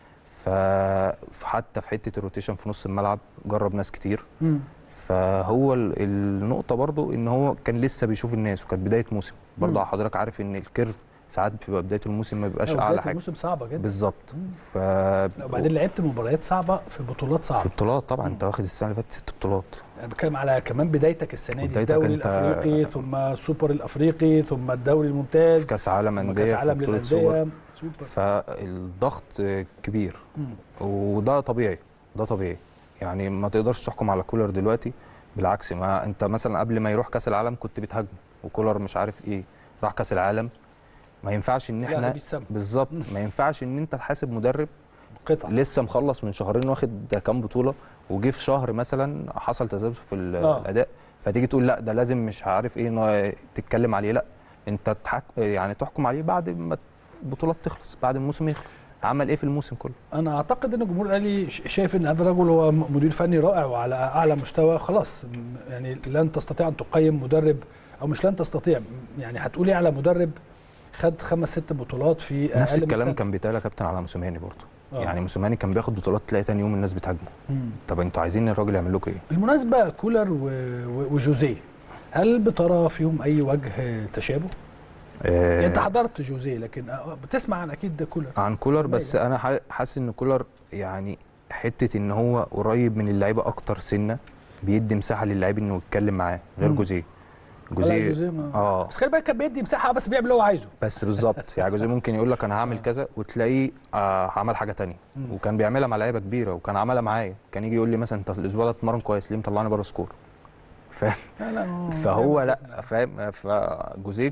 Speaker 3: ف- فحتى في حته الروتيشن في نص الملعب جرب ناس كتير
Speaker 1: مم.
Speaker 3: فهو ال- النقطه برضو ان هو كان لسه بيشوف الناس وكانت بدايه موسم برضو
Speaker 1: مم.
Speaker 3: حضرتك عارف ان الكيرف ساعات بيبقى بدايه الموسم ما بيبقاش
Speaker 1: لا،
Speaker 3: اعلى
Speaker 1: وبداية
Speaker 3: حاجه
Speaker 1: الموسم صعبه جدا
Speaker 3: بالظبط
Speaker 1: مم.
Speaker 3: ف
Speaker 1: لا، وبعدين لعبت مباريات صعبه في بطولات
Speaker 3: في
Speaker 1: صعبه
Speaker 3: بطولات طبعا
Speaker 1: مم.
Speaker 3: انت واخد السنه اللي فاتت ست بطولات
Speaker 1: انا بتكلم على كمان بدايتك السنه دي
Speaker 3: بدايتك
Speaker 1: الدوري
Speaker 3: أنت-
Speaker 1: الافريقي ثم السوبر الافريقي ثم الدوري
Speaker 3: في
Speaker 1: الممتاز
Speaker 3: كاس عالم
Speaker 1: ثم
Speaker 3: انديه
Speaker 1: كاس
Speaker 3: في
Speaker 1: عالم
Speaker 3: بطوله سوبر
Speaker 1: للانديه سوبر
Speaker 3: فالضغط كبير
Speaker 1: مم.
Speaker 3: وده طبيعي ده طبيعي يعني ما تقدرش تحكم على كولر دلوقتي بالعكس ما انت مثلا قبل ما يروح كاس العالم كنت بتهاجمه وكولر مش عارف ايه راح كاس العالم ما ينفعش ان
Speaker 1: لا، ده
Speaker 3: احنا
Speaker 1: بيتسمى.
Speaker 3: بالظبط ما ينفعش ان انت تحاسب مدرب
Speaker 1: قطع
Speaker 3: لسه مخلص من شهرين واخد كام بطوله وجه في شهر مثلا حصل تذبذب في ال-
Speaker 1: آه.
Speaker 3: الاداء فتيجي تقول لا ده لازم مش عارف ايه إنه تتكلم عليه لا انت تحك... يعني تحكم عليه بعد ما البطوله تخلص بعد الموسم يخلص عمل ايه في الموسم كله
Speaker 1: انا اعتقد ان الجمهور الاهلي ش- شايف ان هذا الرجل هو م- مدير فني رائع وعلى اعلى مستوى خلاص م- يعني لن تستطيع ان تقيم مدرب او مش لن تستطيع م- يعني هتقولي على مدرب خد خمس ست بطولات في
Speaker 3: نفس
Speaker 1: أقل من
Speaker 3: الكلام
Speaker 1: سنة.
Speaker 3: كان بيتقال يا كابتن على موسيماني برضه
Speaker 1: آه.
Speaker 3: يعني موسيماني كان بياخد بطولات تلاقي تاني يوم الناس بتهاجمه
Speaker 1: مم.
Speaker 3: طب انتوا عايزين الراجل يعمل لكم ايه
Speaker 1: بالمناسبه كولر و- و- وجوزيه هل بترى فيهم اي وجه تشابه؟
Speaker 3: آه،
Speaker 1: يعني انت حضرت جوزيه لكن آه، بتسمع عن اكيد ده كولر
Speaker 3: عن كولر بس
Speaker 1: يعني.
Speaker 3: انا ح- حاسس ان كولر يعني حته ان هو قريب من اللعيبه اكتر سنه بيدي مساحه للعيب انه يتكلم معاه غير
Speaker 1: مم.
Speaker 3: جوزيه
Speaker 1: لا،
Speaker 3: جوزيه
Speaker 1: جوزيه ما-
Speaker 3: اه
Speaker 1: بس خلي بالك كان بيدي مساحه بس بيعمل اللي هو عايزه
Speaker 3: بس بالظبط يعني جوزيه ممكن يقول لك انا هعمل كذا وتلاقيه آه عمل حاجه تانية
Speaker 1: مم.
Speaker 3: وكان بيعملها مع لعيبه كبيره وكان عملها معايا كان يجي يقول لي مثلا انت الاسبوع ده اتمرن كويس ليه مطلعني بره سكور فاهم
Speaker 1: لا لا هو
Speaker 3: فهو
Speaker 1: بيعمل
Speaker 3: لا
Speaker 1: كده.
Speaker 3: فاهم فجوزيه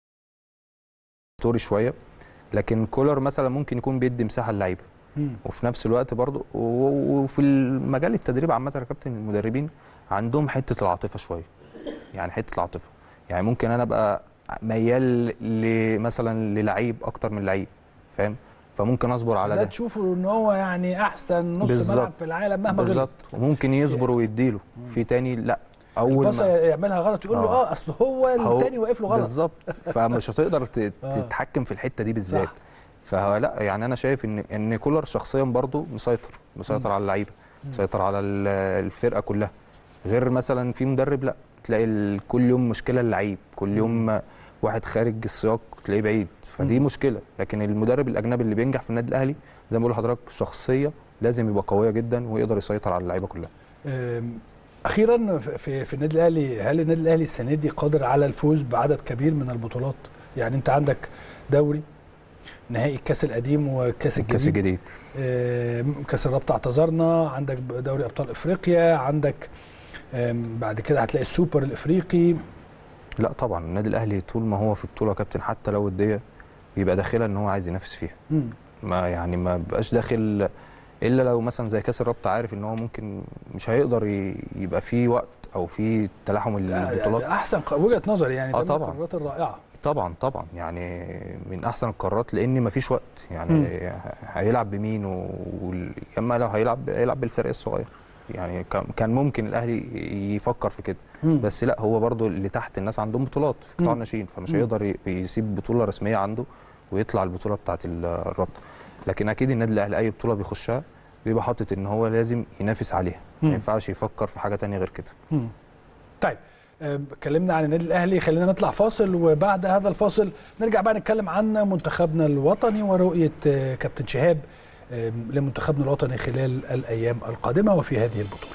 Speaker 3: دكتوري شويه لكن كولر مثلا ممكن يكون بيدي مساحه للعيبه
Speaker 1: مم.
Speaker 3: وفي نفس الوقت برضه و- وفي المجال التدريب عامه يا كابتن المدربين عندهم حته العاطفه شويه يعني حته العاطفه يعني ممكن انا ابقى ميال ل- مثلا للعيب اكتر من لعيب فاهم فممكن اصبر على
Speaker 1: ده
Speaker 3: ده
Speaker 1: تشوفه ان هو يعني احسن نص
Speaker 3: بالظبط.
Speaker 1: ملعب في العالم مهما غلط
Speaker 3: بالظبط وممكن يصبر ويديله في تاني لا اول
Speaker 1: الباصه
Speaker 3: ما
Speaker 1: يعملها غلط يقول له
Speaker 3: آه.
Speaker 1: اه اصل هو
Speaker 3: هو-
Speaker 1: التاني واقف له غلط
Speaker 3: بالظبط فمش هتقدر ت-
Speaker 1: آه.
Speaker 3: تتحكم في الحته دي بالذات
Speaker 1: صح.
Speaker 3: فهو لا يعني انا شايف ان ان كولر شخصيا برضو مسيطر مسيطر على اللعيبه مسيطر على ال- الفرقه كلها غير مثلا في مدرب لا تلاقي ال- كل يوم مشكله اللعيب كل يوم واحد خارج السياق تلاقيه بعيد فدي
Speaker 1: مم.
Speaker 3: مشكله لكن المدرب الاجنبي اللي بينجح في النادي الاهلي زي ما بقول لحضرتك شخصيه لازم يبقى قويه جدا ويقدر يسيطر على اللعيبه كلها
Speaker 1: أم، اخيرا في في النادي الاهلي هل النادي الاهلي السنه دي قادر على الفوز بعدد كبير من البطولات يعني انت عندك دوري نهائي الكاس القديم وكاس
Speaker 3: الكاس
Speaker 1: الجديد
Speaker 3: الجديد
Speaker 1: أم، كاس الرابطه اعتذرنا عندك دوري ابطال افريقيا عندك أم، بعد كده هتلاقي السوبر الافريقي
Speaker 3: لا طبعا النادي الاهلي طول ما هو في بطوله يا كابتن حتى لو وديه بيبقى داخلها ان هو عايز ينافس فيها
Speaker 1: مم.
Speaker 3: ما يعني ما بقاش داخل الا لو مثلا زي كاس الرابطه عارف ان هو ممكن مش هيقدر ي- يبقى فيه وقت او فيه تلاحم البطولات
Speaker 1: احسن ق- وجهه نظري يعني
Speaker 3: آه
Speaker 1: ده من
Speaker 3: طبعاً.
Speaker 1: القرارات الرائعه
Speaker 3: طبعا طبعا يعني من احسن القرارات لان ما فيش وقت يعني
Speaker 1: مم.
Speaker 3: هيلعب بمين و... وال- اما لو هيلعب هيلعب بالفريق الصغير يعني كان- كان ممكن الاهلي يفكر في كده
Speaker 1: مم.
Speaker 3: بس لا هو برضو اللي تحت الناس عندهم بطولات في قطاع
Speaker 1: مم.
Speaker 3: الناشئين فمش
Speaker 1: مم.
Speaker 3: هيقدر ي- يسيب بطوله رسميه عنده ويطلع البطوله بتاعه ال- الرابطه لكن اكيد النادي الاهلي اي بطوله بيخشها بيبقى حاطط ان هو لازم ينافس عليها
Speaker 1: مم.
Speaker 3: ما ينفعش يفكر في حاجه تانية غير كده
Speaker 1: مم. طيب أم، اتكلمنا عن النادي الاهلي خلينا نطلع فاصل وبعد هذا الفاصل نرجع بقى نتكلم عن منتخبنا الوطني ورؤيه آه، كابتن شهاب آم، لمنتخبنا الوطني خلال الايام القادمه وفي هذه البطوله.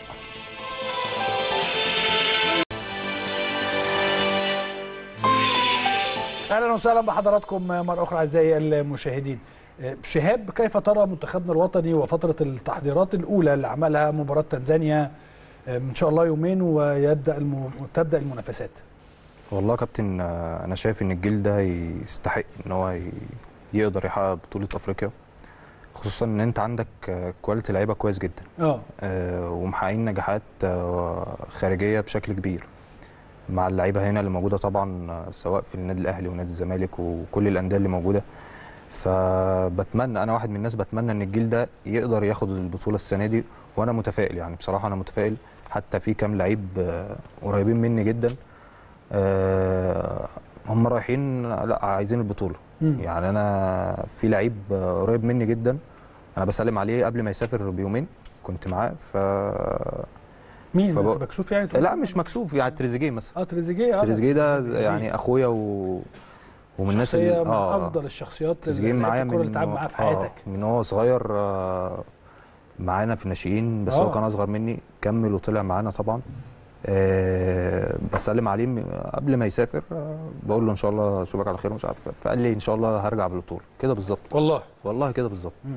Speaker 1: اهلا وسهلا بحضراتكم مره اخرى اعزائي المشاهدين. آه، شهاب كيف ترى منتخبنا الوطني وفتره التحضيرات الاولى اللي عملها مباراه تنزانيا آه، ان شاء الله يومين ويبدا الم... تبدا المنافسات.
Speaker 3: والله يا كابتن آه، انا شايف ان الجيل ده يستحق ان هو ي- يقدر يحقق بطوله افريقيا خصوصا ان انت عندك آه، كواليتي لعيبه كويس جدا
Speaker 1: اه
Speaker 3: آه، ومحققين نجاحات آه، خارجيه بشكل كبير مع اللعيبه هنا اللي موجوده طبعا آه، سواء في النادي الاهلي ونادي الزمالك وكل الانديه اللي موجوده فبتمنى انا واحد من الناس بتمنى ان الجيل ده يقدر ياخد البطوله السنه دي وانا متفائل يعني بصراحه انا متفائل حتى في كام لعيب آه، قريبين مني جدا آه، هم رايحين لا عايزين البطوله
Speaker 1: مم.
Speaker 3: يعني انا في لعيب آه، قريب مني جدا انا بسلم عليه قبل ما يسافر بيومين كنت معاه ف
Speaker 1: مين
Speaker 3: فبق-
Speaker 1: انت مكشوف يعني
Speaker 3: لا مش مكسوف يعني تريزيجيه مثلا
Speaker 1: اه تريزيجيه اه
Speaker 3: تريزيجيه ده يعني اخويا و... ومن الناس
Speaker 1: شخصية
Speaker 3: اللي
Speaker 1: من افضل الشخصيات
Speaker 3: تريزيجيه
Speaker 1: اللي
Speaker 3: معايا
Speaker 1: الكرة
Speaker 3: من
Speaker 1: اللي اتعامل معاها في
Speaker 3: آه،
Speaker 1: حياتك
Speaker 3: من هو صغير آه، معانا في الناشئين بس هو
Speaker 1: آه.
Speaker 3: كان اصغر مني كمل وطلع معانا طبعا آه، بسلم عليه من- قبل ما يسافر آه، بقول له ان شاء الله اشوفك على خير ومش عارف إيه. فقال لي ان شاء الله هرجع بالبطوله كده بالظبط
Speaker 1: والله
Speaker 3: والله كده بالظبط
Speaker 1: مم.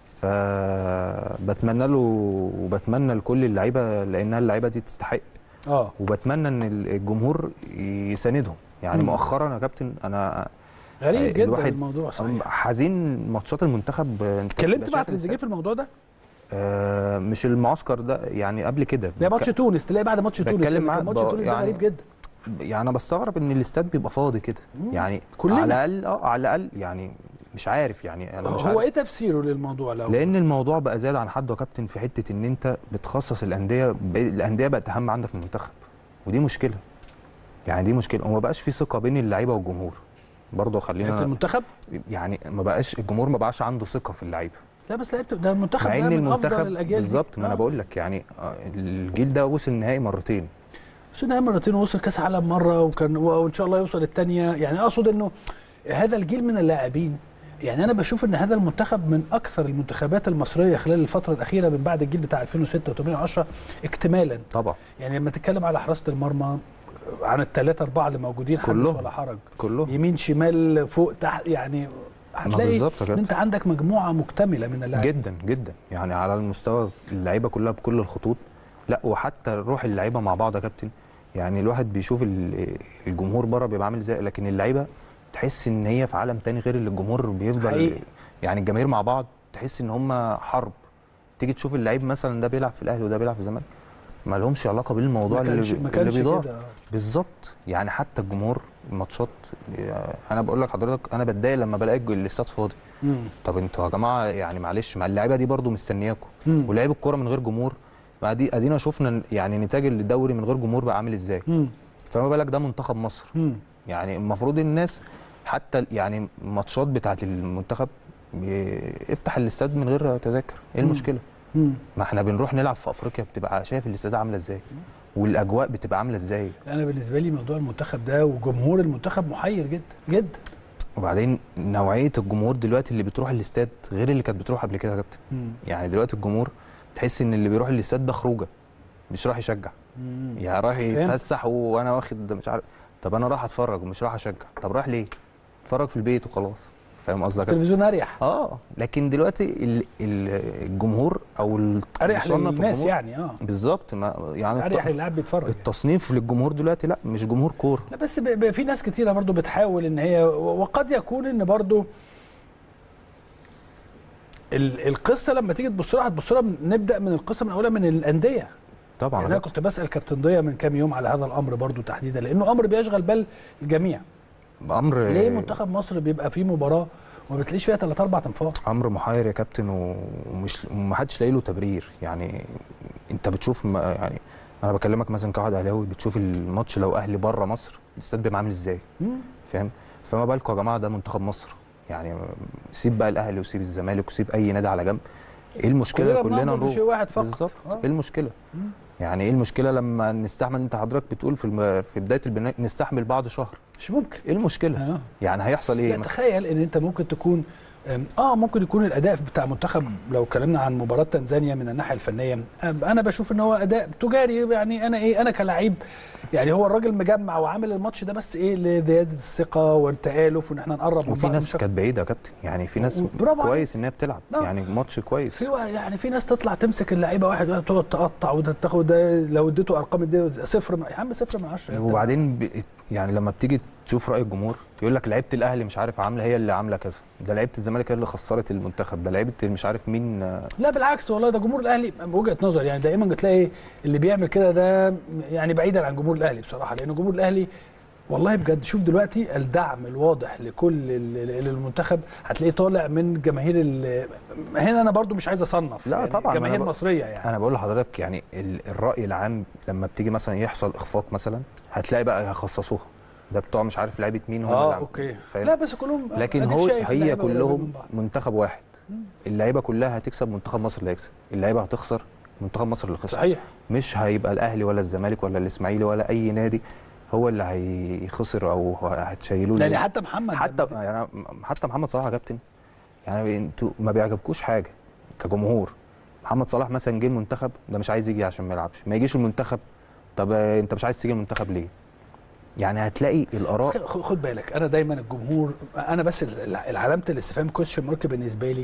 Speaker 3: فبتمنى له وبتمنى لكل اللعيبه لانها اللعيبه دي تستحق
Speaker 1: اه
Speaker 3: وبتمنى ان الجمهور يساندهم يعني
Speaker 1: مم.
Speaker 3: مؤخرا يا كابتن انا
Speaker 1: غريب
Speaker 3: يعني
Speaker 1: جدا
Speaker 3: الواحد
Speaker 1: الموضوع صحيح
Speaker 3: حزين ماتشات المنتخب آه، انت
Speaker 1: اتكلمت
Speaker 3: بتبقى
Speaker 1: مع
Speaker 3: شايف
Speaker 1: تريزيجيه في الموضوع ده؟
Speaker 3: آه مش المعسكر ده يعني قبل كده
Speaker 1: لا ماتش تونس تلاقي بعد ماتش تونس
Speaker 3: بتكلم
Speaker 1: لكن
Speaker 3: معاه
Speaker 1: ماتش
Speaker 3: بقى-
Speaker 1: تونس ده
Speaker 3: يعني
Speaker 1: غريب جدا
Speaker 3: يعني انا بستغرب ان الاستاد بيبقى فاضي كده
Speaker 1: مم.
Speaker 3: يعني
Speaker 1: كلنا.
Speaker 3: على الاقل اه على الاقل يعني مش عارف يعني انا مش
Speaker 1: هو
Speaker 3: عارف
Speaker 1: ايه تفسيره للموضوع لو
Speaker 3: لان الموضوع بقى زاد عن حده يا كابتن في حته ان انت بتخصص الانديه ب- الانديه بقت اهم عندك من المنتخب ودي مشكله يعني دي مشكله وما بقاش في ثقه بين اللعيبه والجمهور برضه
Speaker 1: لعيبه
Speaker 3: خلينا
Speaker 1: المنتخب
Speaker 3: يعني ما بقاش الجمهور ما بقاش عنده ثقه في اللعيبه
Speaker 1: لا بس لعيبه ده المنتخب
Speaker 3: مع
Speaker 1: ده
Speaker 3: ان
Speaker 1: من افضل
Speaker 3: المنتخب
Speaker 1: الاجيال دي.
Speaker 3: بالظبط ما انا
Speaker 1: آه.
Speaker 3: بقول لك يعني آه، الجيل ده وصل نهائي مرتين
Speaker 1: بس نهائي مرتين ووصل كاس عالم مره وكان وان شاء الله يوصل الثانيه يعني اقصد انه هذا الجيل من اللاعبين يعني انا بشوف ان هذا المنتخب من اكثر المنتخبات المصريه خلال الفتره الاخيره من بعد الجيل بتاع 2006 و8 و10 اكتمالا
Speaker 3: طبعا
Speaker 1: يعني لما تتكلم على حراسه المرمى عن الثلاثه اربعه اللي موجودين حدث
Speaker 3: كلهم.
Speaker 1: ولا حرج
Speaker 3: كله
Speaker 1: يمين شمال فوق تحت يعني هتلاقي
Speaker 3: بالظبط يا
Speaker 1: ان
Speaker 3: كابتن.
Speaker 1: انت عندك مجموعه مكتمله من اللاعبين
Speaker 3: جدا جدا يعني على المستوى اللعيبه كلها بكل الخطوط لا وحتى روح اللعيبه مع بعض يا كابتن يعني الواحد بيشوف ال- الجمهور بره بيبقى عامل ازاي لكن اللعيبه تحس ان هي في عالم تاني غير اللي الجمهور بيفضل
Speaker 1: حقيقي.
Speaker 3: يعني الجماهير مع بعض تحس ان هم حرب تيجي تشوف اللعيب مثلا ده بيلعب في الاهلي وده بيلعب في الزمالك ما لهمش علاقه بالموضوع
Speaker 1: ما
Speaker 3: اللي,
Speaker 1: كانش
Speaker 3: بي-
Speaker 1: ما
Speaker 3: اللي
Speaker 1: كانش
Speaker 3: بيدار
Speaker 1: كده
Speaker 3: بالظبط يعني حتى الجمهور الماتشات انا بقول لك حضرتك انا بتضايق لما بلاقي الاستاد فاضي
Speaker 1: مم.
Speaker 3: طب انتوا يا جماعه يعني معلش ما اللعيبه دي برضو مستنياكم
Speaker 1: مم.
Speaker 3: ولعيب الكوره من غير جمهور ما دي ادينا شفنا يعني نتاج الدوري من غير جمهور بقى عامل ازاي
Speaker 1: مم.
Speaker 3: فما بالك ده منتخب مصر
Speaker 1: مم.
Speaker 3: يعني المفروض الناس حتى يعني الماتشات بتاعه المنتخب بي- افتح الاستاد من غير تذاكر ايه
Speaker 1: مم.
Speaker 3: المشكله
Speaker 1: مم.
Speaker 3: ما احنا بنروح نلعب في افريقيا بتبقى شايف الاستاد عامله ازاي والاجواء بتبقى عامله ازاي
Speaker 1: انا بالنسبه لي موضوع المنتخب ده وجمهور المنتخب محير جدا جدا
Speaker 3: وبعدين نوعيه الجمهور دلوقتي اللي بتروح الاستاد غير اللي كانت بتروح قبل كده يا كابتن
Speaker 1: مم.
Speaker 3: يعني دلوقتي الجمهور تحس ان اللي بيروح الاستاد ده خروجه مش رايح يشجع
Speaker 1: مم.
Speaker 3: يعني رايح
Speaker 1: فهمت.
Speaker 3: يتفسح وانا واخد مش عارف طب انا رايح اتفرج ومش رايح اشجع طب رايح ليه اتفرج في البيت وخلاص فاهم قصدك
Speaker 1: التلفزيون اريح
Speaker 3: اه لكن دلوقتي ال- ال- الجمهور او ال-
Speaker 1: اريح
Speaker 3: المصنف
Speaker 1: للناس
Speaker 3: الجمهور-
Speaker 1: يعني اه
Speaker 3: بالظبط ما يعني
Speaker 1: اريح
Speaker 3: الت-
Speaker 1: للاعب بيتفرج يعني.
Speaker 3: التصنيف للجمهور دلوقتي لا مش جمهور كوره
Speaker 1: لا بس ب- ب- في ناس كتيره برضو بتحاول ان هي و- وقد يكون ان برضو ال- القصه لما تيجي تبص لها هتبص لها من- نبدا من القصه من اولها من الانديه
Speaker 3: طبعا
Speaker 1: يعني انا كنت بسال كابتن ضيا من كام يوم على هذا الامر برضو تحديدا لانه امر بيشغل بال الجميع
Speaker 3: امر
Speaker 1: ليه منتخب مصر بيبقى فيه مباراه وما بتلاقيش فيها ثلاث اربع تنفار
Speaker 3: امر محير يا كابتن و- ومش ومحدش لاقي له تبرير يعني انت بتشوف ما يعني انا بكلمك مثلا كواحد اهلاوي بتشوف الماتش لو اهلي بره مصر الاستاد بيبقى عامل ازاي فاهم فما بالكم يا جماعه ده منتخب مصر يعني سيب بقى الاهلي وسيب الزمالك وسيب اي نادي على جنب ايه المشكله
Speaker 1: كلنا
Speaker 3: كلنا
Speaker 1: بننظر
Speaker 3: نروح
Speaker 1: بشيء واحد فقط.
Speaker 3: بالظبط
Speaker 1: آه.
Speaker 3: ايه المشكله
Speaker 1: مم.
Speaker 3: يعني ايه المشكله لما نستحمل انت حضرتك بتقول في الم... في بدايه البناء نستحمل بعض شهر
Speaker 1: مش ممكن
Speaker 3: ايه المشكله
Speaker 1: آه.
Speaker 3: يعني هيحصل ايه
Speaker 1: لا
Speaker 3: مثلا
Speaker 1: تخيل ان انت ممكن تكون أم، اه ممكن يكون الاداء بتاع منتخب لو اتكلمنا عن مباراه تنزانيا من الناحيه الفنيه أم، انا بشوف ان هو اداء تجاري يعني انا ايه انا كلاعب يعني هو الراجل مجمع وعامل الماتش ده بس ايه لزياده الثقه والتالف وان احنا نقرب من
Speaker 3: وفي
Speaker 1: بعض
Speaker 3: ناس
Speaker 1: مش-
Speaker 3: كانت بعيده يا كابتن يعني في ناس
Speaker 1: برافو
Speaker 3: كويس ان هي بتلعب
Speaker 1: آه.
Speaker 3: يعني ماتش كويس
Speaker 1: في وا- يعني في ناس تطلع تمسك اللعيبه واحد واحد تقعد تقطع وده تاخد ده لو اديته ارقام اديته صفر من- يا عم صفر من 10
Speaker 3: وبعدين ب... يعني لما بتيجي تشوف راي الجمهور يقول لك لعيبه الاهلي مش عارف عامله هي اللي عامله كذا ده لعيبه الزمالك هي اللي خسرت المنتخب ده لعيبه مش عارف مين آه،
Speaker 1: لا بالعكس والله ده جمهور الاهلي بوجهه نظر يعني دائما بتلاقي اللي بيعمل كده ده يعني بعيدا عن جمهور الاهلي بصراحه لان جمهور الاهلي والله بجد شوف دلوقتي الدعم الواضح لكل ال- ال- المنتخب هتلاقيه طالع من جماهير ال- هنا انا برضو مش عايز اصنف
Speaker 3: لا
Speaker 1: يعني
Speaker 3: طبعاً،
Speaker 1: جماهير
Speaker 3: أنا ب-
Speaker 1: مصريه يعني
Speaker 3: انا بقول لحضرتك يعني ال... الراي العام لما بتيجي مثلا يحصل اخفاق مثلا هتلاقي بقى هيخصصوها ده بتوع مش عارف لعيبه مين هم اللي
Speaker 1: اه
Speaker 3: عاملين.
Speaker 1: اوكي
Speaker 3: فاهم؟
Speaker 1: لا بس كلهم
Speaker 3: لكن
Speaker 1: أديك
Speaker 3: هو
Speaker 1: شايف
Speaker 3: هي
Speaker 1: اللعيبة قريبين من
Speaker 3: كلهم
Speaker 1: بعض.
Speaker 3: منتخب واحد
Speaker 1: مم.
Speaker 3: اللعيبه كلها هتكسب منتخب مصر اللي هيكسب اللعيبه هتخسر منتخب مصر اللي خسر
Speaker 1: صحيح
Speaker 3: مش هيبقى الاهلي ولا الزمالك ولا الاسماعيلي ولا اي نادي هو اللي هيخسر او هتشيلوه
Speaker 1: يعني حتى محمد
Speaker 3: حتى يعني حتى محمد صلاح يا كابتن يعني انتوا ما بيعجبكوش حاجه كجمهور محمد صلاح مثلا جه المنتخب ده مش عايز يجي عشان ما يلعبش ما يجيش المنتخب طب آه، انت مش عايز تيجي المنتخب ليه يعني هتلاقي
Speaker 1: بس
Speaker 3: الاراء
Speaker 1: خ- خد بالك انا دايما الجمهور انا بس ال- العلامه الاستفهام كويشن مارك بالنسبه لي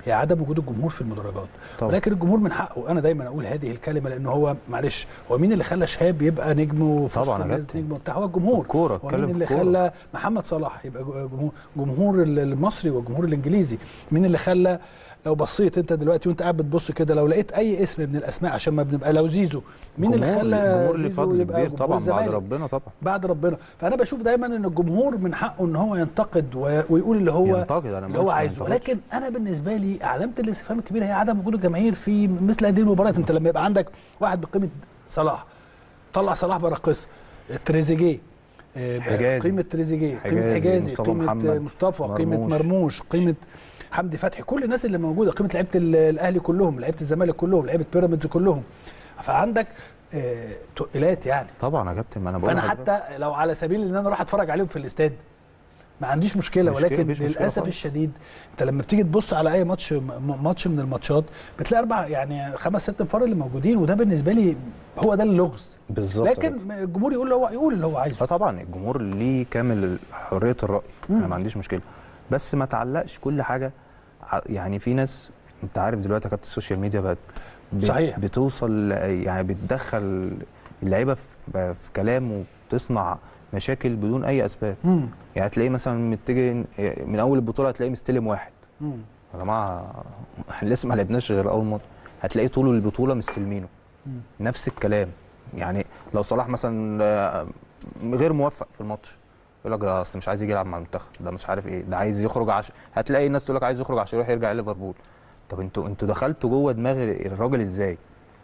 Speaker 1: هي عدم وجود الجمهور في المدرجات
Speaker 3: طبعا.
Speaker 1: ولكن الجمهور من حقه انا دايما اقول هذه الكلمه لان هو معلش هو مين اللي خلى شهاب يبقى نجم وفي وسط
Speaker 3: طبعاً يا
Speaker 1: الناس
Speaker 3: كابتن.
Speaker 1: نجم وبتاع هو الجمهور
Speaker 3: الكورة،
Speaker 1: هو
Speaker 3: اتكلم
Speaker 1: مين
Speaker 3: في
Speaker 1: اللي
Speaker 3: الكورة.
Speaker 1: خلى محمد صلاح يبقى جمهور جمهور المصري والجمهور الانجليزي مين اللي خلى لو بصيت انت دلوقتي وانت قاعد بتبص كده لو لقيت اي اسم من الاسماء عشان ما بنبقى لو زيزو مين اللي
Speaker 3: جمهور-
Speaker 1: خلى
Speaker 3: الجمهور اللي
Speaker 1: زيزو
Speaker 3: فضل
Speaker 1: يبقى
Speaker 3: كبير
Speaker 1: جمهور
Speaker 3: طبعا بعد
Speaker 1: الزمالك؟
Speaker 3: ربنا طبعا
Speaker 1: بعد ربنا فانا بشوف دايما ان الجمهور من حقه ان هو ينتقد و- ويقول اللي هو
Speaker 3: ينتقد انا ما
Speaker 1: اللي هو
Speaker 3: قلتش ما
Speaker 1: عايزه
Speaker 3: ينتقدش.
Speaker 1: ولكن انا بالنسبه لي علامه الاستفهام الكبيره هي عدم وجود الجماهير في مثل هذه المباريات انت لما يبقى عندك واحد بقيمه صلاح طلع صلاح بره القصه تريزيجيه آه،
Speaker 3: حجازي.
Speaker 1: قيمه تريزيجيه قيمه
Speaker 3: حجازي،
Speaker 1: حجازي
Speaker 3: مصطفى
Speaker 1: قيمه
Speaker 3: محمد،
Speaker 1: مصطفى قيمه
Speaker 3: مرموش.
Speaker 1: مرموش قيمه حمدي فتحي كل الناس اللي موجوده قيمه لعيبه ال- الاهلي كلهم لعيبه الزمالك كلهم لعيبه بيراميدز كلهم فعندك آه، تقلات يعني
Speaker 3: طبعا يا كابتن ما انا بقول
Speaker 1: فانا
Speaker 3: لحضرتك.
Speaker 1: حتى لو على سبيل ان انا اروح اتفرج عليهم في الاستاد ما عنديش مشكله
Speaker 3: مشكلة،
Speaker 1: ولكن
Speaker 3: مفيش مشكلة
Speaker 1: للاسف
Speaker 3: خالص.
Speaker 1: الشديد انت لما بتيجي تبص على اي ماتش م- ماتش من الماتشات بتلاقي اربع يعني خمس ست انفار اللي موجودين وده بالنسبه لي هو ده اللغز
Speaker 3: بالظبط يا
Speaker 1: لكن
Speaker 3: كابتن.
Speaker 1: الجمهور يقول اللي هو يقول اللي هو عايزه
Speaker 3: اه طبعا الجمهور ليه كامل حريه الراي انا
Speaker 1: مم.
Speaker 3: ما عنديش مشكله بس ما تعلقش كل حاجه ع- يعني في ناس انت عارف دلوقتي يا كابتن السوشيال ميديا بقت ب-
Speaker 1: صحيح.
Speaker 3: بتوصل يعني بتدخل اللعيبه في, في كلام وبتصنع مشاكل بدون اي اسباب
Speaker 1: مم.
Speaker 3: يعني تلاقيه مثلا متجه من اول البطوله هتلاقيه مستلم واحد
Speaker 1: مم.
Speaker 3: يا جماعه احنا لسه ما لعبناش غير اول ماتش هتلاقيه طول البطوله مستلمينه
Speaker 1: مم.
Speaker 3: نفس الكلام يعني لو صلاح مثلا آه، غير موفق في الماتش يقول لك ده اصل مش عايز يجي يلعب مع المنتخب ده مش عارف ايه ده عايز يخرج عشان هتلاقي الناس تقول لك عايز يخرج عشان يروح يرجع ليفربول طب انتوا انتوا دخلتوا جوه دماغ الراجل ازاي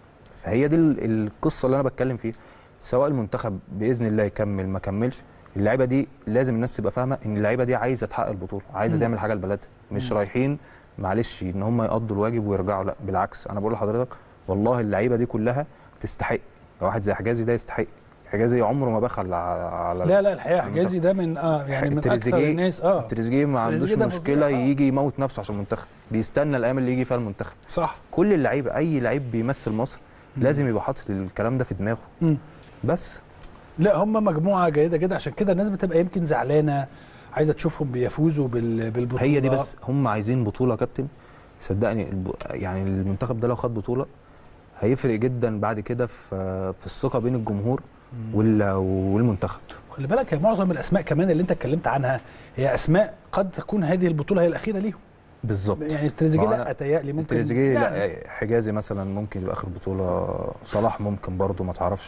Speaker 3: فهي دي ال- القصه اللي انا بتكلم فيها سواء المنتخب باذن الله يكمل ما كملش اللعيبه دي لازم الناس تبقى فاهمه ان اللعيبه دي عايزه تحقق البطوله عايزه
Speaker 1: مم.
Speaker 3: تعمل حاجه لبلدها مش
Speaker 1: مم.
Speaker 3: رايحين معلش ان هم يقضوا الواجب ويرجعوا لا بالعكس انا بقول لحضرتك والله اللعيبه دي كلها تستحق واحد زي حجازي ده يستحق حجازي عمره ما بخل على على
Speaker 1: لا لا الحقيقه حجازي ده من اه يعني من اكثر
Speaker 3: تريزيجيه-
Speaker 1: الناس اه
Speaker 3: تريزيجيه ما عندوش
Speaker 1: تريزيجيه ده
Speaker 3: مشكله
Speaker 1: فظيع، آه.
Speaker 3: يجي يموت نفسه عشان المنتخب بيستنى الايام اللي يجي فيها المنتخب
Speaker 1: صح
Speaker 3: كل اللعيبه اي لعيب بيمثل مصر
Speaker 1: مم.
Speaker 3: لازم يبقى حاطط الكلام ده في دماغه
Speaker 1: مم.
Speaker 3: بس
Speaker 1: لا هم مجموعه جيده جدا عشان كده الناس بتبقى يمكن زعلانه عايزه تشوفهم بيفوزوا بال- بالبطوله
Speaker 3: هي دي بس هم عايزين بطوله يا كابتن صدقني الب... يعني المنتخب ده لو خد بطوله هيفرق جدا بعد كده في في الثقه بين الجمهور وال... والمنتخب
Speaker 1: خلي بالك هي معظم الاسماء كمان اللي انت اتكلمت عنها هي اسماء قد تكون هذه البطوله هي الاخيره ليهم
Speaker 3: بالظبط
Speaker 1: يعني تريزيجيه
Speaker 3: ما
Speaker 1: لا
Speaker 3: أنا-
Speaker 1: اتهيألي ممكن
Speaker 3: تريزيجيه
Speaker 1: يعني
Speaker 3: لا حجازي مثلا ممكن يبقى اخر بطوله صلاح ممكن برضه ما تعرفش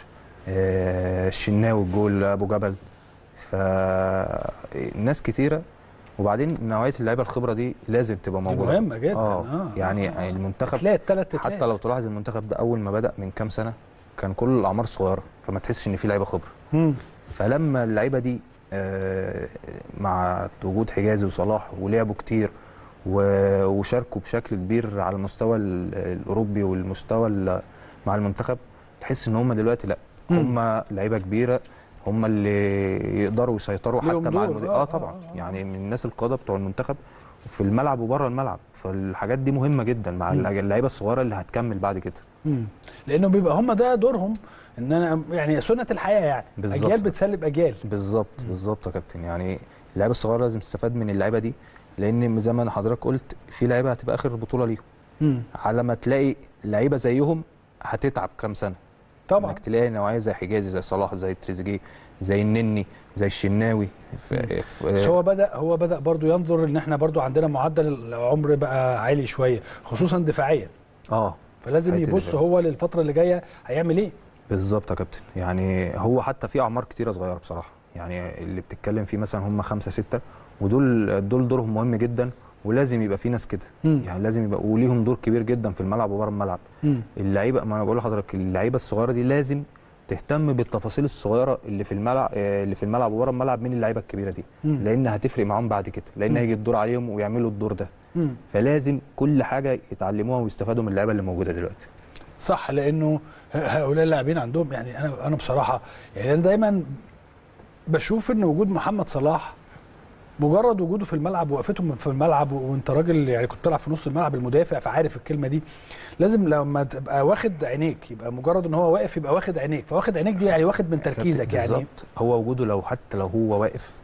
Speaker 3: آه، الشناوي الجول ابو جبل فناس كتيره وبعدين نوعيه اللعيبه الخبره دي لازم تبقى
Speaker 1: دي
Speaker 3: موجوده
Speaker 1: مهمه جدا
Speaker 3: اه
Speaker 1: آه.
Speaker 3: يعني
Speaker 1: آه.
Speaker 3: المنتخب
Speaker 1: تلاقي الثلاث
Speaker 3: حتى لو تلاحظ المنتخب ده اول ما بدا من كام سنه كان كل الاعمار صغيره فما تحسش ان في لعيبه خبره
Speaker 1: مم.
Speaker 3: فلما اللعيبه دي آه، مع وجود حجازي وصلاح ولعبوا كتير و- وشاركوا بشكل كبير على المستوى ال- الاوروبي والمستوى ال- مع المنتخب تحس ان هم دلوقتي لا
Speaker 1: مم.
Speaker 3: هم لعيبه كبيره هم اللي يقدروا يسيطروا
Speaker 1: ليهم
Speaker 3: حتى مع
Speaker 1: دور.
Speaker 3: المدير
Speaker 1: آه،
Speaker 3: اه
Speaker 1: آه،
Speaker 3: طبعا
Speaker 1: آه، آه.
Speaker 3: يعني من الناس القاده بتوع المنتخب في الملعب وبره الملعب فالحاجات دي مهمه جدا مع
Speaker 1: مم.
Speaker 3: اللعيبه الصغيره اللي هتكمل بعد كده
Speaker 1: مم. لانه بيبقى هم ده دورهم ان انا يعني سنه الحياه يعني
Speaker 3: بالظبط.
Speaker 1: اجيال بتسلب اجيال
Speaker 3: بالظبط بالظبط يا كابتن يعني اللعيبه الصغيره لازم تستفاد من اللعيبه دي لان زي ما حضرتك قلت في لعيبه هتبقى اخر البطوله ليهم
Speaker 1: مم.
Speaker 3: على ما تلاقي لعيبه زيهم هتتعب كام سنه
Speaker 1: طبعا
Speaker 3: انك تلاقي نوعيه زي حجازي زي صلاح زي تريزيجيه زي النني زي الشناوي في
Speaker 1: بس هو بدا هو بدا برضو ينظر ان احنا برضو عندنا معدل العمر بقى عالي شويه خصوصا دفاعيا
Speaker 3: اه
Speaker 1: فلازم
Speaker 3: حتة
Speaker 1: يبص
Speaker 3: الدفاع.
Speaker 1: هو للفتره اللي جايه هيعمل ايه
Speaker 3: بالظبط يا كابتن يعني هو حتى في اعمار كتيره صغيره بصراحه يعني اللي بتتكلم فيه مثلا هم خمسه سته ودول دول دورهم مهم جدا ولازم يبقى في ناس كده
Speaker 1: مم.
Speaker 3: يعني لازم يبقى وليهم دور كبير جدا في الملعب وبره الملعب
Speaker 1: مم.
Speaker 3: اللعيبه ما انا بقول لحضرتك اللعيبه الصغيره دي لازم تهتم بالتفاصيل الصغيره اللي في الملعب آه، اللي في الملعب وبره الملعب من اللعيبه الكبيره دي
Speaker 1: مم.
Speaker 3: لان هتفرق معاهم بعد كده لان
Speaker 1: مم.
Speaker 3: هيجي الدور عليهم ويعملوا الدور ده
Speaker 1: مم.
Speaker 3: فلازم كل حاجه يتعلموها ويستفادوا من اللعيبه اللي موجوده دلوقتي
Speaker 1: صح لانه ه- هؤلاء اللاعبين عندهم يعني انا انا بصراحه يعني انا دايما بشوف ان وجود محمد صلاح مجرد وجوده في الملعب ووقفته في الملعب وانت راجل يعني كنت بتلعب في نص الملعب المدافع فعارف الكلمه دي لازم لما تبقى واخد عينيك يبقى مجرد ان هو واقف يبقى واخد عينيك فواخد عينيك دي يعني واخد من تركيزك يعني
Speaker 3: بالظبط هو وجوده لو حتى لو هو واقف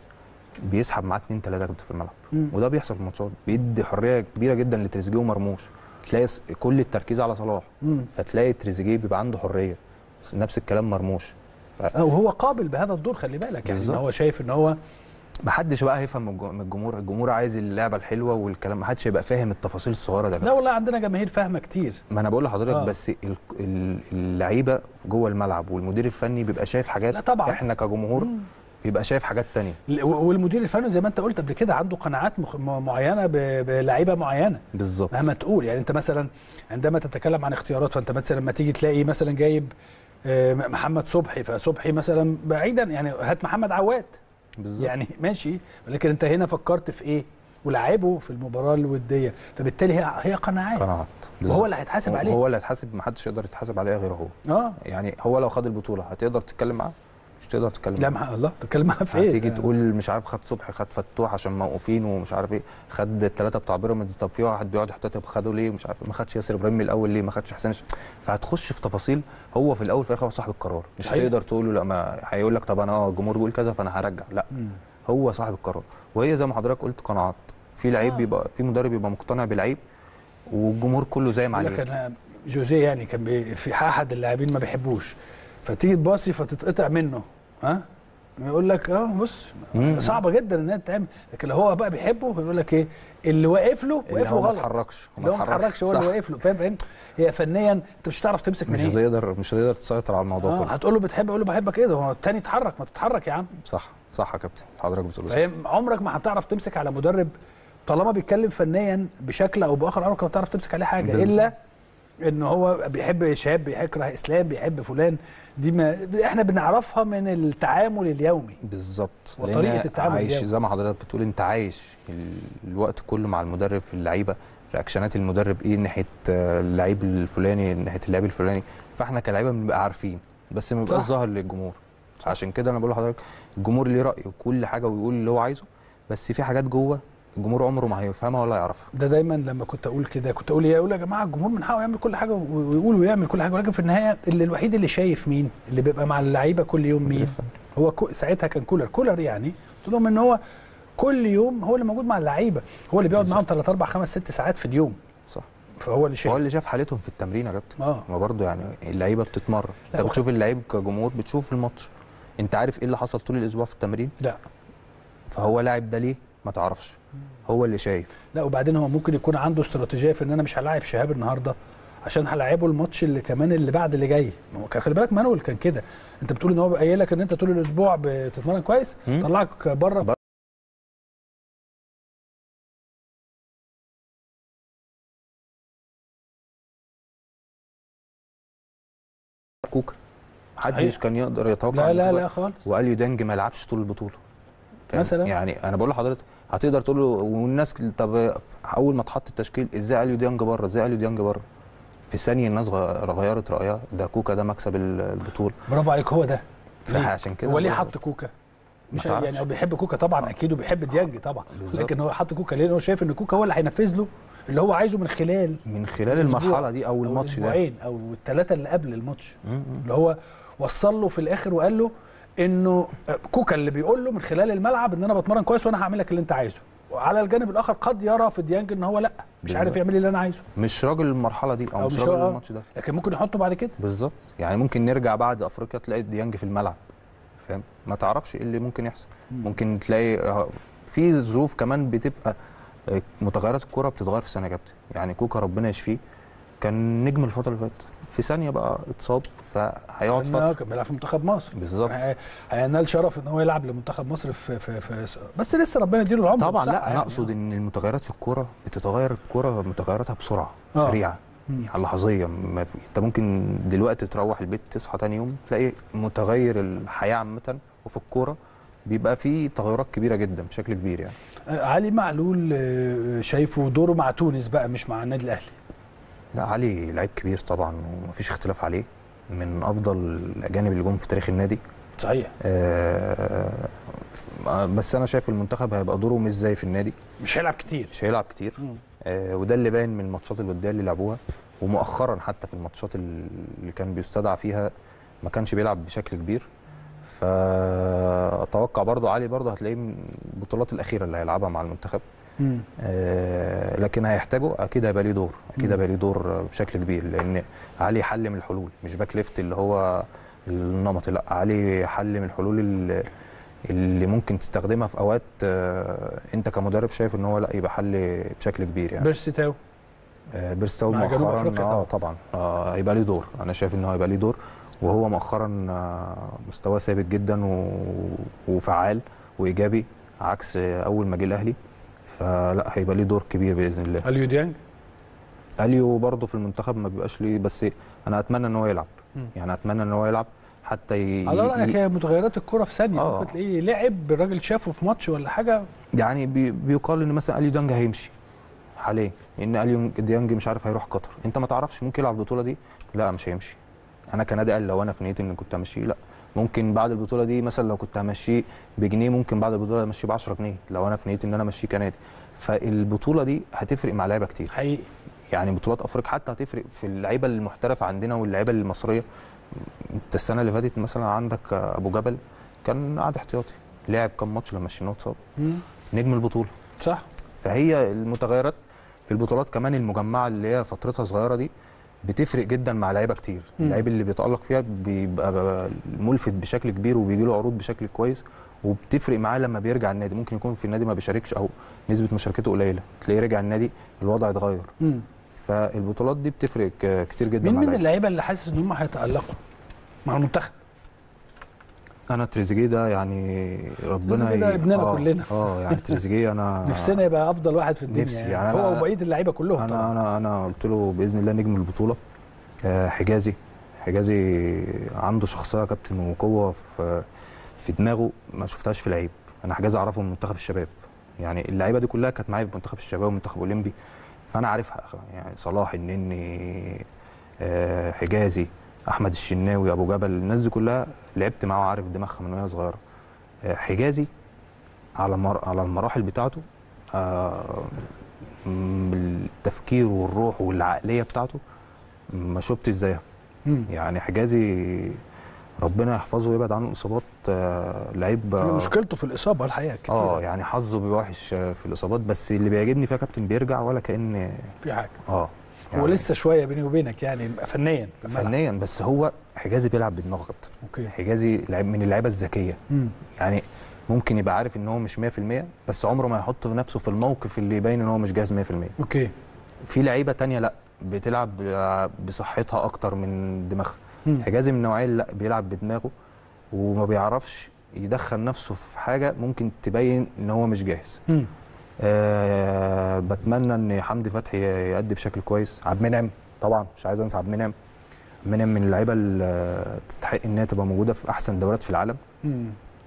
Speaker 3: بيسحب معاه اتنين تلاته كابتن في الملعب
Speaker 1: مم.
Speaker 3: وده بيحصل في الماتشات بيدي حريه كبيره جدا لتريزيجيه ومرموش تلاقي س- كل التركيز على صلاح
Speaker 1: مم.
Speaker 3: فتلاقي تريزيجيه بيبقى عنده حريه بس نفس الكلام مرموش
Speaker 1: آه، وهو قابل بهذا الدور خلي بالك يعني إن
Speaker 3: بالظبط.
Speaker 1: هو شايف ان هو
Speaker 3: محدش بقى هيفهم من الج- من الجمهور الجمهور عايز اللعبه الحلوه والكلام محدش هيبقى فاهم التفاصيل الصغيره ده
Speaker 1: لا والله عندنا جماهير فاهمه كتير
Speaker 3: ما انا بقول لحضرتك
Speaker 1: آه.
Speaker 3: بس ال- ال- اللعيبه في جوه الملعب والمدير الفني بيبقى شايف حاجات
Speaker 1: لا طبعا.
Speaker 3: احنا كجمهور
Speaker 1: مم.
Speaker 3: بيبقى شايف حاجات تانية
Speaker 1: ل- والمدير الفني زي ما انت قلت قبل كده عنده قناعات مخ- م- معينه ب- بلعيبه معينه
Speaker 3: بالظبط
Speaker 1: مهما تقول يعني انت مثلا عندما تتكلم عن اختيارات فانت مثلا لما تيجي تلاقي مثلا جايب آه، محمد صبحي فصبحي مثلا بعيدا يعني هات محمد عواد
Speaker 3: بالظبط
Speaker 1: يعني ماشي لكن انت هنا فكرت في ايه ولعبه في المباراه الوديه فبالتالي هي هي قناعات
Speaker 3: قناعات
Speaker 1: وهو اللي هيتحاسب عليه
Speaker 3: هو اللي هيتحاسب محدش يقدر يتحاسب عليه غير هو
Speaker 1: اه
Speaker 3: يعني هو لو خد البطوله هتقدر تتكلم معاه مش تقدر تتكلم
Speaker 1: لا
Speaker 3: معاه
Speaker 1: مع الله تتكلم معاه في ايه
Speaker 3: هتيجي تقول مش عارف خد صبحي خد فتوح عشان موقوفين ومش عارف ايه خد الثلاثه بتاع بيراميدز طب في واحد بيقعد يحتاط طب خده ليه مش عارف ما خدش ياسر ابراهيم من الاول ليه ما خدش حسين الش- فهتخش في تفاصيل هو في الاول في الاخر هو صاحب القرار مش
Speaker 1: صحيح.
Speaker 3: هتقدر تقول له لا ما هيقول لك طب انا اه الجمهور بيقول كذا فانا هرجع لا
Speaker 1: مم.
Speaker 3: هو صاحب القرار وهي زي ما حضرتك قلت قناعات في لعيب
Speaker 1: آه.
Speaker 3: بيبقى في مدرب بيبقى مقتنع بلعيب والجمهور كله زي ما
Speaker 1: يقول لك
Speaker 3: عليه
Speaker 1: انا جوزيه يعني كان بي في احد اللاعبين ما بيحبوش فتيجي تباصي فتتقطع منه ها يقول لك اه بص
Speaker 3: مم.
Speaker 1: صعبه جدا انها تتعمل لكن لو هو بقى بيحبه فيقول لك ايه اللي واقف له
Speaker 3: اللي
Speaker 1: واقف له
Speaker 3: هو ما
Speaker 1: غلط
Speaker 3: اتحركش
Speaker 1: اللي هو ما اتحركش هو اللي
Speaker 3: صح.
Speaker 1: واقف له فاهم فاهم هي فنيا انت مش هتعرف تمسك
Speaker 3: مش
Speaker 1: منين
Speaker 3: هتقدر مش هتقدر تسيطر على الموضوع
Speaker 1: اه
Speaker 3: كله
Speaker 1: هتقول له بتحب يقول له بحبك ايه ده هو التاني اتحرك ما تتحرك يا عم
Speaker 3: صح صح يا كابتن حضرتك بتقول صح.
Speaker 1: فاهم عمرك ما هتعرف تمسك على مدرب طالما بيتكلم فنيا بشكل او باخر عمرك ما هتعرف تمسك عليه حاجه
Speaker 3: بالظبط.
Speaker 1: الا ان هو بيحب شاب بيكره اسلام بيحب فلان دي ما احنا بنعرفها من التعامل اليومي
Speaker 3: بالظبط
Speaker 1: وطريقة
Speaker 3: لأن
Speaker 1: التعامل
Speaker 3: عايش
Speaker 1: دي.
Speaker 3: زي ما حضرتك بتقول انت عايش ال- الوقت كله مع المدرب في اللعيبه رياكشنات المدرب ايه ناحيه آه، اللعيب الفلاني ناحيه اللعيب الفلاني فاحنا كلاعيبه بنبقى عارفين بس ما بيبقاش
Speaker 1: صح.
Speaker 3: ظاهر للجمهور عشان كده انا بقول لحضرتك الجمهور ليه راي وكل حاجه ويقول اللي هو عايزه بس في حاجات جوه الجمهور عمره ما هيفهمها ولا يعرفها
Speaker 1: ده دايما لما كنت اقول كده كنت اقول ايه اقول يا جماعه الجمهور من حقه يعمل كل حاجه ويقول ويعمل كل حاجه ولكن في النهايه اللي الوحيد اللي شايف مين اللي بيبقى مع اللعيبه كل يوم مين هو كو ساعتها كان كولر كولر يعني قلت لهم ان هو كل يوم هو اللي موجود مع اللعيبه هو اللي بيقعد معاهم 3 4 5 6 ساعات في اليوم
Speaker 3: صح
Speaker 1: فهو اللي شايف
Speaker 3: هو اللي شاف حالتهم في التمرين يا كابتن
Speaker 1: اه
Speaker 3: ما برضه يعني اللعيبه بتتمرن
Speaker 1: لا،
Speaker 3: انت
Speaker 1: وخ-
Speaker 3: بتشوف اللعيب كجمهور بتشوف الماتش انت عارف ايه اللي حصل طول الاسبوع في التمرين
Speaker 1: لا
Speaker 3: فهو لاعب ده ليه ما تعرفش هو اللي شايف
Speaker 1: لا وبعدين هو ممكن يكون عنده استراتيجيه في ان انا مش هلاعب شهاب النهارده عشان هلاعبه الماتش اللي كمان اللي بعد اللي جاي ما هو كان خلي بالك مانويل كان كده انت بتقول ان هو قايل لك ان انت طول الاسبوع بتتمرن كويس
Speaker 3: مم.
Speaker 1: طلعك بره
Speaker 3: بره. كوكا محدش
Speaker 1: صحيح.
Speaker 3: كان يقدر يتوقع
Speaker 1: لا
Speaker 3: إن
Speaker 1: لا
Speaker 3: كوكا-
Speaker 1: لا خالص
Speaker 3: واليو ديانج ما يلعبش طول البطوله فاهم؟
Speaker 1: مثلا؟
Speaker 3: يعني انا بقول لحضرتك هتقدر تقول له والناس طب اول ما اتحط التشكيل ازاي اليو ديانج بره ازاي اليو ديانج بره في ثانيه الناس غ- غيرت رايها ده كوكا ده مكسب ال- البطوله
Speaker 1: برافو عليك هو ده ليه؟
Speaker 3: فعشان كده
Speaker 1: هو ليه
Speaker 3: بقول-
Speaker 1: حط كوكا مش
Speaker 3: تعرفش.
Speaker 1: يعني هو بيحب كوكا طبعا اكيد وبيحب ديانج طبعا
Speaker 3: بالظبط.
Speaker 1: لكن هو حط كوكا ليه لأن هو شايف ان كوكا هو اللي هينفذ له اللي هو عايزه من خلال
Speaker 3: من خلال
Speaker 1: الأسبوع
Speaker 3: المرحله دي او
Speaker 1: أو
Speaker 3: الماتش ده
Speaker 1: الاسبوعين او الثلاثه اللي قبل الماتش
Speaker 3: م- م.
Speaker 1: اللي هو وصل له في الاخر وقال له انه كوكا اللي بيقول له من خلال الملعب ان انا بتمرن كويس وانا هعمل لك اللي انت عايزه وعلى الجانب الاخر قد يرى في ديانج ان هو لا مش عارف
Speaker 3: بالظبط.
Speaker 1: يعمل لي اللي انا عايزه
Speaker 3: مش راجل المرحله دي او,
Speaker 1: أو
Speaker 3: مش
Speaker 1: مش
Speaker 3: راجل
Speaker 1: هو-
Speaker 3: الماتش ده
Speaker 1: لكن ممكن يحطه بعد كده
Speaker 3: بالظبط يعني ممكن نرجع بعد افريقيا تلاقي ديانج في الملعب فاهم ما تعرفش ايه اللي ممكن يحصل ممكن تلاقي آه، في ظروف كمان بتبقى آه، متغيرات الكرة بتتغير في ثانيه يا كابتن يعني كوكا ربنا يشفيه كان نجم الفتره اللي فاتت في ثانيه بقى اتصاب فهيقعد
Speaker 1: لأنه
Speaker 3: فتره
Speaker 1: كان بيلعب في منتخب مصر
Speaker 3: بالظبط
Speaker 1: هي- هينال شرف ان هو يلعب لمنتخب مصر في, في, في بس لسه ربنا يديله العمر
Speaker 3: طبعا
Speaker 1: والصحة
Speaker 3: لا انا
Speaker 1: يعني.
Speaker 3: اقصد ان المتغيرات في الكوره بتتغير الكوره متغيراتها بسرعه
Speaker 1: آه.
Speaker 3: سريعه
Speaker 1: مم.
Speaker 3: يعني لحظيه ما في... انت ممكن دلوقتي تروح البيت تصحى تاني يوم تلاقي متغير الحياه عامه وفي الكوره بيبقى فيه تغيرات كبيره جدا بشكل كبير يعني
Speaker 1: آه، علي معلول آه، شايفه دوره مع تونس بقى مش مع النادي الاهلي
Speaker 3: لا علي لعيب كبير طبعا ومفيش اختلاف عليه من افضل الاجانب اللي جم في تاريخ النادي
Speaker 1: صحيح
Speaker 3: آه بس انا شايف المنتخب هيبقى دوره مش زي في النادي
Speaker 1: مش هيلعب كتير
Speaker 3: مش هيلعب كتير آه وده اللي باين من الماتشات الوديه اللي لعبوها ومؤخرا حتى في الماتشات اللي كان بيستدعى فيها ما كانش بيلعب بشكل كبير فاتوقع برضو علي برضو هتلاقيه من البطولات الاخيره اللي هيلعبها مع المنتخب
Speaker 1: مم.
Speaker 3: آه، لكن هيحتاجه اكيد هيبقى ليه دور اكيد
Speaker 1: مم.
Speaker 3: هيبقى ليه دور بشكل كبير لان علي حل من الحلول مش باك ليفت اللي هو النمطي لا علي حل من الحلول اللي, اللي ممكن تستخدمها في اوقات آه، انت كمدرب شايف ان هو لا يبقى حل بشكل كبير يعني
Speaker 1: بيرسي تاو
Speaker 3: آه، بيرستاو
Speaker 1: مع جنوب
Speaker 3: مؤخرا
Speaker 1: أفريقيا
Speaker 3: اه طبعا آه هيبقى ليه دور انا شايف ان هو هيبقى ليه دور وهو مؤخرا آه، مستواه ثابت جدا و... وفعال وايجابي عكس آه، اول ما جه الاهلي فلا هيبقى ليه دور كبير باذن الله
Speaker 1: اليو ديانج
Speaker 3: اليو برضه في المنتخب ما بيبقاش ليه بس انا اتمنى ان هو يلعب
Speaker 1: مم.
Speaker 3: يعني اتمنى ان هو يلعب حتى ي...
Speaker 1: على رايك
Speaker 3: ي-
Speaker 1: هي متغيرات الكره في ثانيه
Speaker 3: آه.
Speaker 1: ممكن تلاقيه لعب الراجل شافه في ماتش ولا حاجه
Speaker 3: يعني بي... بيقال ان مثلا اليو ديانج هيمشي حاليا ان اليو ديانج مش عارف هيروح قطر انت ما تعرفش ممكن يلعب البطوله دي لا مش هيمشي انا كنادي قال لو انا في نيتي ان كنت همشيه لا ممكن بعد البطوله دي مثلا لو كنت همشيه بجنيه ممكن بعد البطوله امشيه ب 10 جنيه لو انا في نيتي ان انا امشيه كنادي فالبطوله دي هتفرق مع لعيبه كتير
Speaker 1: حقيقي
Speaker 3: يعني بطولات افريقيا حتى هتفرق في اللعيبه المحترفه عندنا واللعيبه المصريه انت السنه اللي فاتت مثلا عندك ابو جبل كان قاعد احتياطي لعب كام ماتش لما مشيناه اتصاب
Speaker 1: مم.
Speaker 3: نجم البطوله
Speaker 1: صح
Speaker 3: فهي المتغيرات في البطولات كمان المجمعه اللي هي فترتها صغيره دي بتفرق جدا مع لعيبه كتير
Speaker 1: مم.
Speaker 3: اللعيب اللي بيتالق فيها بيبقى ملفت بشكل كبير وبيجي له عروض بشكل كويس وبتفرق معاه لما بيرجع النادي ممكن يكون في النادي ما بيشاركش او نسبه مشاركته قليله تلاقيه رجع النادي الوضع اتغير
Speaker 1: مم.
Speaker 3: فالبطولات دي بتفرق ك- كتير جدا
Speaker 1: مين
Speaker 3: مع
Speaker 1: من
Speaker 3: اللعيبة.
Speaker 1: اللعيبه اللي حاسس ان هم هيتالقوا مع المنتخب
Speaker 3: انا تريزيجيه ده يعني ربنا
Speaker 1: تريزيجيه ده
Speaker 3: ي-
Speaker 1: ابننا
Speaker 3: آه
Speaker 1: كلنا.
Speaker 3: اه يعني تريزيجيه انا
Speaker 1: نفسنا يبقى افضل واحد في الدنيا
Speaker 3: نفسي،
Speaker 1: يعني,
Speaker 3: يعني
Speaker 1: هو
Speaker 3: أنا-
Speaker 1: وبقيه اللعيبه كلهم
Speaker 3: انا
Speaker 1: طبعا
Speaker 3: انا انا قلت له باذن الله نجم البطوله آه، حجازي حجازي عنده شخصيه يا كابتن وقوه في في دماغه ما شفتهاش في لعيب انا حجازي اعرفه من منتخب الشباب يعني اللعيبه دي كلها كانت معايا في منتخب الشباب ومنتخب اولمبي فانا عارفها يعني صلاح النني آه، حجازي احمد الشناوي ابو جبل الناس دي كلها لعبت معاه وعارف دماغها من وهي صغيره آه، حجازي على مر... على المراحل بتاعته آه، م- بالتفكير والروح والعقليه بتاعته ما شفتش زيها
Speaker 1: مم.
Speaker 3: يعني حجازي ربنا يحفظه ويبعد عنه الاصابات آه، لعيب آه،
Speaker 1: مشكلته في الاصابه الحقيقه كتير
Speaker 3: اه يعني حظه بيبقى وحش آه، في الاصابات بس اللي بيعجبني فيها كابتن بيرجع ولا كان
Speaker 1: في حاجه
Speaker 3: اه
Speaker 1: هو لسه شويه بيني وبينك يعني فنيا في الملعب.
Speaker 3: فنيا بس هو حجازي بيلعب بدماغه كابتن
Speaker 1: اوكي
Speaker 3: حجازي لعيب من اللعيبه الذكيه
Speaker 1: مم.
Speaker 3: يعني ممكن يبقى عارف ان هو مش 100% بس عمره ما يحط نفسه في الموقف اللي يبين ان هو مش جاهز 100%
Speaker 1: اوكي
Speaker 3: في لعيبه تانية لا بتلعب بصحتها اكتر من دماغها
Speaker 1: مم.
Speaker 3: حجازي من النوعيه اللي لا بيلعب بدماغه وما بيعرفش يدخل نفسه في حاجه ممكن تبين ان هو مش جاهز
Speaker 1: مم.
Speaker 3: أه بتمنى ان حمدي فتحي يأدي بشكل كويس عبد المنعم طبعا مش عايز انسى عبد المنعم عبد المنعم من اللعيبه اللي تستحق انها تبقى موجوده في احسن دوريات في العالم
Speaker 1: مم.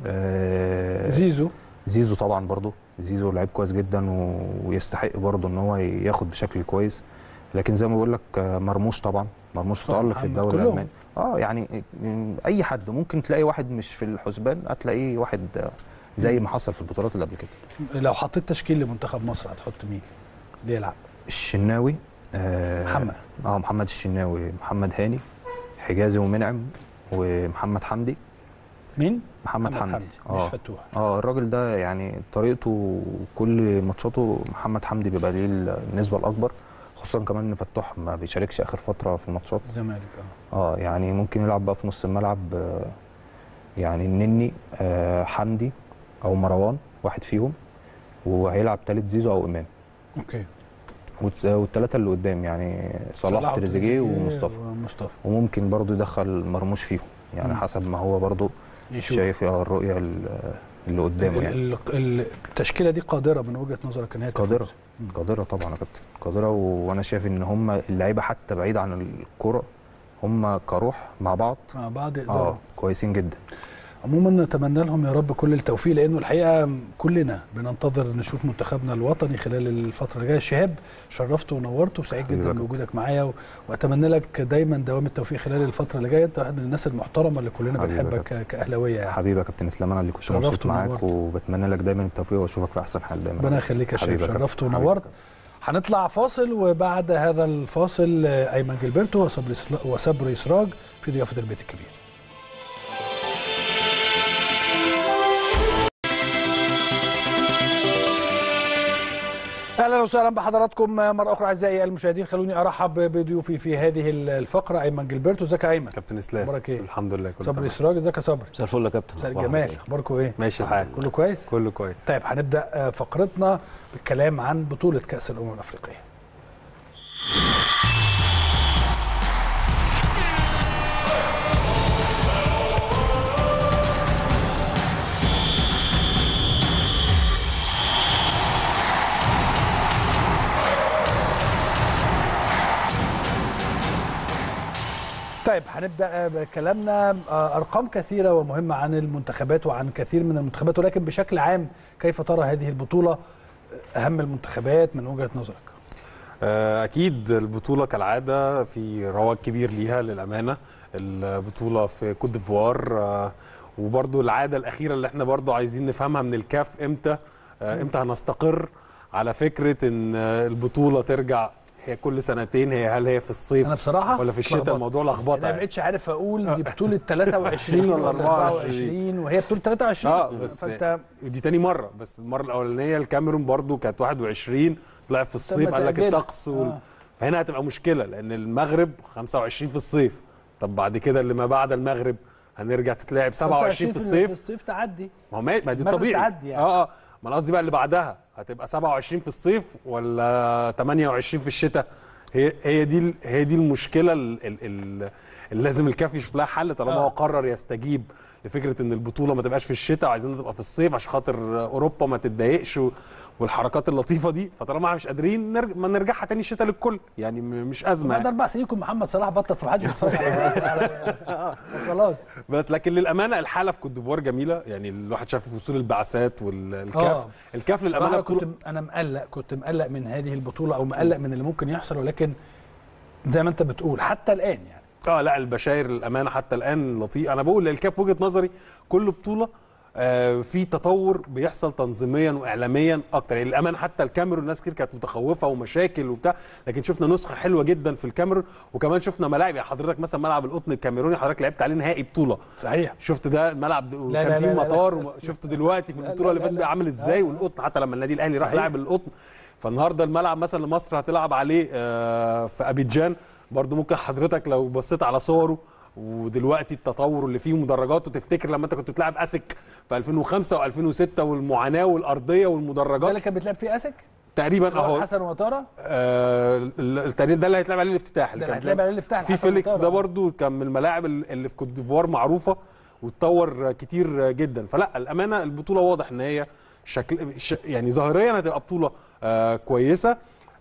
Speaker 3: أه
Speaker 1: زيزو
Speaker 3: زيزو طبعا برضه زيزو لعيب كويس جدا و... ويستحق برضه ان هو ياخد بشكل كويس لكن زي ما بقول لك آه، مرموش طبعا مرموش
Speaker 1: طبعاً،
Speaker 3: تألق في
Speaker 1: محمد،
Speaker 3: الدوري
Speaker 1: كلهم.
Speaker 3: الالماني اه يعني م- اي حد ممكن تلاقي واحد مش في الحسبان هتلاقيه واحد آه، زي ما حصل في البطولات اللي قبل كده
Speaker 1: لو حطيت تشكيل لمنتخب مصر هتحط مين اللي يلعب
Speaker 3: الشناوي آه
Speaker 1: محمد.
Speaker 3: اه محمد الشناوي محمد هاني حجازي ومنعم ومحمد حمدي
Speaker 1: مين
Speaker 3: محمد, حمدي,
Speaker 1: مش
Speaker 3: اه
Speaker 1: فتوح
Speaker 3: اه الراجل ده يعني طريقته كل ماتشاته محمد حمدي بيبقى ليه النسبه الاكبر خصوصا كمان ان فتوح ما بيشاركش اخر فتره في الماتشات
Speaker 1: الزمالك اه
Speaker 3: اه يعني ممكن يلعب بقى في نص الملعب آه، يعني النني آه حمدي او مروان واحد فيهم وهيلعب تالت زيزو او امام
Speaker 1: اوكي
Speaker 3: والثلاثه اللي قدام يعني صلاح تريزيجيه ومصطفى
Speaker 1: ومصطفى
Speaker 3: وممكن برضو يدخل مرموش فيهم يعني
Speaker 1: مم.
Speaker 3: حسب ما هو برضو
Speaker 1: يشوف
Speaker 3: شايف آه، الرؤيه ال- اللي قدامه يعني
Speaker 1: ال- ال- التشكيله دي قادره من وجهه نظرك ان هي تفوز؟
Speaker 3: قادرة.
Speaker 1: مم.
Speaker 3: قادرة طبعا يا كابتن قادرة وانا شايف ان هم اللعيبة حتى بعيد عن الكرة هم كروح مع بعض
Speaker 1: مع بعض يقدروا
Speaker 3: اه كويسين جدا
Speaker 1: عموما نتمنى لهم يا رب كل التوفيق لانه الحقيقه كلنا بننتظر نشوف منتخبنا الوطني خلال الفتره اللي جايه شهاب شرفت ونورت وسعيد
Speaker 3: حبيبي
Speaker 1: جدا
Speaker 3: يا كابتن.
Speaker 1: بوجودك معايا و- واتمنى لك دايما دوام التوفيق خلال الفتره اللي جايه انت واحد من الناس المحترمه اللي كلنا
Speaker 3: حبيبي يا
Speaker 1: بنحبك
Speaker 3: كابتن.
Speaker 1: ك- كاهلاويه يعني
Speaker 3: حبيبي يا كابتن اسلام انا اللي كنت
Speaker 1: شرفت
Speaker 3: مبسوط معاك
Speaker 1: ونورت.
Speaker 3: وبتمنى لك دايما التوفيق واشوفك في احسن حال دايما
Speaker 1: ربنا يخليك يا شهاب
Speaker 3: حبيبي يا كابتن.
Speaker 1: شرفت
Speaker 3: حبيبي يا
Speaker 1: ونورت
Speaker 3: كابتن.
Speaker 1: هنطلع فاصل وبعد هذا الفاصل آه، ايمن جilberto وصبري وصبري سراج في ضيافه البيت الكبير اهلا وسهلا بحضراتكم مره اخرى اعزائي المشاهدين خلوني ارحب بضيوفي في هذه الفقره ايمن جilberto ازيك يا ايمن
Speaker 4: كابتن اسلام
Speaker 1: اخبارك ايه؟
Speaker 4: الحمد لله كله
Speaker 1: صبري
Speaker 4: تمام
Speaker 1: اسراج ازيك يا صبري
Speaker 5: مساء الفل يا كابتن
Speaker 1: مساء
Speaker 5: أخبارك
Speaker 1: الجمال
Speaker 5: إيه؟
Speaker 1: اخباركم ايه
Speaker 4: ماشي الحال
Speaker 1: كله كويس
Speaker 4: كله كويس
Speaker 1: طيب هنبدا آه، فقرتنا بالكلام عن بطوله كاس الامم الافريقيه طيب هنبدا بكلامنا آه، ارقام كثيره ومهمه عن المنتخبات وعن كثير من المنتخبات ولكن بشكل عام كيف ترى هذه البطوله اهم المنتخبات من وجهه نظرك
Speaker 4: آه، اكيد البطوله كالعاده في رواج كبير ليها للامانه البطوله في كوت ديفوار آه، وبرضو العاده الاخيره اللي احنا برضو عايزين نفهمها من الكاف امتى آه، امتى هنستقر على فكره ان آه، البطوله ترجع هي كل سنتين هي هل هي في الصيف
Speaker 1: انا بصراحه
Speaker 4: ولا في الشتاء
Speaker 1: اتلخبطت.
Speaker 4: الموضوع لخبطه
Speaker 1: انا ما
Speaker 4: يعني.
Speaker 1: بقتش عارف اقول دي بطوله 23
Speaker 4: ولا
Speaker 1: ولا
Speaker 4: 24.
Speaker 1: 24 وهي بطوله 23
Speaker 4: اه بس
Speaker 1: فانت
Speaker 4: دي تاني مره بس المره الاولانيه الكاميرون برضو كانت 21 طلع في الصيف قال لك
Speaker 1: تأجلها.
Speaker 4: الطقس وال...
Speaker 1: آه.
Speaker 4: فهنا هتبقى مشكله لان المغرب 25 في الصيف طب بعد كده اللي ما بعد المغرب هنرجع تتلعب 27 في الصيف
Speaker 1: في الصيف تعدي
Speaker 4: ما هو ما ما دي
Speaker 1: المغرب
Speaker 4: الطبيعي
Speaker 1: تعدي يعني.
Speaker 4: اه اه ما انا قصدي بقى اللي بعدها هتبقى 27 في الصيف ولا 28 في الشتاء هي هي دي ال- هي دي المشكله ال- ال- ال- اللي لازم الكاف يشوف لها حل طالما
Speaker 1: آه.
Speaker 4: هو قرر يستجيب لفكره ان البطوله ما تبقاش في الشتاء وعايزينها تبقى في الصيف عشان خاطر اوروبا ما تتضايقش و- والحركات اللطيفه دي فطالما احنا مش قادرين نرج... ما نرجعها تاني الشتاء للكل يعني م- مش ازمه
Speaker 1: بعد
Speaker 4: يعني.
Speaker 1: اربع سنين يكون محمد صلاح بطل في محدش بيتفرج على- على- خلاص
Speaker 4: بس لكن للامانه الحاله في كوت ديفوار جميله يعني الواحد شاف وصول البعثات والكاف
Speaker 1: آه.
Speaker 4: الكاف للامانه
Speaker 1: بصراحة
Speaker 4: بطولة
Speaker 1: كنت انا مقلق كنت مقلق من هذه البطوله او مقلق من اللي ممكن يحصل ولكن زي ما انت بتقول حتى الان يعني
Speaker 4: اه لا البشاير الامانه حتى الان لطيف انا بقول للكاف وجهه نظري كل بطوله آه في تطور بيحصل تنظيميا واعلاميا اكتر يعني الامانه حتى الكاميرون ناس كتير كانت متخوفه ومشاكل وبتاع لكن شفنا نسخه حلوه جدا في الكاميرون وكمان شفنا ملاعب يعني حضرتك مثلا ملعب القطن الكاميروني حضرتك لعبت عليه نهائي بطوله
Speaker 1: صحيح
Speaker 4: شفت ده الملعب ده
Speaker 1: لا،
Speaker 4: وكان
Speaker 1: لا،
Speaker 4: فيه
Speaker 1: لا، لا،
Speaker 4: مطار
Speaker 1: لا.
Speaker 4: وشفت دلوقتي في
Speaker 1: لا،
Speaker 4: البطوله
Speaker 1: لا،
Speaker 4: اللي
Speaker 1: لا،
Speaker 4: فاتت
Speaker 1: لا.
Speaker 4: عامل ازاي
Speaker 1: آه.
Speaker 4: والقطن حتى لما النادي الاهلي راح
Speaker 1: صحيح.
Speaker 4: لعب القطن فالنهارده الملعب مثلا اللي مصر هتلعب عليه آه، في ابيجان برضو ممكن حضرتك لو بصيت على صوره ودلوقتي التطور اللي فيه مدرجات وتفتكر لما انت كنت بتلعب اسك في 2005 و2006 والمعاناه والارضيه
Speaker 1: ده
Speaker 4: والمدرجات
Speaker 1: اللي كان بيتلعب فيه اسك
Speaker 4: تقريبا اهو
Speaker 1: حسن وطاره
Speaker 4: آه، التقرير ده اللي هيتلعب عليه الافتتاح
Speaker 1: ده
Speaker 4: كان
Speaker 1: اللي هتلاقي عليه الافتتاح
Speaker 4: في
Speaker 1: حسن
Speaker 4: فيليكس
Speaker 1: وطارة.
Speaker 4: ده برضو كان من الملاعب ال- اللي في كوت ديفوار معروفه واتطور كتير جدا فلا الامانه البطوله واضح ان هي شكل ش يعني ظاهريا هتبقى بطوله آه كويسه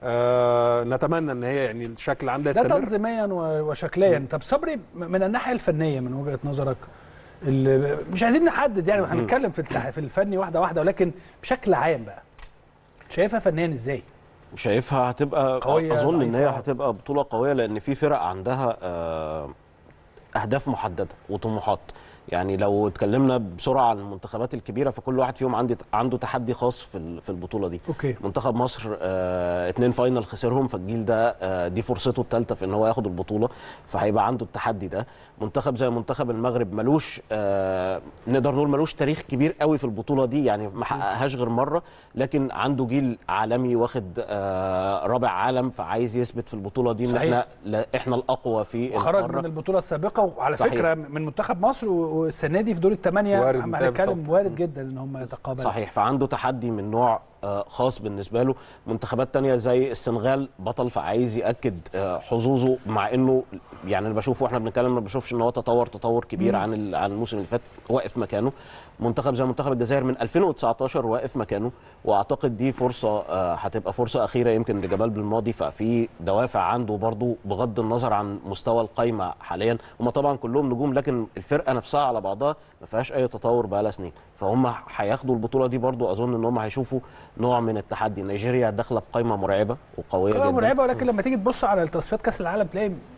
Speaker 4: آه نتمنى ان هي يعني الشكل عندها
Speaker 1: ده
Speaker 4: يستمر
Speaker 1: تنظيميا و- وشكليا طب صبري م- من الناحيه الفنيه من وجهه نظرك ال- مش عايزين نحدد يعني هنتكلم في التح- في الفني واحده واحده ولكن بشكل عام بقى شايفها فنيا ازاي؟
Speaker 5: شايفها هتبقى
Speaker 1: قوية،
Speaker 5: اظن ان هي
Speaker 1: ضعيفة؟
Speaker 5: هتبقى بطوله قويه لان في فرق عندها آه، اهداف محدده وطموحات يعني لو اتكلمنا بسرعه عن المنتخبات الكبيره فكل واحد فيهم عندي عنده تحدي خاص في ال- في البطوله دي
Speaker 1: اوكي
Speaker 5: منتخب مصر آه اتنين فاينل خسرهم فالجيل ده آه دي فرصته الثالثه في ان هو ياخد البطوله فهيبقى عنده التحدي ده منتخب زي منتخب المغرب ملوش آه نقدر نقول ملوش تاريخ كبير قوي في البطوله دي يعني ما حققهاش غير مره لكن عنده جيل عالمي واخد آه رابع عالم فعايز يثبت في البطوله دي ان
Speaker 1: صحيح.
Speaker 5: احنا لا احنا الاقوى في
Speaker 1: وخرج
Speaker 5: القارة.
Speaker 1: من البطوله السابقه وعلى
Speaker 5: صحيح.
Speaker 1: فكره من منتخب مصر و- والسنه دي في دور الثمانيه
Speaker 4: وارد
Speaker 1: اما
Speaker 4: نتابع
Speaker 1: هنتكلم
Speaker 4: طبعاً.
Speaker 1: وارد جدا ان هم يتقابلوا
Speaker 5: صحيح فعنده تحدي من نوع آه، خاص بالنسبه له منتخبات تانية زي السنغال بطل فعايز ياكد آه، حظوظه مع انه يعني انا بشوفه واحنا بنتكلم ما بشوفش ان هو تطور تطور كبير عن ال- عن الموسم اللي فات واقف مكانه منتخب زي منتخب الجزائر من 2019 واقف مكانه واعتقد دي فرصه آه، هتبقى فرصه اخيره يمكن لجمال بالماضي ففي دوافع عنده برضو بغض النظر عن مستوى القايمه حاليا هم طبعا كلهم نجوم لكن الفرقه نفسها على بعضها ما فيهاش اي تطور بقالها سنين فهم هياخدوا البطوله دي برضو اظن ان هم هيشوفوا نوع من التحدي نيجيريا داخله بقايمه مرعبه وقويه
Speaker 1: قوة
Speaker 5: جدا
Speaker 1: مرعبه ولكن لما تيجي تبص على تصفيات كاس العالم تلاقي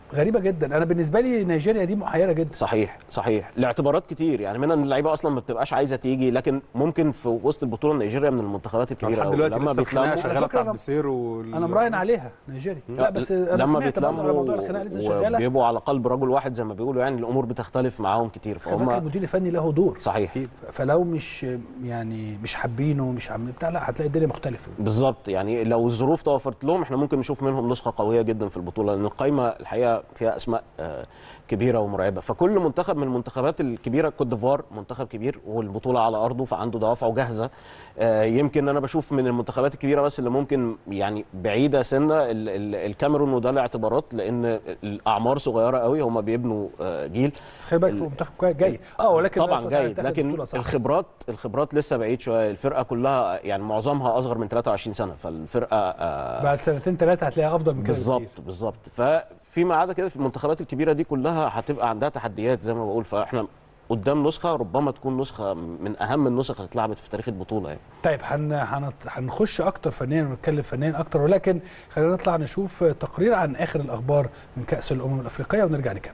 Speaker 1: غريبه جدا انا بالنسبه لي نيجيريا دي محيره جدا
Speaker 5: صحيح صحيح لاعتبارات كتير يعني منها ان اللعيبه اصلا ما بتبقاش عايزه تيجي لكن ممكن في وسط البطوله نيجيريا من المنتخبات الكبيره
Speaker 4: لحد
Speaker 5: أوي.
Speaker 4: دلوقتي
Speaker 5: لما
Speaker 4: لسه الخناقه
Speaker 5: بيتلموا
Speaker 4: شغاله
Speaker 1: فكرة
Speaker 4: بتاع
Speaker 1: أنا-
Speaker 4: بيسير وال...
Speaker 1: انا مراهن عليها نيجيريا لا بس انا
Speaker 5: لما
Speaker 1: سمعت برضه على موضوع
Speaker 5: بيتلموا
Speaker 1: الخناقه لسه شغاله
Speaker 5: وبيبقوا على قلب رجل واحد زي ما بيقولوا يعني الامور بتختلف معاهم كتير
Speaker 1: خلي بالك
Speaker 5: فهم
Speaker 1: المدير الفني له دور
Speaker 5: صحيح
Speaker 1: فلو مش يعني مش حابينه مش عاملين بتاع لا هتلاقي الدنيا مختلفه
Speaker 5: بالظبط يعني لو الظروف توفرت لهم احنا ممكن نشوف منهم نسخه قويه جدا في البطوله لان القايمه الحقيقه فيها اسماء آه، كبيره ومرعبه فكل منتخب من المنتخبات الكبيره كوت ديفوار منتخب كبير والبطوله على ارضه فعنده دوافعه جاهزه آه، يمكن انا بشوف من المنتخبات الكبيره بس اللي ممكن يعني بعيده سنه ال- ال- الكاميرون وده لاعتبارات لان الاعمار صغيره قوي هم بيبنوا آه، جيل
Speaker 1: بس خلي بالك
Speaker 5: ال-
Speaker 1: هو منتخب كويس جاي اه ولكن
Speaker 5: طبعا
Speaker 1: لسه
Speaker 5: جيد
Speaker 1: هيتاخد
Speaker 5: لكن
Speaker 1: بطولة صح.
Speaker 5: الخبرات الخبرات لسه بعيد شويه الفرقه كلها يعني معظمها اصغر من 23 سنه فالفرقه آه،
Speaker 1: بعد سنتين ثلاثه هتلاقيها افضل من كده
Speaker 5: بالظبط
Speaker 1: بكتير.
Speaker 5: بالظبط ففيما عدا كده في المنتخبات الكبيره دي كلها هتبقى عندها تحديات زي ما بقول فاحنا قدام نسخه ربما تكون نسخه من اهم النسخ اللي اتلعبت في تاريخ البطوله يعني
Speaker 1: طيب هن... هنط... هنخش اكتر فنيا ونتكلم فنيا اكتر ولكن خلينا نطلع نشوف تقرير عن اخر الاخبار من كاس الامم الافريقيه ونرجع نكمل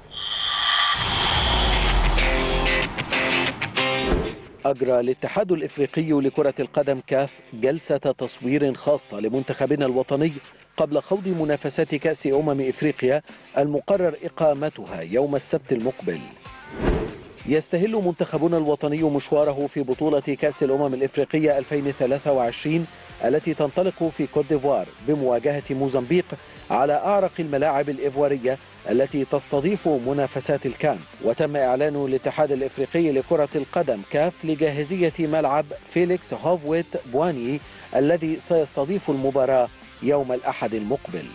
Speaker 6: أجرى الاتحاد الإفريقي لكرة القدم كاف جلسة تصوير خاصة لمنتخبنا الوطني قبل خوض منافسات كأس أمم إفريقيا المقرر إقامتها يوم السبت المقبل يستهل منتخبنا الوطني مشواره في بطولة كأس الأمم الإفريقية 2023 التي تنطلق في كوت ديفوار بمواجهة موزمبيق على أعرق الملاعب الإيفوارية التي تستضيف منافسات الكان وتم إعلان الاتحاد الإفريقي لكرة القدم كاف لجاهزية ملعب فيليكس هوفويت بواني الذي سيستضيف المباراة يوم الأحد المقبل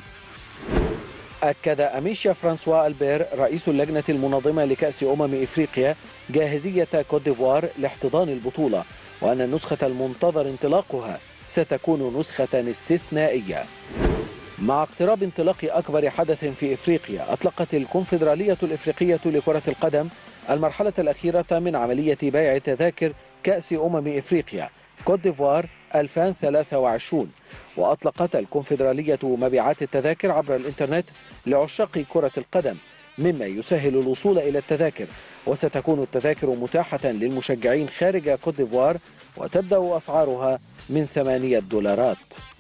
Speaker 6: أكد أميشيا فرانسوا ألبير رئيس اللجنة المنظمة لكأس أمم إفريقيا جاهزية كوت ديفوار لاحتضان البطولة وأن النسخة المنتظر انطلاقها ستكون نسخة استثنائية مع اقتراب انطلاق أكبر حدث في إفريقيا أطلقت الكونفدرالية الإفريقية لكرة القدم المرحلة الأخيرة من عملية بيع تذاكر كأس أمم إفريقيا كوت ديفوار 2023 وأطلقت الكونفدرالية مبيعات التذاكر عبر الإنترنت لعشاق كرة القدم مما يسهل الوصول إلى التذاكر وستكون التذاكر متاحة للمشجعين خارج كوت ديفوار وتبدأ أسعارها من ثمانية دولارات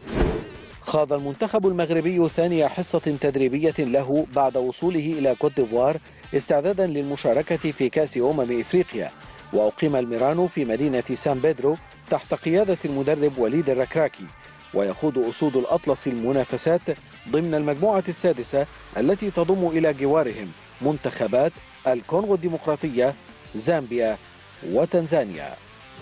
Speaker 6: خاض المنتخب المغربي ثاني حصة تدريبية له بعد وصوله إلى كوت ديفوار استعدادا للمشاركة في كأس أمم إفريقيا وأقيم الميرانو في مدينة سان بيدرو تحت قيادة المدرب وليد الركراكي ويخوض أسود الأطلس المنافسات ضمن المجموعة السادسة التي تضم إلى جوارهم منتخبات الكونغو الديمقراطية زامبيا وتنزانيا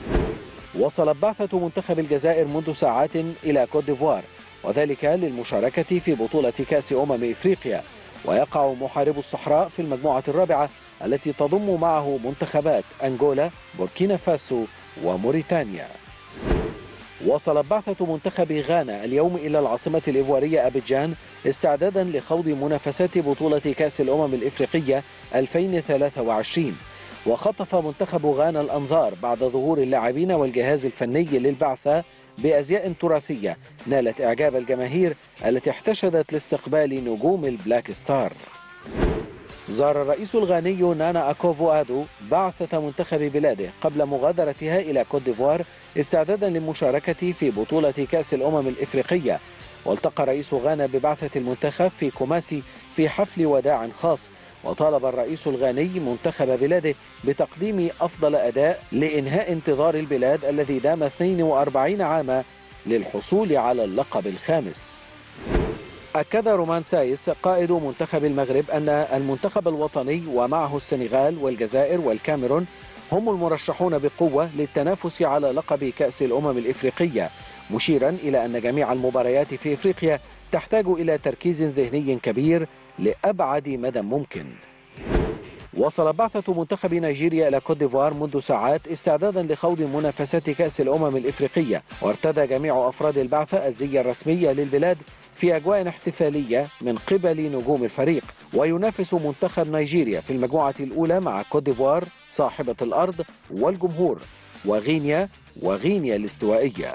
Speaker 6: وصلت بعثة منتخب الجزائر منذ ساعات إلى كوت ديفوار وذلك للمشاركة في بطولة كأس أمم إفريقيا ويقع محارب الصحراء في المجموعة الرابعة التي تضم معه منتخبات أنغولا بوركينا فاسو وموريتانيا وصلت بعثة منتخب غانا اليوم إلى العاصمة الإيفوارية أبيجان استعدادا لخوض منافسات بطولة كأس الأمم الإفريقية 2023 وخطف منتخب غانا الأنظار بعد ظهور اللاعبين والجهاز الفني للبعثة بأزياء تراثية نالت إعجاب الجماهير التي احتشدت لاستقبال نجوم البلاك ستار زار الرئيس الغاني نانا أكوفو آدو بعثة منتخب بلاده قبل مغادرتها إلى كوت ديفوار استعدادا للمشاركة في بطولة كأس الأمم الإفريقية والتقى رئيس غانا ببعثة المنتخب في كوماسي في حفل وداع خاص وطالب الرئيس الغاني منتخب بلاده بتقديم أفضل أداء لإنهاء انتظار البلاد الذي دام 42 عاما للحصول على اللقب الخامس أكد رومان سايس قائد منتخب المغرب أن المنتخب الوطني ومعه السنغال والجزائر والكاميرون هم المرشحون بقوة للتنافس على لقب كأس الأمم الإفريقية مشيرا إلى أن جميع المباريات في إفريقيا تحتاج إلى تركيز ذهني كبير لأبعد مدى ممكن وصل بعثة منتخب نيجيريا إلى كوت ديفوار منذ ساعات استعدادا لخوض منافسات كأس الأمم الإفريقية وارتدى جميع أفراد البعثة الزي الرسمي للبلاد في أجواء احتفالية من قبل نجوم الفريق وينافس منتخب نيجيريا في المجموعة الأولى مع كوت ديفوار صاحبة الأرض والجمهور وغينيا وغينيا الاستوائية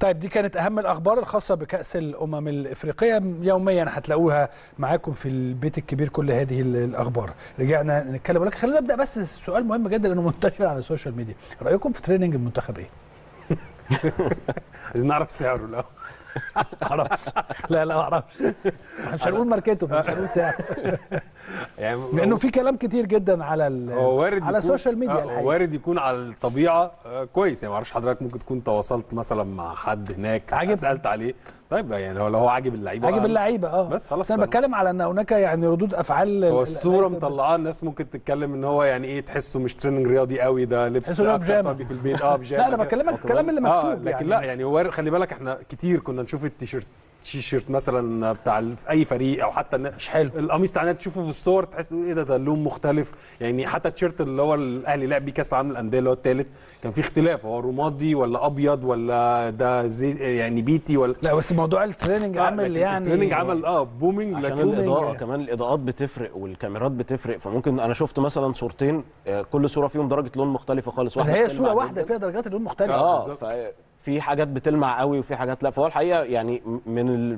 Speaker 1: طيب دي كانت اهم الاخبار الخاصه بكاس الامم الافريقيه يوميا هتلاقوها معاكم في البيت الكبير كل هذه ال- الاخبار رجعنا نتكلم ولكن خلينا نبدا بس سؤال مهم جدا لانه منتشر على السوشيال ميديا رايكم في تريننج المنتخب ايه
Speaker 4: عايزين نعرف سعره الاول
Speaker 1: معرفش لا لا معرفش مش هنقول ماركته مش هنقول سعر
Speaker 4: يعني
Speaker 1: لانه في كلام كتير جدا على ال-
Speaker 4: هو وارد
Speaker 1: على
Speaker 4: يكون-
Speaker 1: السوشيال ميديا
Speaker 4: آه،
Speaker 1: الحقيقة.
Speaker 4: وارد يكون على الطبيعه آه، كويس يعني ما اعرفش حضرتك ممكن تكون تواصلت مثلا مع حد هناك
Speaker 1: عاجب.
Speaker 4: سالت عليه طيب يعني هو لو هو عاجب اللعيبه
Speaker 1: عاجب
Speaker 4: آه،
Speaker 1: اللعيبه اه
Speaker 4: بس خلاص
Speaker 1: انا
Speaker 4: تمام.
Speaker 1: بتكلم على ان هناك يعني ردود افعال
Speaker 4: هو
Speaker 1: ال-
Speaker 4: الصوره
Speaker 1: ليست-
Speaker 4: مطلعاه الناس ممكن تتكلم ان هو يعني ايه تحسه مش تريننج رياضي قوي ده لبس
Speaker 1: تحسه إن هو
Speaker 4: أكتر
Speaker 1: بيجامة.
Speaker 4: طبي في البيت اه بيجامه
Speaker 1: لا انا
Speaker 4: كده.
Speaker 1: بكلمك الكلام اللي مكتوب
Speaker 4: اه لكن لا يعني هو خلي بالك احنا كتير كنا نشوف التيشيرت تيشيرت مثلا بتاع ال- في اي فريق او حتى النا-
Speaker 1: مش حلو.
Speaker 4: القميص بتاع النادي تشوفه في الصور تحس تقول ايه ده ده اللون مختلف يعني حتى التيشيرت اللي هو الاهلي لعب بيه كاس العالم للانديه اللي هو الثالث كان فيه اختلاف هو رمادي ولا ابيض ولا ده زي يعني بيتي ولا
Speaker 1: لا بس موضوع التريننج
Speaker 4: آه،
Speaker 1: عامل
Speaker 4: لكن
Speaker 1: يعني
Speaker 4: التريننج عمل اه بومينج
Speaker 5: عشان
Speaker 4: لكن
Speaker 5: الاضاءه
Speaker 1: يعني.
Speaker 5: كمان الاضاءات بتفرق والكاميرات بتفرق فممكن انا شفت مثلا صورتين آه، كل صوره فيهم درجه لون مختلفه خالص
Speaker 1: ده
Speaker 5: واحدة
Speaker 1: هي
Speaker 5: بتلمع
Speaker 1: صوره
Speaker 5: جداً.
Speaker 1: واحده فيها درجات اللون مختلفه
Speaker 4: آه،
Speaker 5: اه
Speaker 4: بالظبط.
Speaker 5: ففي حاجات بتلمع قوي وفي حاجات لا فهو الحقيقه يعني من ال...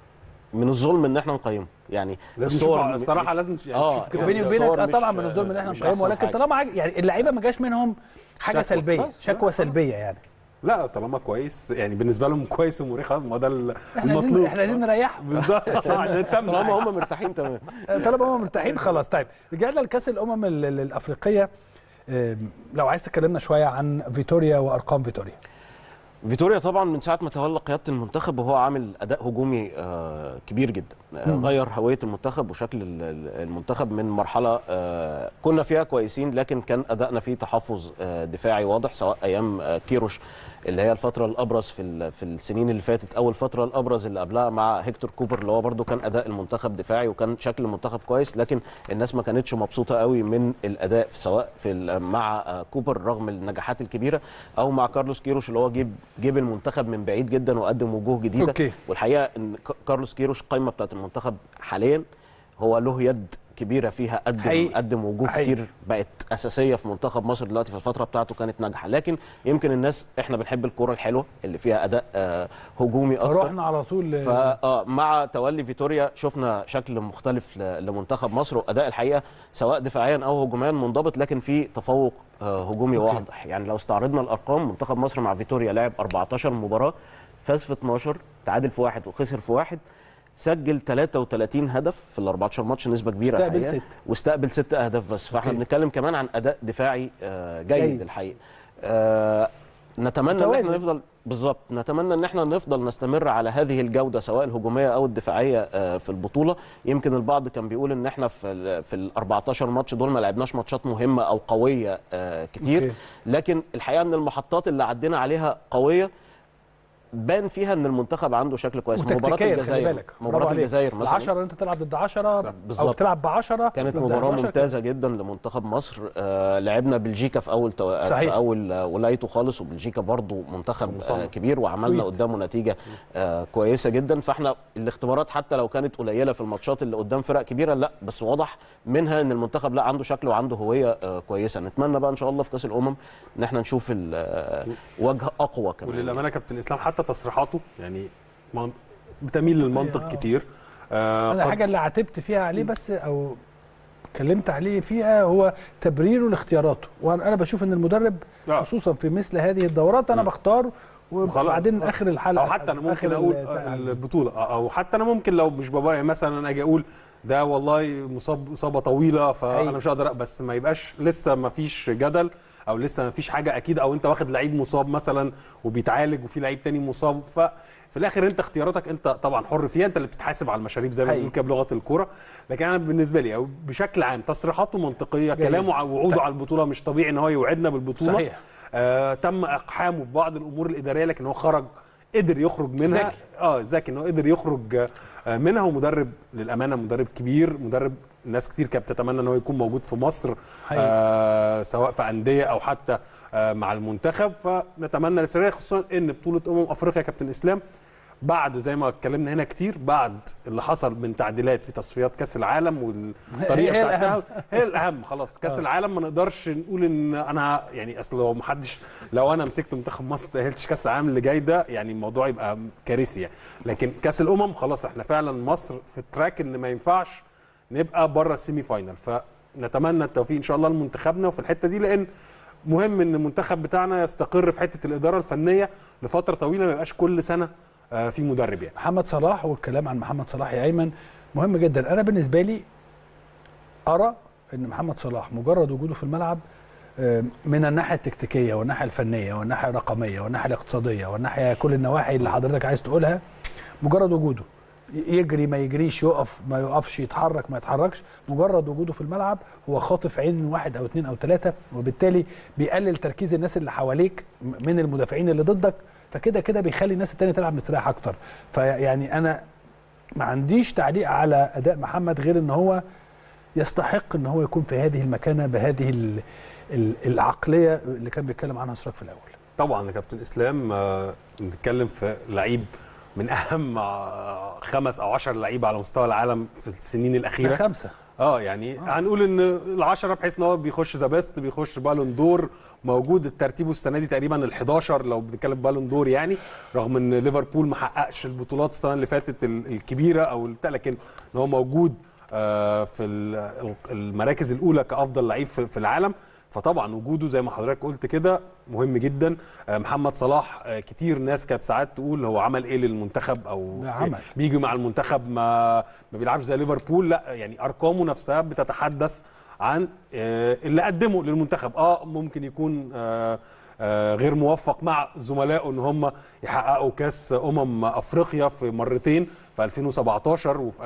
Speaker 5: من الظلم ان احنا نقيمه يعني
Speaker 4: لازم
Speaker 5: الصور
Speaker 4: نشوف
Speaker 5: م-
Speaker 4: الصراحه
Speaker 5: مش-
Speaker 4: لازم يعني
Speaker 5: آه،
Speaker 4: نشوف كده
Speaker 1: بيني
Speaker 5: الصور
Speaker 1: وبينك آه
Speaker 5: مش-
Speaker 1: طبعا من الظلم ان احنا
Speaker 5: مش
Speaker 1: نقيمه
Speaker 5: أحسن
Speaker 1: ولكن
Speaker 5: حاجة.
Speaker 1: طالما عج... يعني اللعيبه ما جاش منهم حاجه
Speaker 4: شكوى.
Speaker 1: سلبيه
Speaker 4: بس-
Speaker 1: شكوى
Speaker 4: بس
Speaker 1: سلبيه يعني
Speaker 4: لا طالما كويس يعني بالنسبه لهم كويس ومريح خلاص ما هو ده ال-
Speaker 1: احنا عايزين
Speaker 4: المطلوب
Speaker 1: احنا عايزين نريحهم
Speaker 4: بالظبط عشان تمنع
Speaker 5: طالما هم مرتاحين تمام
Speaker 1: طالما هم مرتاحين خلاص طيب رجعنا لكاس الامم ال- ال- الافريقيه آم، لو عايز تكلمنا شويه عن فيتوريا وارقام فيتوريا
Speaker 5: فيتوريا طبعا من ساعه ما تولى قياده المنتخب وهو عامل اداء هجومي آه، كبير جدا آه، غير هويه المنتخب وشكل ال- ال- المنتخب من مرحله آه، كنا فيها كويسين لكن كان ادائنا فيه تحفظ آه، دفاعي واضح سواء ايام آه، كيروش اللي هي الفتره الابرز في ال- في السنين اللي فاتت او الفتره الابرز اللي قبلها مع هيكتور كوبر اللي هو برده كان اداء المنتخب دفاعي وكان شكل المنتخب كويس لكن الناس ما كانتش مبسوطه قوي من الاداء سواء في ال- مع آه، كوبر رغم النجاحات الكبيره او مع كارلوس كيروش اللي هو جيب جيب المنتخب من بعيد جدا وقدم وجوه جديده
Speaker 1: أوكي.
Speaker 5: والحقيقه ان ك- كارلوس كيروش القائمه بتاعت المنتخب حاليا هو له يد كبيره فيها قدم
Speaker 1: حقيقي.
Speaker 5: قدم وجوه
Speaker 1: حقيقي.
Speaker 5: كتير بقت اساسيه في منتخب مصر دلوقتي في الفتره بتاعته كانت ناجحه لكن يمكن الناس احنا بنحب الكوره الحلوه اللي فيها اداء آه هجومي اكتر
Speaker 1: رحنا على طول
Speaker 5: فمع تولي فيتوريا شفنا شكل مختلف ل- لمنتخب مصر واداء الحقيقه سواء دفاعيا او هجوميا منضبط لكن في تفوق آه، هجومي
Speaker 1: أوكي.
Speaker 5: واضح يعني لو استعرضنا الارقام منتخب مصر مع فيتوريا لعب 14 مباراه فاز في 12 تعادل في واحد وخسر في واحد سجل 33 هدف في ال 14 ماتش نسبه كبيره
Speaker 1: استقبل
Speaker 5: الحقيقة.
Speaker 1: ست.
Speaker 5: واستقبل ست اهداف بس فاحنا
Speaker 1: أوكي.
Speaker 5: بنتكلم كمان عن اداء دفاعي آه، جيد,
Speaker 1: جيد.
Speaker 5: جيد. الحقيقه آه، نتمنى ان
Speaker 1: متوازن.
Speaker 5: احنا نفضل بالظبط نتمنى ان احنا نفضل نستمر على هذه الجوده سواء الهجوميه او الدفاعيه آه، في البطوله يمكن البعض كان بيقول ان احنا في ال في ال 14 ماتش دول ما لعبناش ماتشات مهمه او قويه آه، كتير
Speaker 1: أوكي.
Speaker 5: لكن الحقيقه ان المحطات اللي عدينا عليها قويه بان فيها ان المنتخب عنده شكل كويس مباراه
Speaker 1: وتكتيكيا خلي
Speaker 5: الجزائر
Speaker 1: بالك
Speaker 5: مباراه الجزائر مثلا
Speaker 1: 10 انت تلعب ضد 10 او
Speaker 5: بالظبط.
Speaker 1: بتلعب ب 10
Speaker 5: كانت مباراة ممتازة جدا لمنتخب مصر آه لعبنا بلجيكا في أول تو...
Speaker 1: صحيح.
Speaker 5: في أول آه، ولايته خالص وبلجيكا برضو منتخب آه كبير وعملنا
Speaker 1: كويس.
Speaker 5: قدامه نتيجة آه كويسة جدا فاحنا الاختبارات حتى لو كانت قليلة في الماتشات اللي قدام فرق كبيرة لا بس واضح منها ان المنتخب لا عنده شكل وعنده هوية آه كويسة نتمنى بقى ان شاء الله في كأس الأمم ان احنا نشوف ال- آه، وجه أقوى كمان
Speaker 4: وللامانه كابتن اسلام حتى تصريحاته يعني من- بتميل للمنطق
Speaker 1: آه.
Speaker 4: كتير آه
Speaker 1: انا
Speaker 4: قد-
Speaker 1: الحاجه اللي عاتبت فيها عليه بس او اتكلمت عليه فيها هو تبريره لاختياراته وانا أنا بشوف ان المدرب
Speaker 4: آه.
Speaker 1: خصوصا في مثل هذه الدورات انا بختار وبعدين
Speaker 4: آه.
Speaker 1: اخر الحلقه
Speaker 4: او حتى انا
Speaker 1: آخر
Speaker 4: ممكن اقول
Speaker 1: ال-
Speaker 4: البطوله او حتى انا ممكن لو مش بابا يعني مثلا انا اجي اقول ده والله مصاب اصابه طويله فانا
Speaker 1: أيوة.
Speaker 4: مش هقدر بس ما يبقاش لسه ما فيش جدل او لسه ما فيش حاجه اكيد او انت واخد لعيب مصاب مثلا وبيتعالج وفي لعيب تاني مصاب ففي الاخر انت اختياراتك انت طبعا حر فيها انت اللي بتتحاسب على المشاريب زي ما
Speaker 1: حقيقي.
Speaker 4: بنقول كده بلغه الكوره لكن انا بالنسبه لي او بشكل عام تصريحاته منطقيه
Speaker 1: جيد.
Speaker 4: كلامه ع- وعوده على البطوله مش طبيعي ان هو يوعدنا بالبطوله
Speaker 1: صحيح.
Speaker 4: آه تم اقحامه في بعض الامور الاداريه لكن هو خرج قدر يخرج منها
Speaker 1: ذكي.
Speaker 4: اه ذكي ان هو قدر يخرج آه، منها ومدرب للامانه مدرب كبير مدرب ناس كتير كانت بتتمنى ان هو يكون موجود في مصر
Speaker 1: حقيقي.
Speaker 4: آه سواء في انديه او حتى آه مع المنتخب فنتمنى الاستمراريه خصوصا ان بطوله امم افريقيا يا كابتن اسلام بعد زي ما اتكلمنا هنا كتير بعد اللي حصل من تعديلات في تصفيات كاس العالم والطريقه
Speaker 1: هي
Speaker 4: بتاعتها
Speaker 1: الأهم.
Speaker 4: هي الاهم خلاص كاس
Speaker 1: آه.
Speaker 4: العالم ما نقدرش نقول ان انا يعني اصل لو محدش لو انا مسكت منتخب مصر تاهلتش كاس العالم اللي جاي ده يعني الموضوع يبقى كارثي يعني لكن كاس الامم خلاص احنا فعلا مصر في التراك ان ما ينفعش نبقى بره السيمي فاينل فنتمنى التوفيق ان شاء الله لمنتخبنا وفي الحته دي لان مهم ان المنتخب بتاعنا يستقر في حته الاداره الفنيه لفتره طويله ما يبقاش كل سنه آه، في مدرب يعني
Speaker 1: محمد صلاح والكلام عن محمد صلاح يا ايمن مهم جدا انا بالنسبه لي ارى ان محمد صلاح مجرد وجوده في الملعب آه، من الناحيه التكتيكيه والناحيه الفنيه والناحيه الرقميه والناحيه الاقتصاديه والناحيه كل النواحي اللي حضرتك عايز تقولها مجرد وجوده ي- يجري ما يجريش يقف ما يقفش يتحرك ما يتحركش مجرد وجوده في الملعب هو خاطف عين واحد او اثنين او ثلاثه وبالتالي بيقلل تركيز الناس اللي حواليك م- من المدافعين اللي ضدك فكده كده بيخلي الناس التانية تلعب مستريح اكتر فيعني انا ما عنديش تعليق على اداء محمد غير ان هو يستحق ان هو يكون في هذه المكانه بهذه ال- ال- العقليه اللي كان بيتكلم عنها سراج في الاول
Speaker 4: طبعا يا كابتن اسلام آه، بنتكلم في لعيب من اهم آه، خمس او عشر لعيبه على مستوى العالم في السنين الاخيره
Speaker 1: خمسه
Speaker 4: اه يعني هنقول ان العشرة بحيث ان هو بيخش ذا بيست بيخش بالون دور موجود ترتيبه السنه دي تقريبا ال11 لو بنتكلم بالون دور يعني رغم ان ليفربول ما حققش البطولات السنه اللي فاتت ال- الكبيره او البتاع، لكن ان هو موجود آه، في ال- المراكز الاولى كافضل لعيب في في العالم فطبعا وجوده زي ما حضرتك قلت كده مهم جدا آه، محمد صلاح آه، كتير ناس كانت ساعات تقول هو عمل ايه للمنتخب او
Speaker 1: ده عمل.
Speaker 4: بيجي مع المنتخب ما ما بيلعبش زي ليفربول لا يعني ارقامه نفسها بتتحدث عن آه، اللي قدمه للمنتخب اه ممكن يكون آه، آه، غير موفق مع زملائه ان هم يحققوا كاس امم افريقيا في مرتين في 2017 وفي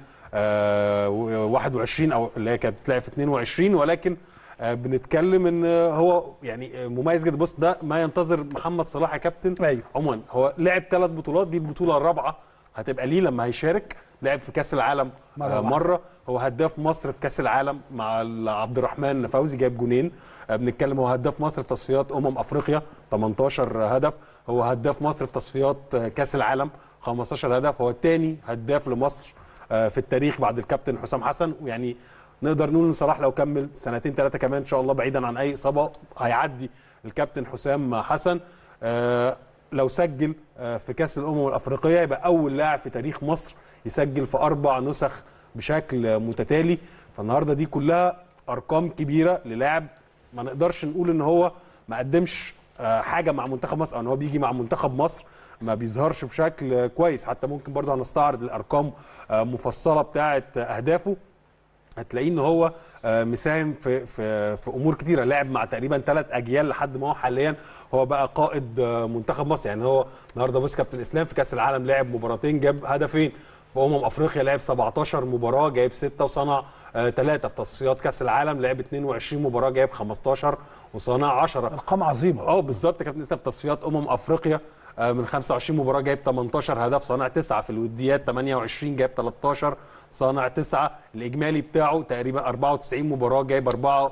Speaker 4: 2021 او اللي هي كانت بتلعب في 22 ولكن آه، بنتكلم ان هو يعني مميز جدا بص ده ما ينتظر محمد صلاح يا كابتن
Speaker 1: أيوه.
Speaker 4: عموما هو لعب ثلاث بطولات دي البطوله الرابعه هتبقى ليه لما هيشارك لعب في كاس العالم
Speaker 1: مرة
Speaker 4: مره,
Speaker 1: واحدة.
Speaker 4: مرة هو هداف مصر في كاس العالم مع عبد الرحمن فوزي جايب جونين آه، بنتكلم هو هداف مصر في تصفيات امم افريقيا 18 هدف هو هداف مصر في تصفيات آه، كاس العالم 15 هدف هو الثاني هداف لمصر آه، في التاريخ بعد الكابتن حسام حسن ويعني نقدر نقول ان صلاح لو كمل سنتين ثلاثه كمان ان شاء الله بعيدا عن اي اصابه هيعدي الكابتن حسام حسن آه، لو سجل آه، في كاس الامم الافريقيه يبقى اول لاعب في تاريخ مصر يسجل في اربع نسخ بشكل متتالي فالنهارده دي كلها ارقام كبيره للاعب ما نقدرش نقول ان هو ما قدمش آه، حاجه مع منتخب مصر او ان هو بيجي مع منتخب مصر ما بيظهرش بشكل آه، كويس حتى ممكن برضه هنستعرض الارقام آه، مفصله بتاعه اهدافه هتلاقيه ان هو آه، مساهم في في في امور كتيره لعب مع تقريبا ثلاث اجيال لحد ما هو حاليا هو بقى قائد آه، منتخب مصر يعني هو النهارده بص كابتن اسلام في كاس العالم لعب مباراتين جاب هدفين في امم افريقيا لعب 17 مباراه جايب 6 وصنع ثلاثه في تصفيات كاس العالم لعب 22 مباراه جايب 15 وصنع 10
Speaker 1: ارقام عظيمه
Speaker 4: اه بالظبط كابتن اسلام في تصفيات امم افريقيا آه، من 25 مباراه جايب 18 هدف صانع 9 في الوديات 28 جايب 13 صانع 9 الاجمالي بتاعه تقريبا 94 مباراه جايب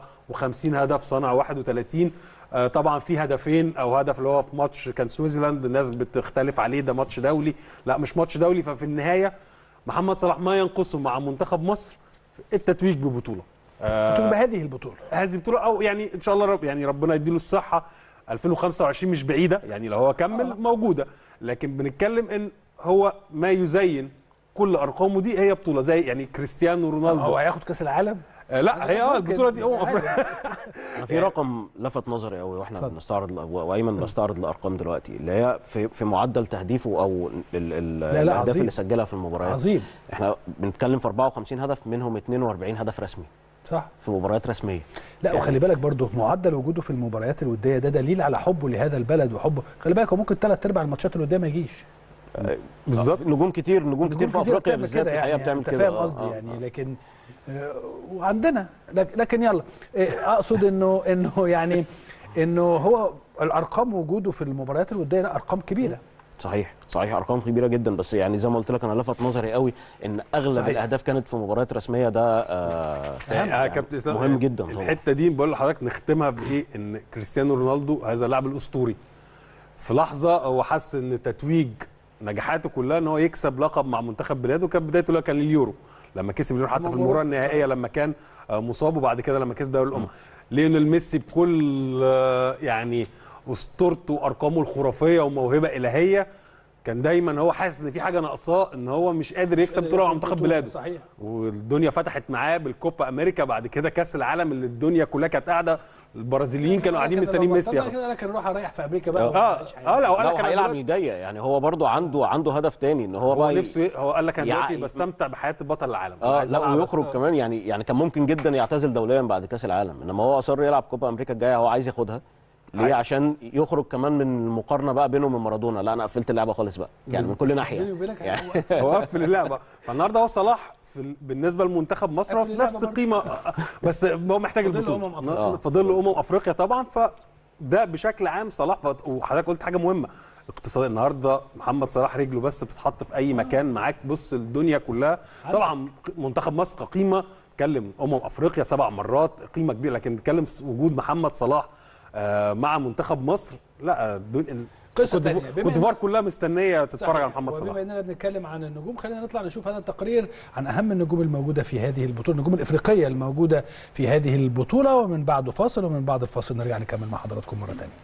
Speaker 4: 54 هدف صانع 31 آه، طبعا في هدفين او هدف اللي هو في ماتش كان سويسرلاند الناس بتختلف عليه ده ماتش دولي لا مش ماتش دولي ففي النهايه محمد صلاح ما ينقصه مع منتخب مصر التتويج ببطوله آه،
Speaker 1: تبقى هذه البطوله
Speaker 4: هذه البطوله او يعني ان شاء الله رب يعني ربنا يديله الصحه 2025 مش بعيده يعني لو هو كمل موجوده لكن بنتكلم ان هو ما يزين كل ارقامه دي هي بطوله زي يعني كريستيانو رونالدو
Speaker 1: هو هياخد كاس العالم
Speaker 4: آه لا هي اه
Speaker 1: ممكن.
Speaker 4: البطوله دي أمم أفريقيا.
Speaker 5: انا في رقم لفت نظري قوي واحنا
Speaker 1: اتفضل.
Speaker 5: بنستعرض ال- وايمن بيستعرض الارقام دلوقتي اللي هي في في معدل تهديفه او ال ال
Speaker 1: لا،
Speaker 5: الاهداف
Speaker 1: عظيم.
Speaker 5: اللي سجلها في المباريات
Speaker 1: عظيم
Speaker 5: احنا بنتكلم في 54 هدف منهم 42 هدف رسمي
Speaker 1: صح
Speaker 5: في مباريات رسميه
Speaker 1: لا وخلي بالك برضه معدل وجوده في المباريات الوديه ده دليل على حبه لهذا البلد وحبه خلي بالك هو ممكن ثلاث ارباع الماتشات الوديه ما يجيش
Speaker 4: بالظبط
Speaker 5: نجوم كتير نجوم كتير في افريقيا
Speaker 1: بتعمل
Speaker 5: بالذات
Speaker 1: كده
Speaker 5: الحقيقه
Speaker 1: يعني
Speaker 5: بتعمل
Speaker 1: انت
Speaker 5: كده
Speaker 1: فاهم
Speaker 5: آه،
Speaker 1: قصدي
Speaker 5: آه،
Speaker 1: يعني
Speaker 5: آه.
Speaker 1: لكن آه، وعندنا لك- لكن يلا آه، اقصد انه انه يعني انه هو الارقام وجوده في المباريات الوديه لا ارقام كبيره
Speaker 5: صحيح صحيح ارقام كبيره جدا بس يعني زي ما قلت لك انا لفت نظري قوي ان اغلب
Speaker 1: صحيح.
Speaker 5: الاهداف كانت في مباريات رسميه ده آه
Speaker 4: يعني
Speaker 5: يعني
Speaker 4: يا كابتن اسلام
Speaker 5: مهم جدا طبعا
Speaker 4: الحته دي بقول لحضرتك نختمها بايه ان كريستيانو رونالدو هذا اللاعب الاسطوري في لحظه هو حس ان تتويج نجاحاته كلها ان هو يكسب لقب مع منتخب بلاده كانت بدايته اللي هو كان اليورو لما كسب اليورو حتى في المباراه النهائيه لما كان آه، مصاب وبعد كده لما كسب دوري الامم ليونيل ميسي بكل آه، يعني اسطورته وارقامه الخرافيه وموهبه الهيه كان دايما هو حاسس ان في حاجه ناقصاه ان هو مش قادر يكسب بطوله مع منتخب بلاده
Speaker 1: صحيح
Speaker 4: والدنيا فتحت معاه بالكوبا امريكا بعد كده كاس العالم اللي الدنيا كلها كانت قاعده البرازيليين كانوا قاعدين مستنيين ميسي ياخد
Speaker 1: كده انا كان اروح اريح في امريكا بقى
Speaker 4: اه اه لا
Speaker 5: لا
Speaker 4: قال لك أنا
Speaker 5: هيلعب
Speaker 4: دلوقتي-
Speaker 5: الجايه يعني هو برضو عنده عنده هدف تاني ان هو,
Speaker 4: هو
Speaker 5: بقى ي-
Speaker 4: نفسه ي- هو قال لك انا دلوقتي
Speaker 5: يعني-
Speaker 4: بستمتع بحياه بطل العالم أنا
Speaker 5: اه
Speaker 4: عايز
Speaker 5: لا
Speaker 4: ألعب
Speaker 5: ويخرج
Speaker 4: بس.
Speaker 5: كمان يعني يعني كان ممكن جدا يعتزل دوليا بعد كاس العالم انما هو اصر يلعب كوبا امريكا الجايه هو عايز ياخدها ليه
Speaker 4: عايز.
Speaker 5: عشان يخرج كمان من المقارنه بقى بينه وبين مارادونا لا انا قفلت اللعبه خالص بقى يعني من كل ناحيه
Speaker 1: بيني وبينك
Speaker 5: يعني
Speaker 1: هو-
Speaker 4: هو قفل اللعبه فالنهارده هو صلاح في ال- بالنسبه لمنتخب مصر هو
Speaker 1: قفل
Speaker 4: في
Speaker 1: اللعبة
Speaker 4: نفس
Speaker 1: برضه.
Speaker 4: القيمه بس هو محتاج
Speaker 1: فاضل له
Speaker 4: البطوله
Speaker 1: أمم أفريقيا.
Speaker 5: آه.
Speaker 4: فاضل له امم افريقيا طبعا فده بشكل عام صلاح ف- وحضرتك قلت حاجه مهمه اقتصاد النهارده محمد صلاح رجله بس بتتحط في اي مكان معاك بص الدنيا كلها طبعا منتخب مصر كقيمه اتكلم امم افريقيا سبع مرات قيمه كبيره لكن نتكلم في وجود محمد صلاح آه، مع منتخب مصر لا الدنيا
Speaker 1: قصة
Speaker 4: كوت
Speaker 1: تانية.
Speaker 4: ديفوار-
Speaker 1: بما
Speaker 4: كوت
Speaker 1: إن-
Speaker 4: ديفوار كلها مستنيه تتفرج على محمد
Speaker 1: وبما
Speaker 4: صلاح
Speaker 1: اننا بنتكلم عن النجوم خلينا نطلع نشوف هذا التقرير عن اهم النجوم الموجوده في هذه البطوله النجوم الافريقيه الموجوده في هذه البطوله ومن بعده فاصل ومن بعد الفاصل نرجع نكمل مع حضراتكم مره ثانيه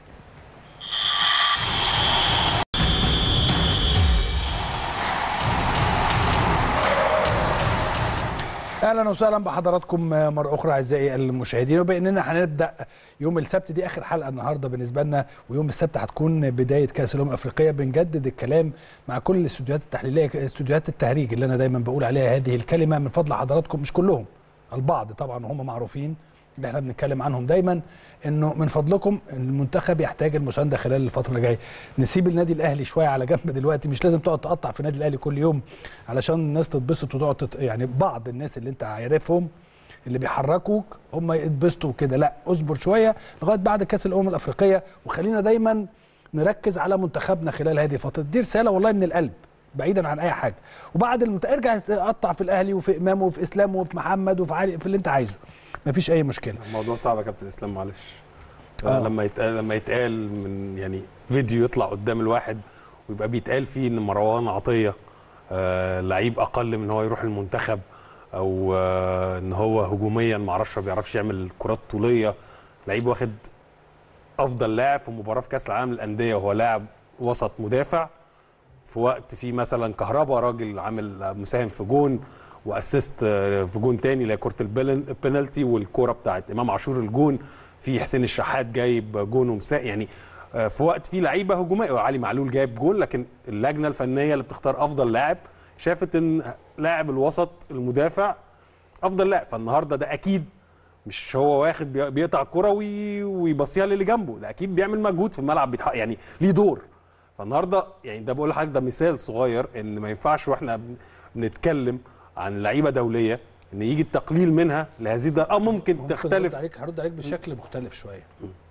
Speaker 1: اهلا وسهلا بحضراتكم مره اخرى اعزائي المشاهدين وباننا هنبدا يوم السبت دي اخر حلقه النهارده بالنسبه لنا ويوم السبت هتكون بدايه كاس الامم الافريقيه بنجدد الكلام مع كل الاستوديوهات التحليليه استوديوهات التهريج اللي انا دايما بقول عليها هذه الكلمه من فضل حضراتكم مش كلهم البعض طبعا وهم معروفين اللي احنا بنتكلم عنهم دايما انه من فضلكم المنتخب يحتاج المسانده خلال الفتره اللي جايه نسيب النادي الاهلي شويه على جنب دلوقتي مش لازم تقعد تقطع في النادي الاهلي كل يوم علشان الناس تتبسط وتقعد تت... يعني بعض الناس اللي انت عارفهم اللي بيحركوك هم يتبسطوا كده لا اصبر شويه لغايه بعد كاس الامم الافريقيه وخلينا دايما نركز على منتخبنا خلال هذه الفتره دي رساله والله من القلب بعيدا عن اي حاجه وبعد المت... ارجع تقطع في الاهلي وفي امام وفي اسلام وفي محمد وفي علي في اللي انت عايزه مفيش اي مشكله
Speaker 4: الموضوع صعب يا كابتن اسلام معلش
Speaker 1: آه.
Speaker 4: آه. لما يتقال لما يتقال من يعني فيديو يطلع قدام الواحد ويبقى بيتقال فيه ان مروان عطيه آه لعيب اقل من هو يروح المنتخب او آه ان هو هجوميا ما اعرفش ما بيعرفش يعمل كرات طوليه لعيب واخد افضل لاعب في مباراه في كاس العالم للانديه وهو لاعب وسط مدافع في وقت في مثلا كهربا راجل عامل مساهم في جون واسيست في جون تاني اللي هي كره البلن- البنالتي والكوره بتاعت امام عاشور الجون في حسين الشحات جايب جون ومساء يعني آه، في وقت في لعيبه هجوميه وعلي معلول جايب جون لكن اللجنه الفنيه اللي بتختار افضل لاعب شافت ان لاعب الوسط المدافع افضل لاعب فالنهارده ده اكيد مش هو واخد بي- بيقطع الكرة وي- ويبصيها للي جنبه ده اكيد بيعمل مجهود في الملعب بيتحق يعني ليه دور فالنهارده يعني ده بقول لحضرتك ده مثال صغير ان ما ينفعش واحنا بن- بنتكلم عن لعيبه دوليه ان يجي التقليل منها لهذه الدرجه اه ممكن
Speaker 1: ممكن
Speaker 4: تختلف
Speaker 1: هرد عليك هرد عليك بشكل مختلف شويه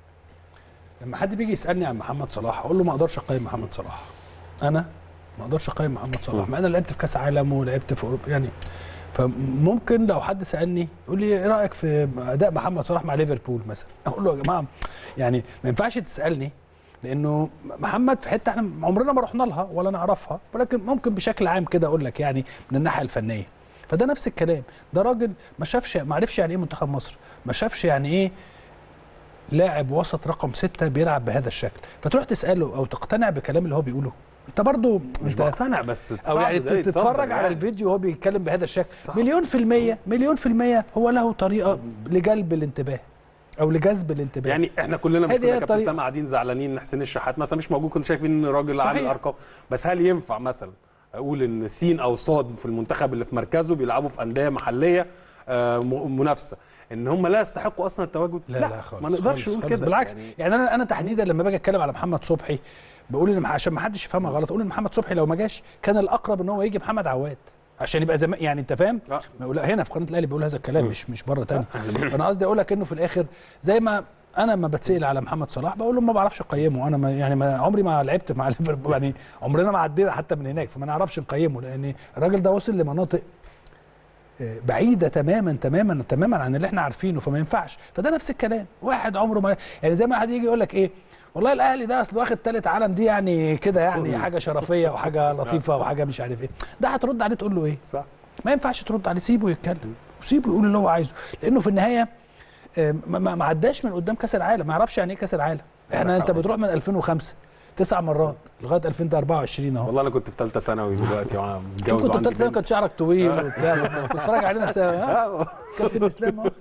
Speaker 1: لما حد بيجي يسالني عن محمد صلاح اقول له ما اقدرش اقيم محمد صلاح انا ما اقدرش اقيم محمد صلاح مع انا لعبت في كاس عالم ولعبت في اوروبا يعني فممكن لو حد سالني يقول لي ايه رايك في اداء محمد صلاح مع ليفربول مثلا اقول له يا جماعه يعني ما ينفعش تسالني لانه محمد في حته احنا عمرنا ما رحنا لها ولا نعرفها ولكن ممكن بشكل عام كده اقول لك يعني من الناحيه الفنيه فده نفس الكلام ده راجل ما شافش ما عرفش يعني ايه منتخب مصر ما شافش يعني ايه لاعب وسط رقم ستة بيلعب بهذا الشكل فتروح تساله او تقتنع بكلام اللي هو بيقوله انت برضو
Speaker 4: مش
Speaker 1: انت
Speaker 4: بقتنع بس
Speaker 1: او
Speaker 4: صعب
Speaker 1: يعني
Speaker 4: ده يتصدر
Speaker 1: تتفرج على
Speaker 4: يعني.
Speaker 1: الفيديو وهو بيتكلم بهذا الشكل
Speaker 4: صعب.
Speaker 1: مليون في المية مليون في المية هو له طريقة لجلب الانتباه او لجذب الانتباه
Speaker 4: يعني احنا كلنا مش
Speaker 1: هذه
Speaker 4: كنا
Speaker 1: هي
Speaker 4: كابتن
Speaker 1: الطريقة.
Speaker 4: اسلام قاعدين زعلانين ان حسين الشحات مثلا مش موجود كنا شايفين ان الراجل
Speaker 1: صحيح.
Speaker 4: عامل ارقام بس هل ينفع مثلا اقول ان سين او صاد في المنتخب اللي في مركزه بيلعبوا في انديه محليه آه، م- منافسه ان هم لا يستحقوا اصلا التواجد
Speaker 1: لا لا, خالص
Speaker 4: ما نقدرش
Speaker 1: خالص
Speaker 4: نقول
Speaker 1: خالص.
Speaker 4: كده
Speaker 1: بالعكس
Speaker 4: يعني
Speaker 1: يعني, انا انا تحديدا لما باجي اتكلم على محمد صبحي بقول ان مح- عشان ما حدش يفهمها غلط اقول ان محمد صبحي لو ما جاش كان الاقرب ان هو يجي محمد عواد عشان يبقى زمان يعني انت فاهم
Speaker 4: آه.
Speaker 1: ما يقول- هنا في قناه الاهلي بيقول هذا الكلام مش مش بره تاني انا قصدي اقول لك انه في الاخر زي ما انا ما بتسال على محمد صلاح بقول له ما بعرفش اقيمه انا ما يعني ما عمري ما لعبت مع ليفربول يعني عمرنا ما عدينا حتى من هناك فما نعرفش نقيمه لان الراجل ده وصل لمناطق آه، بعيده تماما تماما تماما عن اللي احنا عارفينه فما ينفعش فده نفس الكلام واحد عمره ما يعني زي ما حد يجي يقول لك ايه والله الاهلي ده اصل واخد ثالث عالم دي يعني كده يعني حاجه شرفيه وحاجه لطيفه وحاجه مش عارف ايه ده هترد عليه تقول له ايه
Speaker 4: صح
Speaker 1: ما ينفعش ترد عليه سيبه يتكلم وسيبه يقول اللي هو عايزه لانه في النهايه آه، ما- ما ما عداش من قدام كاس العالم ما يعرفش يعني ايه كاس العالم احنا انت بتروح من 2005 تسع مرات لغايه 2024 اهو
Speaker 4: والله انا كنت في ثالثه ثانوي دلوقتي وانا
Speaker 1: شوف
Speaker 4: متجوز
Speaker 1: كنت
Speaker 4: وعندي
Speaker 1: بتلات سنة
Speaker 4: بنت.
Speaker 1: كان شعرك طويل وبتاع بتتفرج علينا سوا ها؟
Speaker 4: آه.
Speaker 1: كابتن اسلام اهو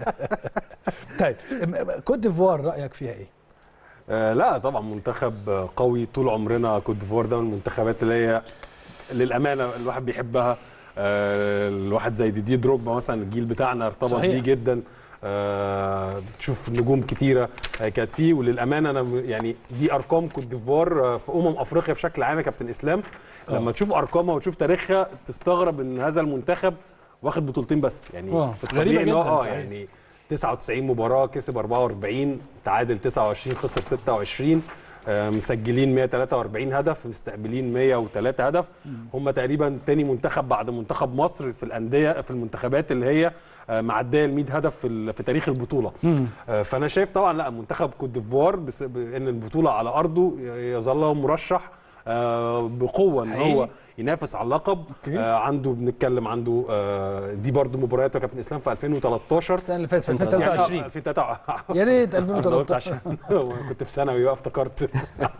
Speaker 1: طيب م- كوت ديفوار رايك فيها ايه؟
Speaker 4: آه، لا طبعا منتخب آه، قوي طول عمرنا كوت ديفوار ده من المنتخبات اللي هي للامانه الواحد بيحبها آه، الواحد زي ديدي دروجبا مثلا الجيل بتاعنا ارتبط
Speaker 1: صحيح.
Speaker 4: بيه جدا آه، تشوف نجوم كتيره آه، كانت فيه وللامانه انا م- يعني دي ارقام كوت ديفوار آه، في امم افريقيا بشكل عام يا كابتن اسلام لما تشوف ارقامها وتشوف تاريخها تستغرب ان هذا المنتخب واخد بطولتين بس يعني
Speaker 1: آه،
Speaker 4: في
Speaker 1: غريبة
Speaker 4: الطبيعي ان هو
Speaker 1: جداً،
Speaker 4: اه
Speaker 1: صحيح.
Speaker 4: يعني 99 مباراه كسب 44 تعادل 29 خسر 26 آه، مسجلين 143 هدف مستقبلين 103 هدف هم تقريبا تاني منتخب بعد منتخب مصر في الانديه في المنتخبات اللي هي آه، معديه ال 100 هدف في ال- في تاريخ البطوله آه، فانا شايف طبعا لا منتخب كوت ديفوار بس- بان البطوله على ارضه يظل مرشح آه، بقوه ان
Speaker 1: حقيقي.
Speaker 4: هو ينافس على اللقب
Speaker 1: أوكي.
Speaker 4: آه، عنده بنتكلم عنده آه، دي برضو مبارياته يا كابتن اسلام في 2013
Speaker 1: السنه اللي فاتت في
Speaker 4: يعني
Speaker 1: 2023
Speaker 4: 2023
Speaker 1: يا ريت
Speaker 4: أنا قلت
Speaker 1: 2013
Speaker 4: عشان كنت في ثانوي بقى افتكرت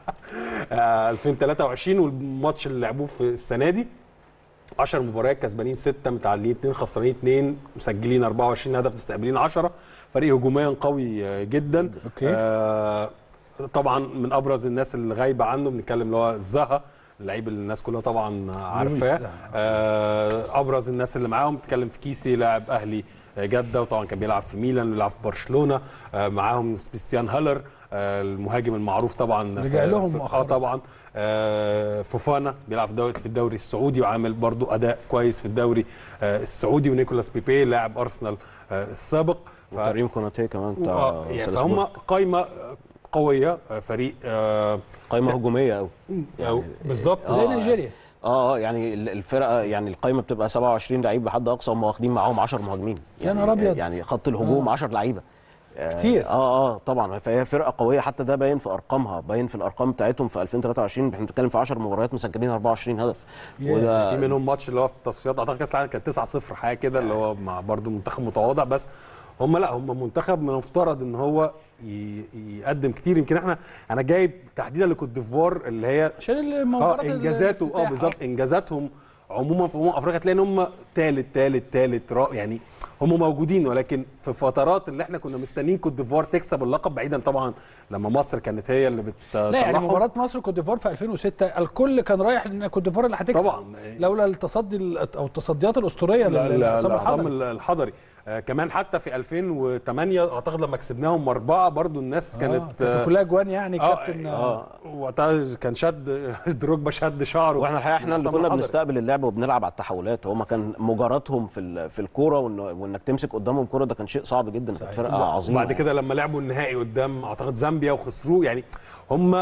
Speaker 4: آه، 2023 والماتش اللي لعبوه في السنه دي 10 مباريات كسبانين 6 متعادلين 2 خسرانين 2 مسجلين 24 هدف مستقبلين 10 فريق هجوميا قوي آه، جدا
Speaker 1: أوكي.
Speaker 4: آه، طبعا من ابرز الناس اللي غايبه عنه بنتكلم اللي هو زها اللعيب اللي الناس كلها طبعا عارفاه
Speaker 1: لويس،
Speaker 4: آه، ابرز الناس اللي معاهم بتتكلم في كيسي لاعب اهلي جده وطبعا كان بيلعب في ميلان ويلعب في برشلونه آه، معاهم سبيستيان هالر آه، المهاجم المعروف طبعا
Speaker 1: رجع
Speaker 4: في-
Speaker 1: لهم
Speaker 4: في-
Speaker 1: مؤخراً.
Speaker 4: اه طبعا آه، فوفانا بيلعب في الدوري في الدوري السعودي وعامل برضو اداء كويس في الدوري آه، السعودي ونيكولاس بيبي لاعب ارسنال آه، السابق ف-
Speaker 5: وكريم كوناتيه كمان بتاع
Speaker 4: آه، يعني فهم
Speaker 5: سالزبورج.
Speaker 4: قايمه قويه آه، فريق آه،
Speaker 5: قائمه هجوميه قوي
Speaker 4: أو بالظبط
Speaker 1: زي
Speaker 5: آه،
Speaker 1: نيجيريا
Speaker 5: اه اه يعني ال- الفرقه يعني القايمه بتبقى 27 لعيب بحد اقصى هم واخدين معاهم 10 مهاجمين
Speaker 1: يا
Speaker 5: يعني
Speaker 1: نهار أبيض.
Speaker 5: يعني خط الهجوم 10 لعيبه آه،
Speaker 1: كتير.
Speaker 5: اه اه طبعا فهي فرقه قويه حتى ده باين في ارقامها باين في الارقام بتاعتهم في 2023 احنا بنتكلم في 10 مباريات مسجلين 24 هدف
Speaker 1: ياه.
Speaker 5: وده
Speaker 4: في منهم ماتش اللي هو في التصفيات اعتقد كاس العالم كان 9 0 حاجه كده اللي هو مع برضه منتخب متواضع بس هم لا هم منتخب من المفترض ان هو ي- يقدم كتير يمكن احنا انا جايب تحديدا لكوت ديفوار اللي هي
Speaker 1: عشان
Speaker 4: اه
Speaker 1: المباراه
Speaker 4: انجازاته اه بالظبط انجازاتهم عموما في امم افريقيا تلاقي ان هم ثالث ثالث ثالث يعني هم موجودين ولكن في فترات اللي احنا كنا مستنيين كوت ديفوار تكسب اللقب بعيدا طبعا لما مصر كانت هي اللي
Speaker 1: لا يعني
Speaker 4: بتطلعهم
Speaker 1: مباراه مصر وكوت ديفوار في 2006 الكل كان رايح لان كوت ديفوار اللي هتكسب
Speaker 4: طبعا.
Speaker 1: لولا التصدي ال- او التصديات الاسطوريه
Speaker 4: لا-
Speaker 1: لل-
Speaker 4: لا-
Speaker 1: لعصام
Speaker 4: لعصام
Speaker 1: الحضري.
Speaker 4: الحضري آه كمان حتى في 2008 اعتقد لما كسبناهم اربعه برضو الناس كانت
Speaker 1: آه كانت كلها جوان يعني كابتن
Speaker 4: اه وقتها كان شد دروجبا شد شعره
Speaker 5: واحنا الحقيقه احنا اللي
Speaker 4: عصام
Speaker 5: كنا
Speaker 4: الحضري.
Speaker 5: بنستقبل اللعب وبنلعب على التحولات هم كان مجاراتهم في ال- في الكوره وإن- وانك تمسك قدامهم كوره ده كان شيء صعب جدا كانت فرقه عظيمه
Speaker 4: وبعد كده لما لعبوا النهائي قدام اعتقد زامبيا وخسروه يعني هم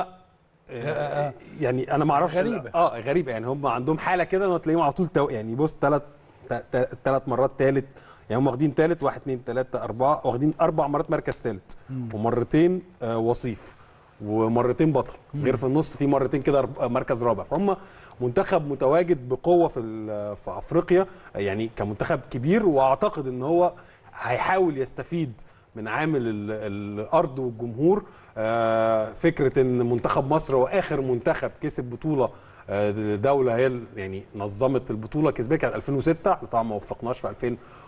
Speaker 4: آه يعني انا ما اعرفش
Speaker 1: غريبة.
Speaker 4: اه غريبه يعني هم عندهم حاله كده انه تلاقيهم على طول تو يعني بص ثلاث ثلاث مرات ثالث يعني هم واخدين ثالث واحد اثنين ثلاثه اربعه واخدين اربع مرات مركز ثالث ومرتين آه وصيف ومرتين بطل غير في النص في مرتين كده رب- مركز رابع فهم منتخب متواجد بقوه في ال- في افريقيا يعني كمنتخب كبير واعتقد ان هو هيحاول يستفيد من عامل ال- الارض والجمهور آه، فكره ان منتخب مصر هو اخر منتخب كسب بطوله آه، دوله هي ال- يعني نظمت البطوله كسبتها كانت 2006 احنا طبعا ما وفقناش في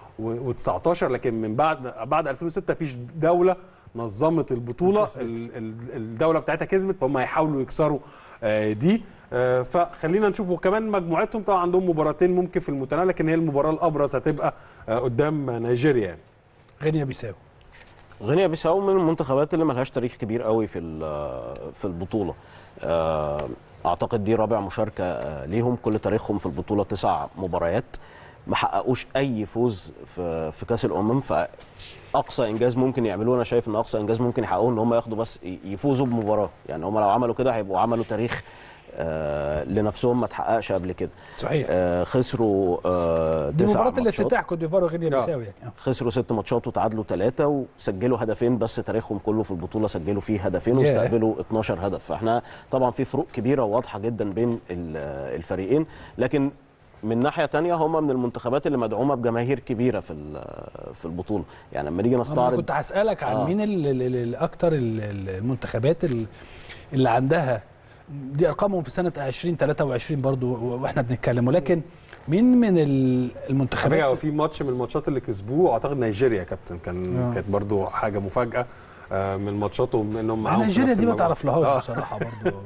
Speaker 4: 2019 لكن من بعد بعد 2006 مفيش دوله نظمت البطوله ال- ال- الدوله بتاعتها كسبت فهم هيحاولوا يكسروا آه، دي آه، فخلينا نشوف وكمان مجموعتهم طبعا عندهم مباراتين ممكن في المتناول لكن هي المباراه الابرز هتبقى آه، قدام نيجيريا يعني
Speaker 1: غينيا بيساو
Speaker 5: غينيا بيساو من المنتخبات اللي ملهاش تاريخ كبير قوي في ال- في البطوله آه، اعتقد دي رابع مشاركه آه، ليهم كل تاريخهم في البطوله تسع مباريات ما حققوش اي فوز في في كاس الامم فاقصى انجاز ممكن يعملوه انا شايف ان اقصى انجاز ممكن يحققوه ان هم ياخدوا بس ي- يفوزوا بمباراه يعني هم لو عملوا كده هيبقوا عملوا تاريخ آه لنفسهم ما تحققش قبل كده
Speaker 1: صحيح
Speaker 5: آه خسروا آه
Speaker 1: دي
Speaker 5: تسع
Speaker 1: مباراه
Speaker 5: ماتشات.
Speaker 1: الافتتاح كوت ديفوار وغينيا
Speaker 4: آه.
Speaker 1: بيساوي يعني آه.
Speaker 5: خسروا ست ماتشات وتعادلوا ثلاثة وسجلوا هدفين بس تاريخهم كله في البطولة سجلوا فيه هدفين
Speaker 1: ياه.
Speaker 5: واستقبلوا 12 هدف فاحنا طبعا في فروق كبيرة وواضحة جدا بين ال- الفريقين لكن من ناحية تانية هم من المنتخبات اللي مدعومة بجماهير كبيرة في ال- في البطولة يعني لما نيجي
Speaker 1: أنا
Speaker 5: نستعرض
Speaker 1: كنت هسألك عن
Speaker 5: آه.
Speaker 1: مين ال- ال- ال- الاكتر ال- ال- المنتخبات ال- اللي عندها دي ارقامهم في سنه 2023 برضو و- واحنا بنتكلم ولكن مين من ال-
Speaker 4: خلي
Speaker 1: المنتخبات
Speaker 4: بالك في ماتش من الماتشات اللي كسبوه اعتقد نيجيريا يا كابتن كان
Speaker 1: آه.
Speaker 4: كانت برضو حاجه مفاجاه آه، من ماتشاتهم انهم
Speaker 1: مع
Speaker 4: معاهم في
Speaker 1: نيجيريا
Speaker 4: نفس
Speaker 1: دي ما
Speaker 4: المجموعة.
Speaker 1: تعرفلهاش
Speaker 4: آه.
Speaker 1: بصراحه برضو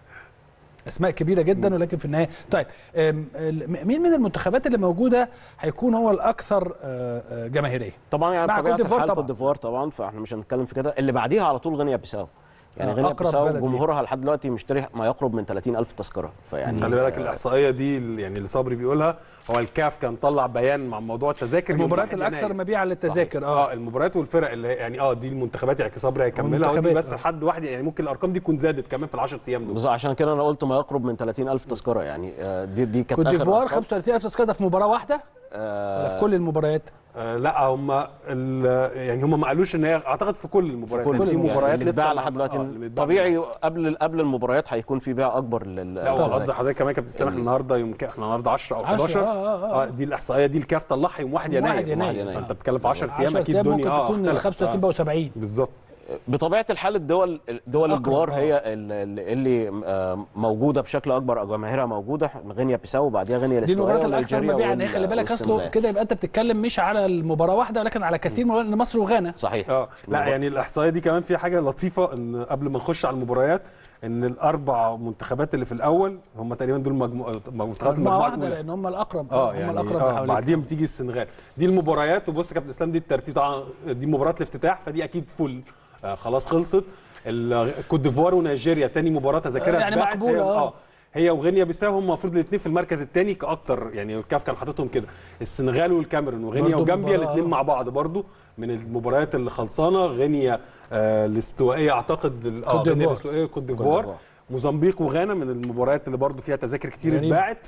Speaker 1: اسماء كبيره جدا ولكن في النهايه طيب أم، ال- مين من المنتخبات اللي موجوده هيكون هو الاكثر آه، آه، جماهيريه
Speaker 5: طبعا يعني
Speaker 1: مع
Speaker 5: بطبيعه
Speaker 1: كوت ديفوار
Speaker 5: الحال
Speaker 1: طبعاً.
Speaker 5: كوت ديفوار طبعا فاحنا مش هنتكلم في كده اللي بعديها على طول غينيا بيساو يعني
Speaker 1: آه،
Speaker 5: غينيا
Speaker 1: أقرب
Speaker 5: بيساو
Speaker 1: بلد ليه.
Speaker 5: جمهورها لحد دلوقتي مشتري ما يقرب من 30 الف تذكره فيعني
Speaker 4: خلي بالك
Speaker 5: آه،
Speaker 4: الاحصائيه دي اللي- يعني اللي صبري بيقولها هو الكاف كان طلع بيان مع موضوع التذاكر يوم
Speaker 1: المباريات
Speaker 4: 1
Speaker 1: الاكثر
Speaker 4: يناير.
Speaker 1: مبيعا للتذاكر
Speaker 4: اه
Speaker 1: اه
Speaker 4: المباريات والفرق اللي هي- يعني اه دي المنتخبات يعني صبري هيكملها ودي
Speaker 1: المنتخبات،
Speaker 4: بس
Speaker 1: آه.
Speaker 4: لحد واحد يعني ممكن الارقام دي تكون زادت كمان في ال 10 ايام دول
Speaker 5: بالظبط عشان كده انا قلت ما يقرب من 30 الف تذكره يعني آه، دي دي كانت
Speaker 1: كوت
Speaker 5: آخر
Speaker 1: ديفوار
Speaker 5: أرقام.
Speaker 1: 35000 تذكره ده في مباراه واحده
Speaker 5: آه،
Speaker 1: ولا في كل المباريات
Speaker 4: آه لا هم ال- يعني هم ما قالوش ان هي اعتقد في كل المباريات
Speaker 5: كل
Speaker 4: يعني في
Speaker 5: يعني
Speaker 4: مباريات
Speaker 5: اللي اتباع
Speaker 4: ما-
Speaker 5: لحد دلوقتي
Speaker 4: آه، اللي بيتباع
Speaker 5: طبيعي قبل قبل المباريات هيكون في بيع اكبر لل
Speaker 4: لا هو
Speaker 5: للتذاكر.
Speaker 4: قصدي حضرتك كمان كابتن اسلام احنا النهارده يوم كام؟ احنا النهارده 10 او
Speaker 1: 10
Speaker 4: 11
Speaker 1: آه، آه، آه.
Speaker 4: دي الاحصائيه دي الكاف طلعها يوم 1
Speaker 1: يوم
Speaker 4: يناير
Speaker 1: 1 يناير.
Speaker 5: يناير.
Speaker 4: فانت بتتكلم في 10 ايام
Speaker 1: 10
Speaker 4: اكيد
Speaker 1: ايام
Speaker 4: الدنيا
Speaker 1: ممكن
Speaker 4: اه
Speaker 1: تكون
Speaker 4: اختلفت.
Speaker 1: 35 بقى 70
Speaker 4: بالظبط
Speaker 5: بطبيعه الحال الدول دول
Speaker 1: أقرب،
Speaker 5: الجوار
Speaker 1: آه.
Speaker 5: هي ال- ال- اللي آه، موجوده بشكل اكبر او جماهيرها موجوده غينيا بيساو وبعديها غينيا
Speaker 1: دي
Speaker 5: الاستوائيه
Speaker 1: المباريات الاكثر
Speaker 5: ونيجيريا
Speaker 1: مبيعا
Speaker 5: وال-
Speaker 1: هي خلي بالك اصله
Speaker 5: والسنغال.
Speaker 1: كده يبقى انت بتتكلم مش على المباراه واحده ولكن على كثير من المباريات، مصر وغانا
Speaker 5: صحيح
Speaker 4: اه لا يعني الاحصائيه دي كمان فيها حاجه لطيفه ان قبل ما نخش على المباريات ان الاربع منتخبات اللي في الاول هم تقريبا دول مجموعه منتخبات
Speaker 1: مجموعه
Speaker 4: المجموعه
Speaker 1: واحده
Speaker 4: الاولى
Speaker 1: لان هم الاقرب
Speaker 4: اه
Speaker 1: هم
Speaker 4: يعني
Speaker 1: الاقرب
Speaker 4: اه
Speaker 1: حواليك.
Speaker 4: بعدين بتيجي السنغال دي المباريات وبص يا كابتن اسلام دي الترتيب طبعا دي مباراه الافتتاح فدي اكيد فل آه خلاص خلصت ال- كوت ديفوار ونيجيريا تاني مباراه تذاكرها
Speaker 1: آه، يعني
Speaker 4: اتباعت.
Speaker 1: مقبولة،
Speaker 4: هي-
Speaker 1: آه.
Speaker 4: هي وغينيا بيساو هم المفروض الاثنين في المركز الثاني كاكتر يعني الكاف كان حاططهم كده السنغال والكاميرون وغينيا
Speaker 1: برضو
Speaker 4: وجامبيا
Speaker 1: مباراة،
Speaker 4: الاثنين
Speaker 1: آه.
Speaker 4: مع بعض برضو من المباريات اللي خلصانه غينيا آه الاستوائيه اعتقد ال- اه
Speaker 1: كوت
Speaker 4: غينيا
Speaker 1: ديفوار.
Speaker 4: الاستوائيه كوت ديفوار
Speaker 5: ديفوار.
Speaker 4: موزمبيق وغانا من المباريات اللي برضو فيها تذاكر كتير
Speaker 1: غريب.
Speaker 4: اتباعت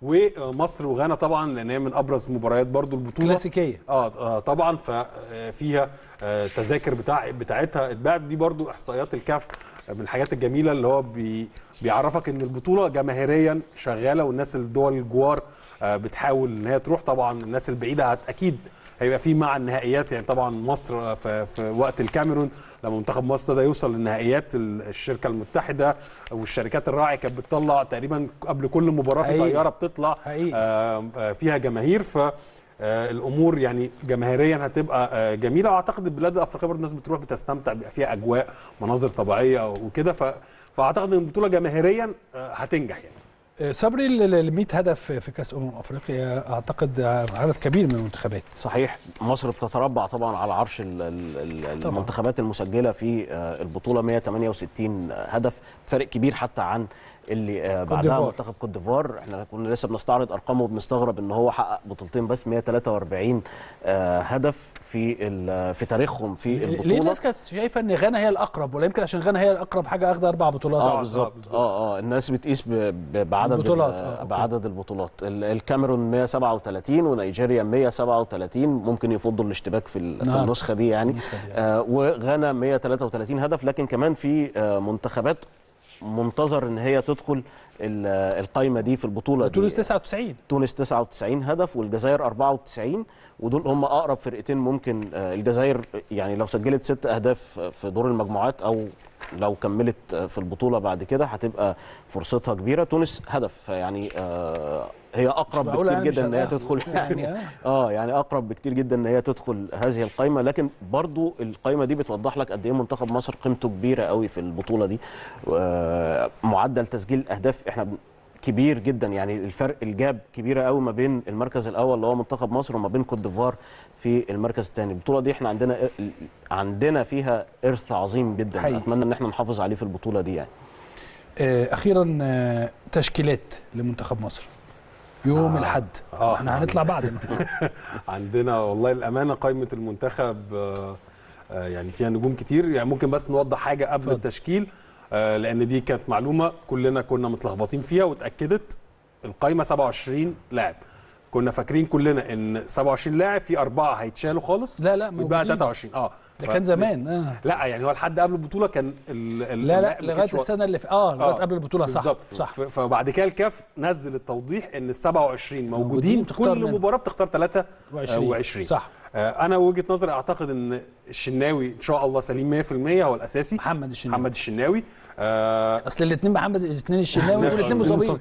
Speaker 4: ومصر وغانا طبعا لان هي من ابرز مباريات برضو البطوله
Speaker 1: كلاسيكيه
Speaker 4: اه آه، طبعا ففيها تذاكر بتاع بتاعتها اتباعت دي برضو احصائيات الكاف من الحاجات الجميله اللي هو بي بيعرفك ان البطوله جماهيريا شغاله والناس الدول الجوار آه، بتحاول ان هي تروح طبعا الناس البعيده هت- اكيد هيبقى في مع النهائيات يعني طبعا مصر آه، في, في وقت الكاميرون لما منتخب مصر ده يوصل للنهائيات ال- الشركه المتحده والشركات الراعي كانت بتطلع تقريبا قبل كل مباراه في
Speaker 1: حقيقي.
Speaker 4: طياره بتطلع
Speaker 1: حقيقي.
Speaker 4: آه، آه، فيها جماهير ف آه، الامور يعني جماهيريا هتبقى آه، جميله واعتقد البلاد الافريقيه برضه الناس بتروح بتستمتع بيبقى فيها اجواء مناظر طبيعيه وكده ف فاعتقد ان البطوله جماهيريا آه، هتنجح يعني
Speaker 1: آه، صبري ال 100 هدف في كاس امم افريقيا اعتقد آه، عدد كبير من المنتخبات
Speaker 5: صحيح مصر بتتربع طبعا على عرش ال- ال- ال-
Speaker 1: طبعاً.
Speaker 5: المنتخبات المسجله في آه، البطوله 168 هدف فرق كبير حتى عن اللي آه، بعدها
Speaker 1: ديفوار.
Speaker 5: منتخب كوت ديفوار احنا كنا لسه بنستعرض ارقامه وبنستغرب ان هو حقق بطولتين بس 143 آه، هدف في ال- في تاريخهم في
Speaker 1: ليه
Speaker 5: البطوله
Speaker 1: الناس كانت شايفه ان غانا هي الاقرب ولا يمكن عشان غانا هي الاقرب حاجه اخذ اربع بطولات
Speaker 5: اه
Speaker 4: آه،
Speaker 5: بالظبط
Speaker 4: بالظبط.
Speaker 5: اه اه الناس بتقيس ب- ب- بعدد
Speaker 1: البطولات،
Speaker 5: ال-
Speaker 1: آه، أوكي.
Speaker 5: بعدد البطولات ال- الكاميرون 137 ونيجيريا 137 ممكن يفضوا الاشتباك في ال- في
Speaker 1: نعم.
Speaker 5: النسخه دي يعني
Speaker 1: النسخة دي.
Speaker 5: آه وغانا 133 هدف لكن كمان في آه منتخبات منتظر ان هي تدخل ال- القايمه دي في البطوله
Speaker 1: تونس
Speaker 5: دي
Speaker 1: 99
Speaker 5: تونس 99 هدف والجزائر 94 ودول هم اقرب فرقتين ممكن آه، الجزائر يعني لو سجلت ست اهداف في دور المجموعات او لو كملت آه، في البطوله بعد كده هتبقى فرصتها كبيره تونس هدف يعني آه، هي اقرب
Speaker 1: معقولة
Speaker 5: بكتير
Speaker 1: يعني مش
Speaker 5: جدا ان هي
Speaker 1: هتأهل.
Speaker 5: تدخل
Speaker 1: يعني
Speaker 5: يعني
Speaker 1: آه.
Speaker 5: اه يعني اقرب بكتير جدا ان هي تدخل هذه القائمه لكن برضو القائمه دي بتوضح لك قد ايه منتخب مصر قيمته كبيره قوي في البطوله دي آه، معدل تسجيل الاهداف احنا بن- كبير جدا يعني الفرق الجاب كبيره قوي ما بين المركز الاول اللي هو منتخب مصر وما بين كوت ديفوار في المركز الثاني البطوله دي احنا عندنا عندنا فيها ارث عظيم جدا
Speaker 1: حقيقي.
Speaker 5: اتمنى ان احنا نحافظ عليه في البطوله دي يعني
Speaker 1: آه، اخيرا آه، تشكيلات لمنتخب مصر يوم
Speaker 4: آه.
Speaker 1: الاحد
Speaker 4: آه،
Speaker 1: احنا هنطلع بعد
Speaker 4: عندنا والله الامانه قائمه المنتخب آه، آه، يعني فيها نجوم كتير يعني ممكن بس نوضح حاجه قبل
Speaker 1: اتفضل.
Speaker 4: التشكيل آه، لان دي كانت معلومه كلنا كنا متلخبطين فيها واتاكدت القايمه 27 لاعب كنا فاكرين كلنا ان 27 لاعب في اربعه هيتشالوا خالص
Speaker 1: لا، لا،
Speaker 4: يبقى
Speaker 1: موجودين.
Speaker 4: 23 اه
Speaker 1: ده
Speaker 4: ف-
Speaker 1: كان زمان اه
Speaker 4: لا يعني هو لحد قبل البطوله كان ال ال
Speaker 1: لا لا
Speaker 4: اللاعب ما
Speaker 1: لغايه
Speaker 4: كانش وا-
Speaker 1: السنه اللي في اه لغايه
Speaker 4: آه،
Speaker 1: قبل البطوله صح
Speaker 4: بالظبط.
Speaker 1: صح
Speaker 4: ف- فبعد كده الكاف نزل التوضيح ان ال 27
Speaker 1: موجودين،
Speaker 4: موجودين
Speaker 1: تختار
Speaker 4: كل
Speaker 1: منهم.
Speaker 4: مباراه بتختار 3
Speaker 1: و20
Speaker 4: و20
Speaker 1: صح
Speaker 4: آه، انا وجهه نظري اعتقد ان الشناوي ان شاء الله سليم 100% هو الاساسي
Speaker 1: محمد الشناوي
Speaker 4: محمد الشناوي آه،
Speaker 1: اصل الاثنين محمد الاثنين الشناوي والاثنين مصابين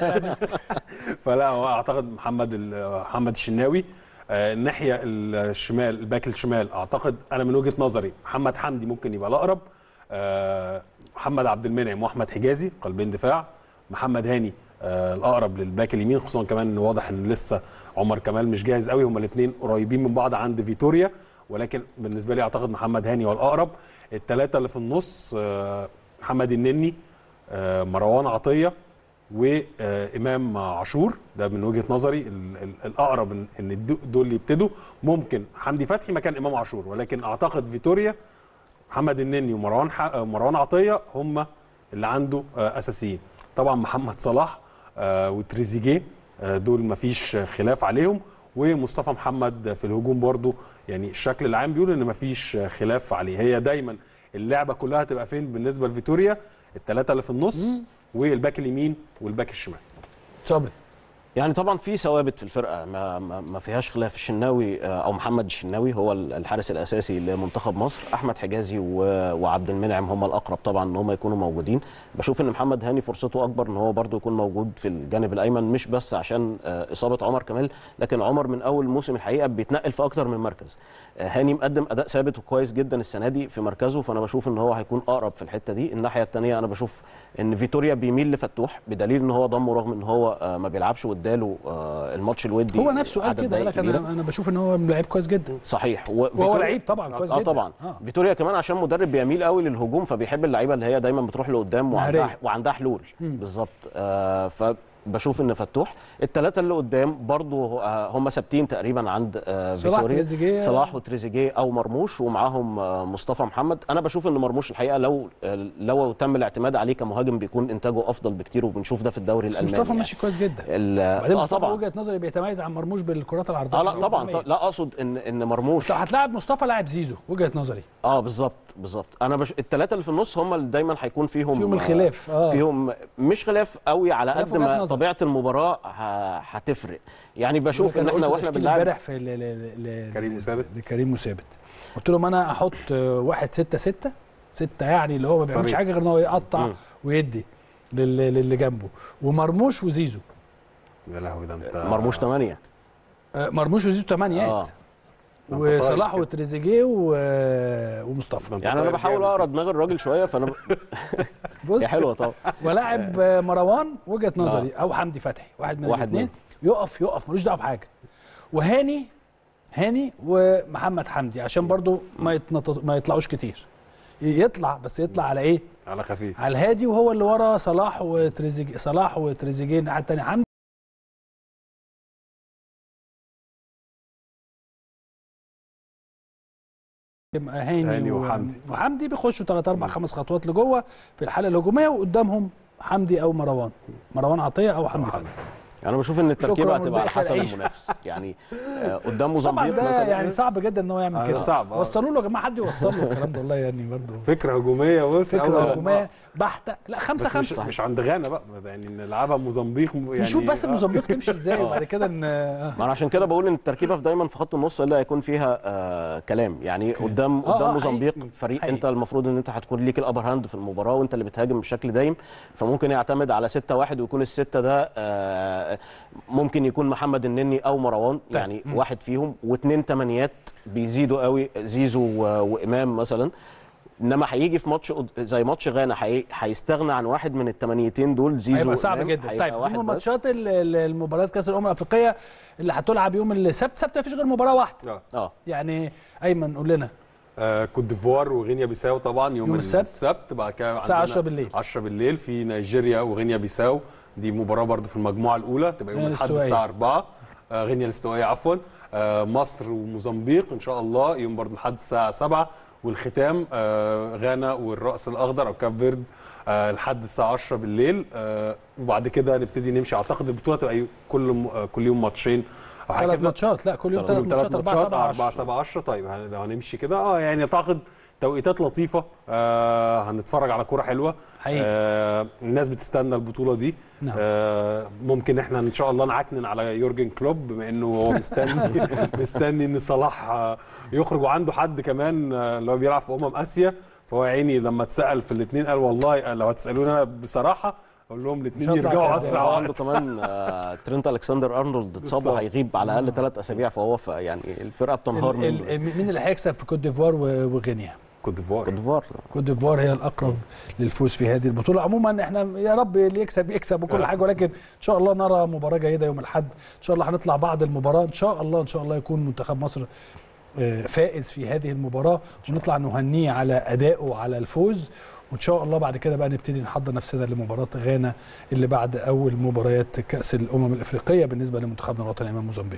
Speaker 4: فلا هو اعتقد محمد ال- محمد الشناوي آه، الناحيه الشمال الباك الشمال اعتقد انا من وجهه نظري محمد حمدي ممكن يبقى الاقرب آه، محمد عبد المنعم واحمد حجازي قلبين دفاع محمد هاني آه، الاقرب للباك اليمين خصوصا كمان ان واضح ان لسه عمر كمال مش جاهز قوي هما الاثنين قريبين من بعض عند فيتوريا ولكن بالنسبه لي اعتقد محمد هاني هو الاقرب الثلاثه اللي في النص آه، محمد النني آه، مروان عطيه وامام عاشور ده من وجهه نظري ال- ال- الاقرب ان إن الدو- دول اللي يبتدوا ممكن حمدي فتحي مكان امام عاشور ولكن اعتقد فيتوريا محمد النني ومروان ح- مروان عطيه هم اللي عنده آه، اساسيين طبعا محمد صلاح آه، وتريزيجيه آه، دول مفيش خلاف عليهم ومصطفى محمد في الهجوم برضو يعني الشكل العام بيقول ان مفيش خلاف عليه هي دايما اللعبه كلها تبقى فين بالنسبه لفيتوريا الثلاثه اللي في النص والباك اليمين والباك الشمال
Speaker 1: صبري
Speaker 5: يعني طبعا في ثوابت في الفرقه ما, ما, ما فيهاش خلاف الشناوي آه، او محمد الشناوي هو ال- الحارس الاساسي لمنتخب مصر احمد حجازي و- وعبد المنعم هم الاقرب طبعا ان هم يكونوا موجودين بشوف ان محمد هاني فرصته اكبر ان هو برده يكون موجود في الجانب الايمن مش بس عشان آه، اصابه عمر كمال لكن عمر من اول موسم الحقيقه بيتنقل في اكتر من مركز آه، هاني مقدم اداء ثابت وكويس جدا السنه دي في مركزه فانا بشوف ان هو هيكون اقرب في الحته دي الناحيه الثانيه انا بشوف ان فيتوريا بيميل لفتوح بدليل ان هو ضمه رغم ان هو آه، ما بيلعبش واداله آه، الماتش الودي
Speaker 1: هو نفسه قال
Speaker 5: عدد
Speaker 1: كده قال
Speaker 5: دقايق
Speaker 1: لك
Speaker 5: كبيرة.
Speaker 1: انا انا بشوف ان هو لعيب كويس جدا
Speaker 5: صحيح
Speaker 1: وهو
Speaker 5: وفيتوريا-
Speaker 1: لعيب طبعا كويس
Speaker 5: اه
Speaker 1: جدا
Speaker 5: طبعا
Speaker 1: آه.
Speaker 5: فيتوريا كمان عشان مدرب بيميل قوي للهجوم فبيحب اللعيبه اللي هي دايما بتروح لقدام وعندها
Speaker 1: مهارية.
Speaker 5: وعندها حلول بالظبط آه فبشوف ان فتوح الثلاثه اللي قدام برضو آه هم ثابتين تقريبا عند آه
Speaker 1: صلاح
Speaker 5: فيتوريا
Speaker 1: تريزيجيه.
Speaker 5: صلاح وتريزيجيه او مرموش ومعاهم آه مصطفى محمد انا بشوف ان مرموش الحقيقه لو آه لو تم الاعتماد عليه كمهاجم بيكون انتاجه افضل بكتير وبنشوف ده في الدوري
Speaker 1: بس
Speaker 5: الالماني
Speaker 1: مصطفى
Speaker 5: يعني.
Speaker 1: ماشي كويس جدا
Speaker 5: ال-
Speaker 1: بعدين
Speaker 5: اه
Speaker 1: مصطفى
Speaker 5: طبعا
Speaker 1: وجهه نظري بيتميز عن مرموش بالكرات العرضيه
Speaker 5: اه لا طبعا ط- لا اقصد ان ان مرموش
Speaker 1: بس لو هتلاعب مصطفى لاعب زيزو وجهه نظري
Speaker 5: اه بالظبط بالظبط انا بش... الثلاثه اللي في النص هم اللي دايما هيكون فيهم
Speaker 1: فيهم الخلاف، آه.
Speaker 5: فيهم مش خلاف قوي على
Speaker 1: خلاف
Speaker 5: قد
Speaker 1: وجهة
Speaker 5: ما
Speaker 1: نظر.
Speaker 5: طبيعه المباراه ه... هتفرق يعني بشوف ان احنا واحنا بنلعب
Speaker 1: امبارح في ل... ل... ل...
Speaker 4: كريم وثابت.
Speaker 1: لكريم وثابت قلت لهم انا احط آه، واحد ستة ستة ستة يعني اللي هو ما بيعملش
Speaker 4: صريح.
Speaker 1: حاجه غير ان هو يقطع
Speaker 5: مم.
Speaker 1: ويدي لل... للي جنبه ومرموش وزيزو
Speaker 4: يا لهوي ده انت
Speaker 5: مرموش 8
Speaker 1: آه، مرموش وزيزو ثمانيات
Speaker 5: اه
Speaker 4: ده انت طاير
Speaker 1: وصلاح
Speaker 4: كده.
Speaker 1: وتريزيجيه و... ومصطفى
Speaker 4: ده انت
Speaker 5: يعني انا
Speaker 4: طاير
Speaker 5: بحاول
Speaker 4: جامد.
Speaker 5: اقرا دماغ الراجل شويه فانا ب...
Speaker 1: بص
Speaker 5: هي حلوه طبعا
Speaker 1: ولاعب آه، مروان وجهه نظري او حمدي فتحي واحد من
Speaker 5: واحد
Speaker 1: الاثنين يقف يقف ملوش دعوه بحاجه وهاني هاني ومحمد حمدي عشان برضو ما يتنطط ما يطلعوش كتير يطلع بس يطلع على ايه
Speaker 4: على خفيف
Speaker 1: على الهادي وهو اللي ورا صلاح وتريزيجيه صلاح وتريزيجيه الناحيه الثانيه حمدي هاني,
Speaker 4: هاني
Speaker 1: و-
Speaker 4: وحمدي.
Speaker 1: وحمدي بيخشوا ثلاث اربع خمس خطوات لجوه في الحاله الهجوميه وقدامهم حمدي او مروان مروان عطيه او حمدي فتحي
Speaker 5: انا بشوف ان التركيبه
Speaker 1: شكراً
Speaker 5: هتبقى على
Speaker 1: والباقي
Speaker 5: حسب
Speaker 1: هيعيش.
Speaker 5: المنافس يعني آه، قدام
Speaker 1: طبعا
Speaker 5: موزمبيق
Speaker 1: ده
Speaker 5: مثلا
Speaker 1: يعني صعب جدا ان هو يعمل
Speaker 4: آه،
Speaker 1: كده
Speaker 4: صعب، آه.
Speaker 1: وصلوا له يا جماعه حد يوصل له الكلام ده والله يعني برضه
Speaker 4: فكره هجوميه بص
Speaker 1: فكره
Speaker 4: أول-
Speaker 1: هجوميه بحته لا خمسة
Speaker 4: بس مش,
Speaker 1: خمسة
Speaker 4: مش عند غانا بقى يعني نلعبها موزمبيق يعني
Speaker 1: نشوف بس
Speaker 4: آه.
Speaker 1: موزمبيق تمشي ازاي وبعد كده ان آه.
Speaker 5: ما انا عشان كده بقول ان التركيبه في دايما في خط النص اللي هيكون فيها آه كلام يعني قدام
Speaker 1: آه،
Speaker 5: قدام
Speaker 1: آه،
Speaker 5: موزمبيق
Speaker 1: حقيقي.
Speaker 5: فريق
Speaker 1: حقيقي.
Speaker 5: انت المفروض ان انت هتكون ليك الابر هاند في المباراه وانت اللي بتهاجم بشكل دايم فممكن يعتمد على 6 1 ويكون السته ده آه ممكن يكون محمد النني او مروان يعني واحد فيهم واثنين تمانيات بيزيدوا قوي زيزو و- وامام مثلا انما هيجي في ماتش قد- زي ماتش غانا هي- هيستغنى عن واحد من الثمانيتين دول زيزو
Speaker 1: هيبقى صعب
Speaker 5: وإمام،
Speaker 1: جدا
Speaker 5: هيبقى
Speaker 1: طيب
Speaker 5: واحد
Speaker 1: دي
Speaker 5: بس.
Speaker 1: ماتشات ال- ال- المباريات كاس الامم الافريقيه اللي هتلعب يوم السبت سبت مفيش غير مباراه واحده
Speaker 4: آه.
Speaker 5: اه
Speaker 1: يعني ايمن قول لنا
Speaker 4: آه كوت ديفوار وغينيا بيساو طبعا يوم,
Speaker 1: يوم السبت.
Speaker 4: السبت بعد كده
Speaker 1: الساعة
Speaker 4: عندنا
Speaker 1: 10 بالليل.
Speaker 4: 10 بالليل في نيجيريا وغينيا بيساو دي مباراه برضو في المجموعه الاولى تبقى يوم
Speaker 1: غينيا
Speaker 4: الاحد
Speaker 1: الاستوائية.
Speaker 4: الساعه 4 آه غينيا الاستوائيه عفوا آه، مصر وموزمبيق ان شاء الله يوم برضه لحد الساعه 7 والختام آه، غانا والرأس الاخضر او كاب فيرد آه، لحد الساعه 10 بالليل آه، وبعد كده نبتدي نمشي اعتقد البطوله تبقى كل م- آه، كل يوم ماتشين او حاجه
Speaker 1: ثلاث
Speaker 4: كده
Speaker 1: ماتشات لا كل يوم
Speaker 4: كل
Speaker 1: ثلاث
Speaker 4: يوم ثلاث
Speaker 1: ماتشات 4
Speaker 4: ماتشات
Speaker 1: 7
Speaker 4: 4 7 10 طيب هن- لو هنمشي كده اه يعني اعتقد توقيتات لطيفه آه هنتفرج على كوره حلوه
Speaker 1: حقيقي.
Speaker 4: آه الناس بتستنى البطوله دي
Speaker 1: نعم.
Speaker 4: آه ممكن احنا ان شاء الله نعكنن على يورجن كلوب بما انه هو مستني مستني ان صلاح آه، يخرج وعنده حد كمان آه، اللي هو بيلعب في امم اسيا فهو يا عيني لما اتسال في الاثنين قال والله آه، لو هتسالوني انا بصراحه اقول لهم الاثنين
Speaker 1: مش هطلع
Speaker 4: يرجعوا
Speaker 1: كذاب.
Speaker 4: اسرع
Speaker 5: هو
Speaker 4: وقت
Speaker 5: عنده كمان آه، ترينت الكسندر ارنولد اتصاب
Speaker 4: اتصاب.
Speaker 5: وهيغيب على الاقل ثلاث اسابيع فهو ف- يعني الفرقه بتنهار
Speaker 1: ال-
Speaker 5: منه
Speaker 1: ال- مين اللي هيكسب في كوت ديفوار و- وغينيا؟
Speaker 4: كوت ديفوار
Speaker 5: كوت ديفوار
Speaker 1: كوت ديفوار هي الاقرب للفوز في هذه البطوله عموما احنا يا رب اللي يكسب يكسب وكل حاجه ولكن ان شاء الله نرى مباراه جيده يوم الاحد ان شاء الله هنطلع بعد المباراه ان شاء الله ان شاء الله يكون منتخب مصر آه، فائز في هذه المباراه ونطلع نهنيه على ادائه على الفوز وان شاء الله بعد كده بقى نبتدي نحضر نفسنا لمباراه غانا اللي بعد اول مباريات كاس الامم الافريقيه بالنسبه لمنتخبنا الوطني امام موزمبيق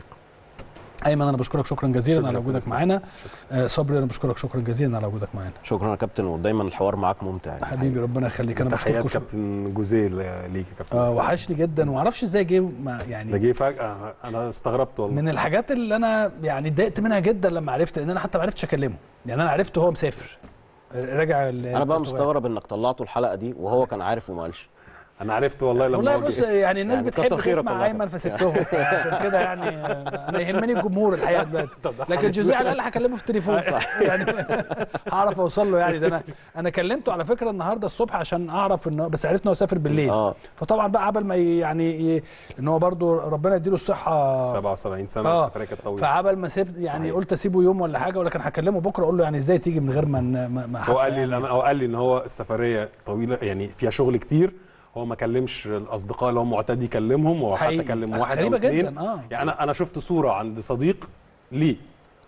Speaker 1: ايمن انا بشكرك شكرا جزيلا
Speaker 4: شكراً
Speaker 1: على
Speaker 4: يا
Speaker 1: وجودك
Speaker 4: كابتن
Speaker 1: معانا آه، صبري انا بشكرك شكرا جزيلا على وجودك معانا
Speaker 5: شكرا يا كابتن ودايما الحوار معاك ممتع يعني
Speaker 1: حبيبي ربنا يخليك انا
Speaker 4: تحيات
Speaker 1: بشكرك شكراً.
Speaker 4: كابتن جوزيه ليك يا كابتن
Speaker 1: اه
Speaker 4: اسلام.
Speaker 1: وحشني جدا ومعرفش ازاي جه ما-
Speaker 4: ده
Speaker 1: يعني
Speaker 4: جه فجاه انا استغربت والله
Speaker 1: من الحاجات اللي انا يعني اتضايقت منها جدا لما عرفت ان انا حتى ما عرفتش اكلمه يعني انا عرفت هو مسافر راجع ال-
Speaker 5: انا بقى
Speaker 1: البرتغال.
Speaker 5: مستغرب انك طلعته الحلقه دي وهو كان عارف وما قالش
Speaker 4: انا عرفت والله لما
Speaker 1: والله
Speaker 4: هو جه.
Speaker 1: بص يعني الناس
Speaker 5: يعني
Speaker 1: بتحب
Speaker 5: كتر خيرك
Speaker 1: تسمع
Speaker 5: والله.
Speaker 1: ايمن فسبتهم عشان كده يعني آه، انا يهمني الجمهور الحقيقه دلوقتي لكن جوزيه على الاقل هكلمه في التليفون يعني هعرف اوصل له يعني ده انا انا كلمته على فكره النهارده الصبح عشان اعرف انه بس عرفت ان هو سافر بالليل
Speaker 5: اه
Speaker 1: فطبعا بقى قبل ما ي- يعني ي- ان هو برضو ربنا يديله الصحه
Speaker 4: 77 سنه
Speaker 1: آه.
Speaker 4: السفريه كانت طويله
Speaker 1: فعبل ما سيب يعني
Speaker 5: صحيح.
Speaker 1: قلت اسيبه يوم ولا حاجه ولكن هكلمه بكره اقول له يعني ازاي تيجي من غير ما ن- ما ما
Speaker 4: هو
Speaker 1: حتى
Speaker 4: قال لي
Speaker 1: يعني
Speaker 4: هو قال لي ان هو السفريه طويله يعني فيها شغل كتير هو ما كلمش الاصدقاء اللي هو معتاد يكلمهم هو حتى
Speaker 1: حقيقي.
Speaker 4: كلم واحد او
Speaker 1: غريبة
Speaker 4: اثنين
Speaker 1: جداً، آه.
Speaker 4: يعني انا انا شفت صوره عند صديق ليه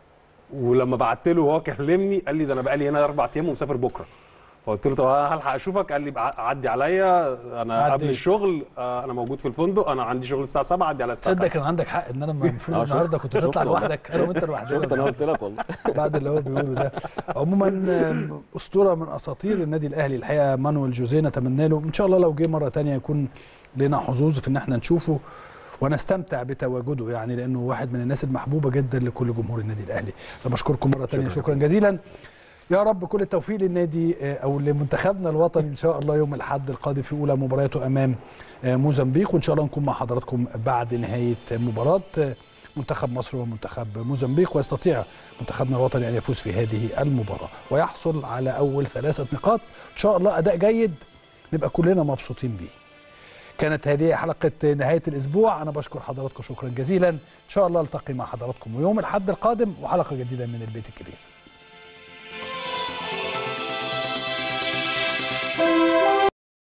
Speaker 4: ولما بعت له وهو كلمني قال لي ده انا بقالي هنا اربع ايام ومسافر بكره فقلت له طب أنا هلحق اشوفك قال لي بع- عدي عليا انا
Speaker 1: عدي.
Speaker 4: قبل الشغل آه، انا موجود في الفندق انا عندي شغل الساعه 7 عدي على الساعه
Speaker 1: تصدق كان
Speaker 4: 5
Speaker 1: عندك حق ان انا المفروض
Speaker 5: آه، شفت-
Speaker 1: النهارده كنت
Speaker 5: شفت
Speaker 1: تطلع
Speaker 5: والله.
Speaker 1: لوحدك انا وانت
Speaker 5: شفت انا
Speaker 1: لوحدنا
Speaker 5: قلت لك والله
Speaker 1: بعد اللي هو بيقوله ده عموما آم، اسطوره من اساطير النادي الاهلي الحقيقه مانويل جوزيه نتمنى له ان شاء الله لو جه مره تانية يكون لنا حظوظ في ان احنا نشوفه ونستمتع بتواجده يعني لانه واحد من الناس المحبوبه جدا لكل جمهور النادي الاهلي انا بشكركم مره تانية شكرا جزيلا يا رب كل التوفيق للنادي آه، او لمنتخبنا الوطني ان شاء الله يوم الاحد القادم في اولى مبارياته امام آه، موزمبيق وان شاء الله نكون مع حضراتكم بعد نهايه مباراه آه، منتخب مصر ومنتخب موزمبيق ويستطيع منتخبنا الوطني ان يفوز في هذه المباراه ويحصل على اول ثلاثه نقاط ان شاء الله اداء جيد نبقى كلنا مبسوطين بيه كانت هذه حلقة نهاية الأسبوع أنا بشكر حضراتكم شكرا جزيلا إن شاء الله ألتقي مع حضراتكم يوم الأحد القادم وحلقة جديدة من البيت الكبير